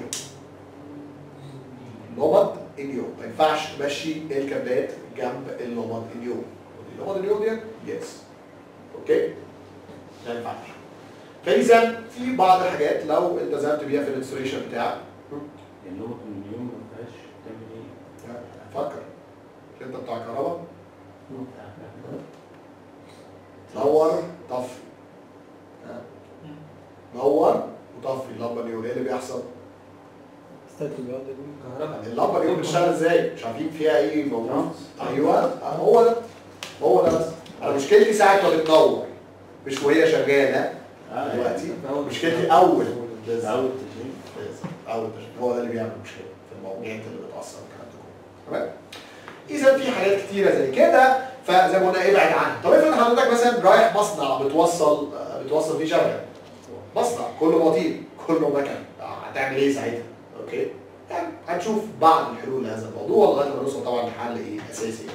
نمط اليوم ما ينفعش تمشي الكابلات جنب النمط اليوم نمط اليوم دي يس اوكي ما ينفعش فاذا في بعض الحاجات لو التزمت بيها في الانستليشن بتاعك اللغه من اليوم ما فيهاش تعمل ايه؟ فكر مش انت بتاع كهرباء نور طفي ها؟ نور وطفي اللمبه اليوم ايه اللي بيحصل؟ استاذ بيقعد يقول كهرباء اللمبه اليوم بتشتغل ازاي؟ مش عارفين فيها اي موجود ايوه هو ده هو ده بس انا مشكلتي ساعه ما بتنور مش وهي شغاله آه، دلوقتي أول مشكلتي اول أول تشغيل اول هو ده اللي بيعمل مشكله في الموجات اللي بتاثر والكلام ده كله تمام اذا في حاجات كتيره زي كده فزي ما قلنا ابعد عنها طب افرض حضرتك مثلا رايح مصنع بتوصل بتوصل فيه شبكه مصنع كله مواتير كله مكن هتعمل ايه ساعتها اوكي يعني هنشوف بعض الحلول لهذا الموضوع لغايه ما نوصل طبعا لحل ايه اساسي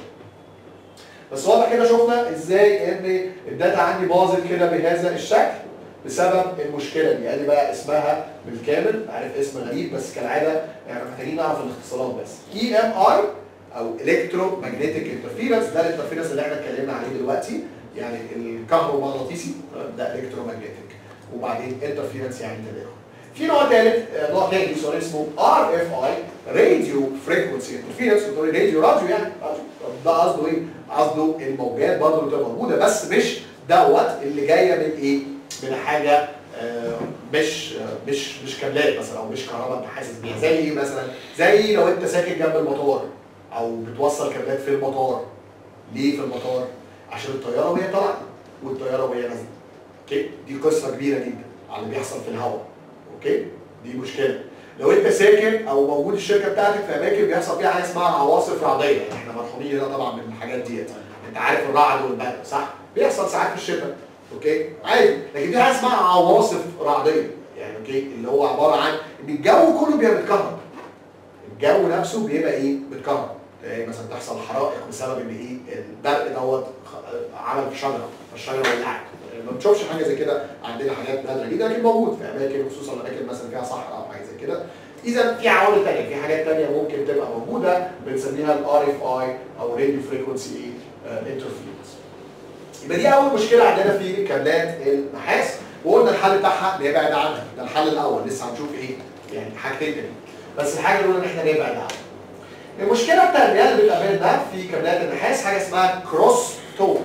بس واضح كده شفنا ازاي ان الداتا عندي باظت كده بهذا الشكل بسبب المشكله دي ادي بقى اسمها بالكامل عارف اسم غريب بس كالعاده يعني محتاجين نعرف الاختصارات بس اي ام اي او الكترو ماجنتيك انترفيرنس ده الانترفيرنس اللي احنا اتكلمنا عليه دلوقتي يعني الكهرومغناطيسي ده الكترو ماجنتيك وبعدين انترفيرنس يعني تداخل في نوع ثالث آه، نوع ثاني سوري اسمه ار اف اي راديو فريكونسي انترفيرنس بتقول راديو راديو يعني راديو طب ده قصده ايه؟ قصده الموجات برضه اللي بتبقى موجوده بس مش دوت اللي جايه من ايه؟ من حاجه آه، مش آه، مش مش كابلات مثلا او مش كهرباء انت حاسس بيها زي ايه مثلا؟ زي لو انت ساكن جنب المطار او بتوصل كابلات في المطار ليه في المطار؟ عشان الطياره وهي طالعه والطياره وهي نازله اوكي دي قصه كبيره جدا على اللي بيحصل في الهواء اوكي دي مشكله لو انت ساكن او موجود الشركه بتاعتك في اماكن بيحصل فيها حاجه اسمها عواصف رعديه احنا مرحومين هنا طبعا من الحاجات ديت انت عارف الرعد والبرق صح بيحصل ساعات في الشتاء اوكي عادي لكن في حاجه اسمها عواصف رعديه يعني اوكي اللي هو عباره عن ان الجو كله بيبقى متكهرب الجو نفسه بيبقى ايه متكهرب إيه مثلا تحصل حرائق بسبب ان ايه البرق دوت خ- عمل في شجره فالشجره ولعت ما بتشوفش حاجه زي كده عندنا حاجات نادره جدا لكن موجود في اماكن خصوصا الاماكن مثلا فيها صحراء او حاجه زي كده اذا في عوامل ثانيه في حاجات ثانيه ممكن تبقى موجوده بنسميها الار اف اي او راديو فريكونسي انترفيرنس يبقى دي اول مشكله عندنا في كابلات النحاس وقلنا الحل بتاعها نبعد عنها ده الحل الاول لسه هنشوف ايه يعني حاجتين تاني بس الحاجه الاولى ان احنا نبعد عنها المشكله الثانيه اللي بتقابلنا في كابلات النحاس حاجه اسمها كروس توك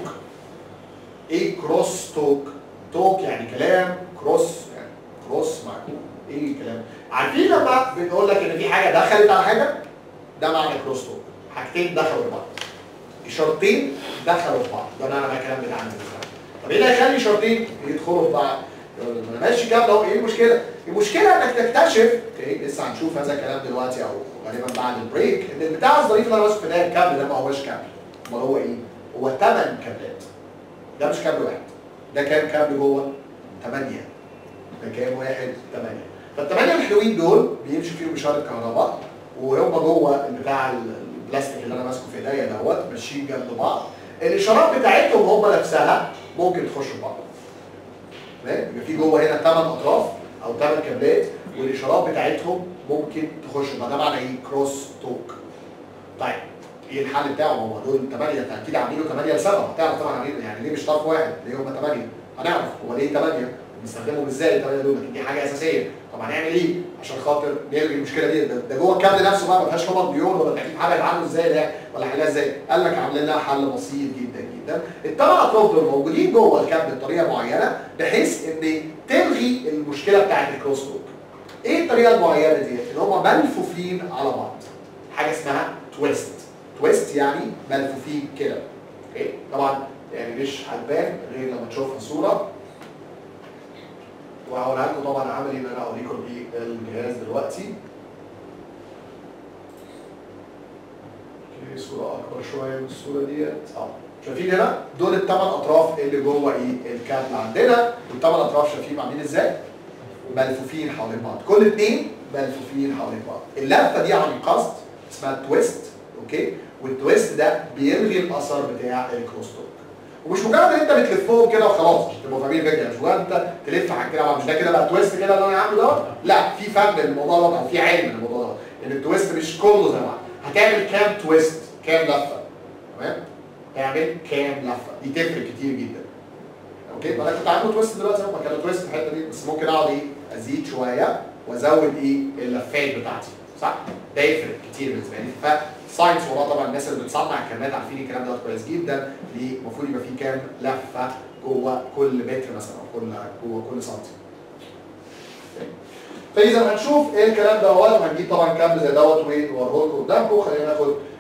ايه كروس توك توك يعني كلام كروس يعني كروس معكوس ايه الكلام عارفين لما بنقول لك ان في حاجه دخلت على حاجه ده معنى كروس توك حاجتين دخلوا في بعض اشارتين دخلوا في بعض ده معنى بقى الكلام بتاعنا دلوقتي. طب ايه اللي هيخلي اشارتين يدخلوا في بعض يقول لك انا ماشي كده اهو ايه المشكله المشكله انك تكتشف اوكي لسه هنشوف هذا الكلام دلوقتي او غالبا بعد البريك ان البتاع الظريف اللي انا ماسكه في ده الكابل ده ما هوش كابل امال هو ايه هو ثمان كابلات ده مش كابل واحد ده كام كابل جوه؟ ثمانية ده كام واحد؟ ثمانية فالثمانية الحلوين دول بيمشي فيهم إشارة كهرباء وهم جوه بتاع البلاستيك اللي أنا ماسكه في إيديا دوت ماشيين جنب بعض الإشارات بتاعتهم هم نفسها ممكن تخش في بعض تمام؟ يبقى في جوه هنا ثمان أطراف أو ثمان كابلات والإشارات بتاعتهم ممكن تخش في بعض ده معنى إيه؟ كروس توك طيب ايه الحل بتاعه هو دول 8 انت اكيد عاملينه 8 ل 7 هتعرف طبعا عاملينه يعني ليه مش طرف واحد ليه هم 8 هنعرف هو ليه 8 بنستخدمهم ازاي 8 دول لكن دي حاجه اساسيه طب هنعمل ايه عشان خاطر نلغي المشكله دي ده, ده جوه الكابل نفسه بقى ما فيهاش نمط بيون ولا تكييف حاجه عنه ازاي ده ولا حلها ازاي قال لك عاملين لها حل بسيط جدا جدا الثمان اطراف دول موجودين جوه الكابل بطريقه معينه بحيث ان تلغي المشكله بتاعت الكروس توك ايه الطريقه المعينه ديت ان هم ملفوفين على بعض حاجه اسمها تويست تويست يعني ملفوفين كده اوكي طبعا يعني مش هتبان غير لما تشوفها صوره وهقولها لكم طبعا عملي ان انا اوريكم ايه الجهاز دلوقتي اوكي صوره اكبر شويه من الصوره ديت اه شايفين هنا دول الثمان اطراف اللي جوه ايه الكابل عندنا والثمان اطراف شايفين عاملين ازاي؟ ملفوفين حوالين بعض كل اثنين ملفوفين حوالين بعض اللفه دي عن قصد اسمها تويست اوكي والتويست ده بيلغي الاثر بتاع الكروس توك ومش مجرد ان انت بتلفهم كده وخلاص عشان تبقوا فاهمين الفكره مش مجرد انت تلف على كده مش ده كده بقى تويست كده اللي انا عامله دوت لا في فهم للموضوع دوت او في علم للموضوع دوت ان التويست مش كله زي بعض هتعمل كام تويست كام لفه تمام تعمل كام لفه دي تفرق كتير جدا اوكي ما انا كنت عامله تويست دلوقتي هم كانوا تويست في الحته دي بس ممكن اقعد ايه ازيد شويه وازود ايه اللفات بتاعتي صح ده يفرق كتير بالنسبه لي فساينس والله طبعا الناس اللي بتصنع الكلمات عارفين الكلام ده كويس جدا ليه المفروض يبقى فيه كام لفه جوه كل متر مثلا او كل جوه كل سنتي فاذا هنشوف ايه الكلام دوت وهنجيب طبعا كابل زي دوت ووريه لكم قدامكم خلينا ناخد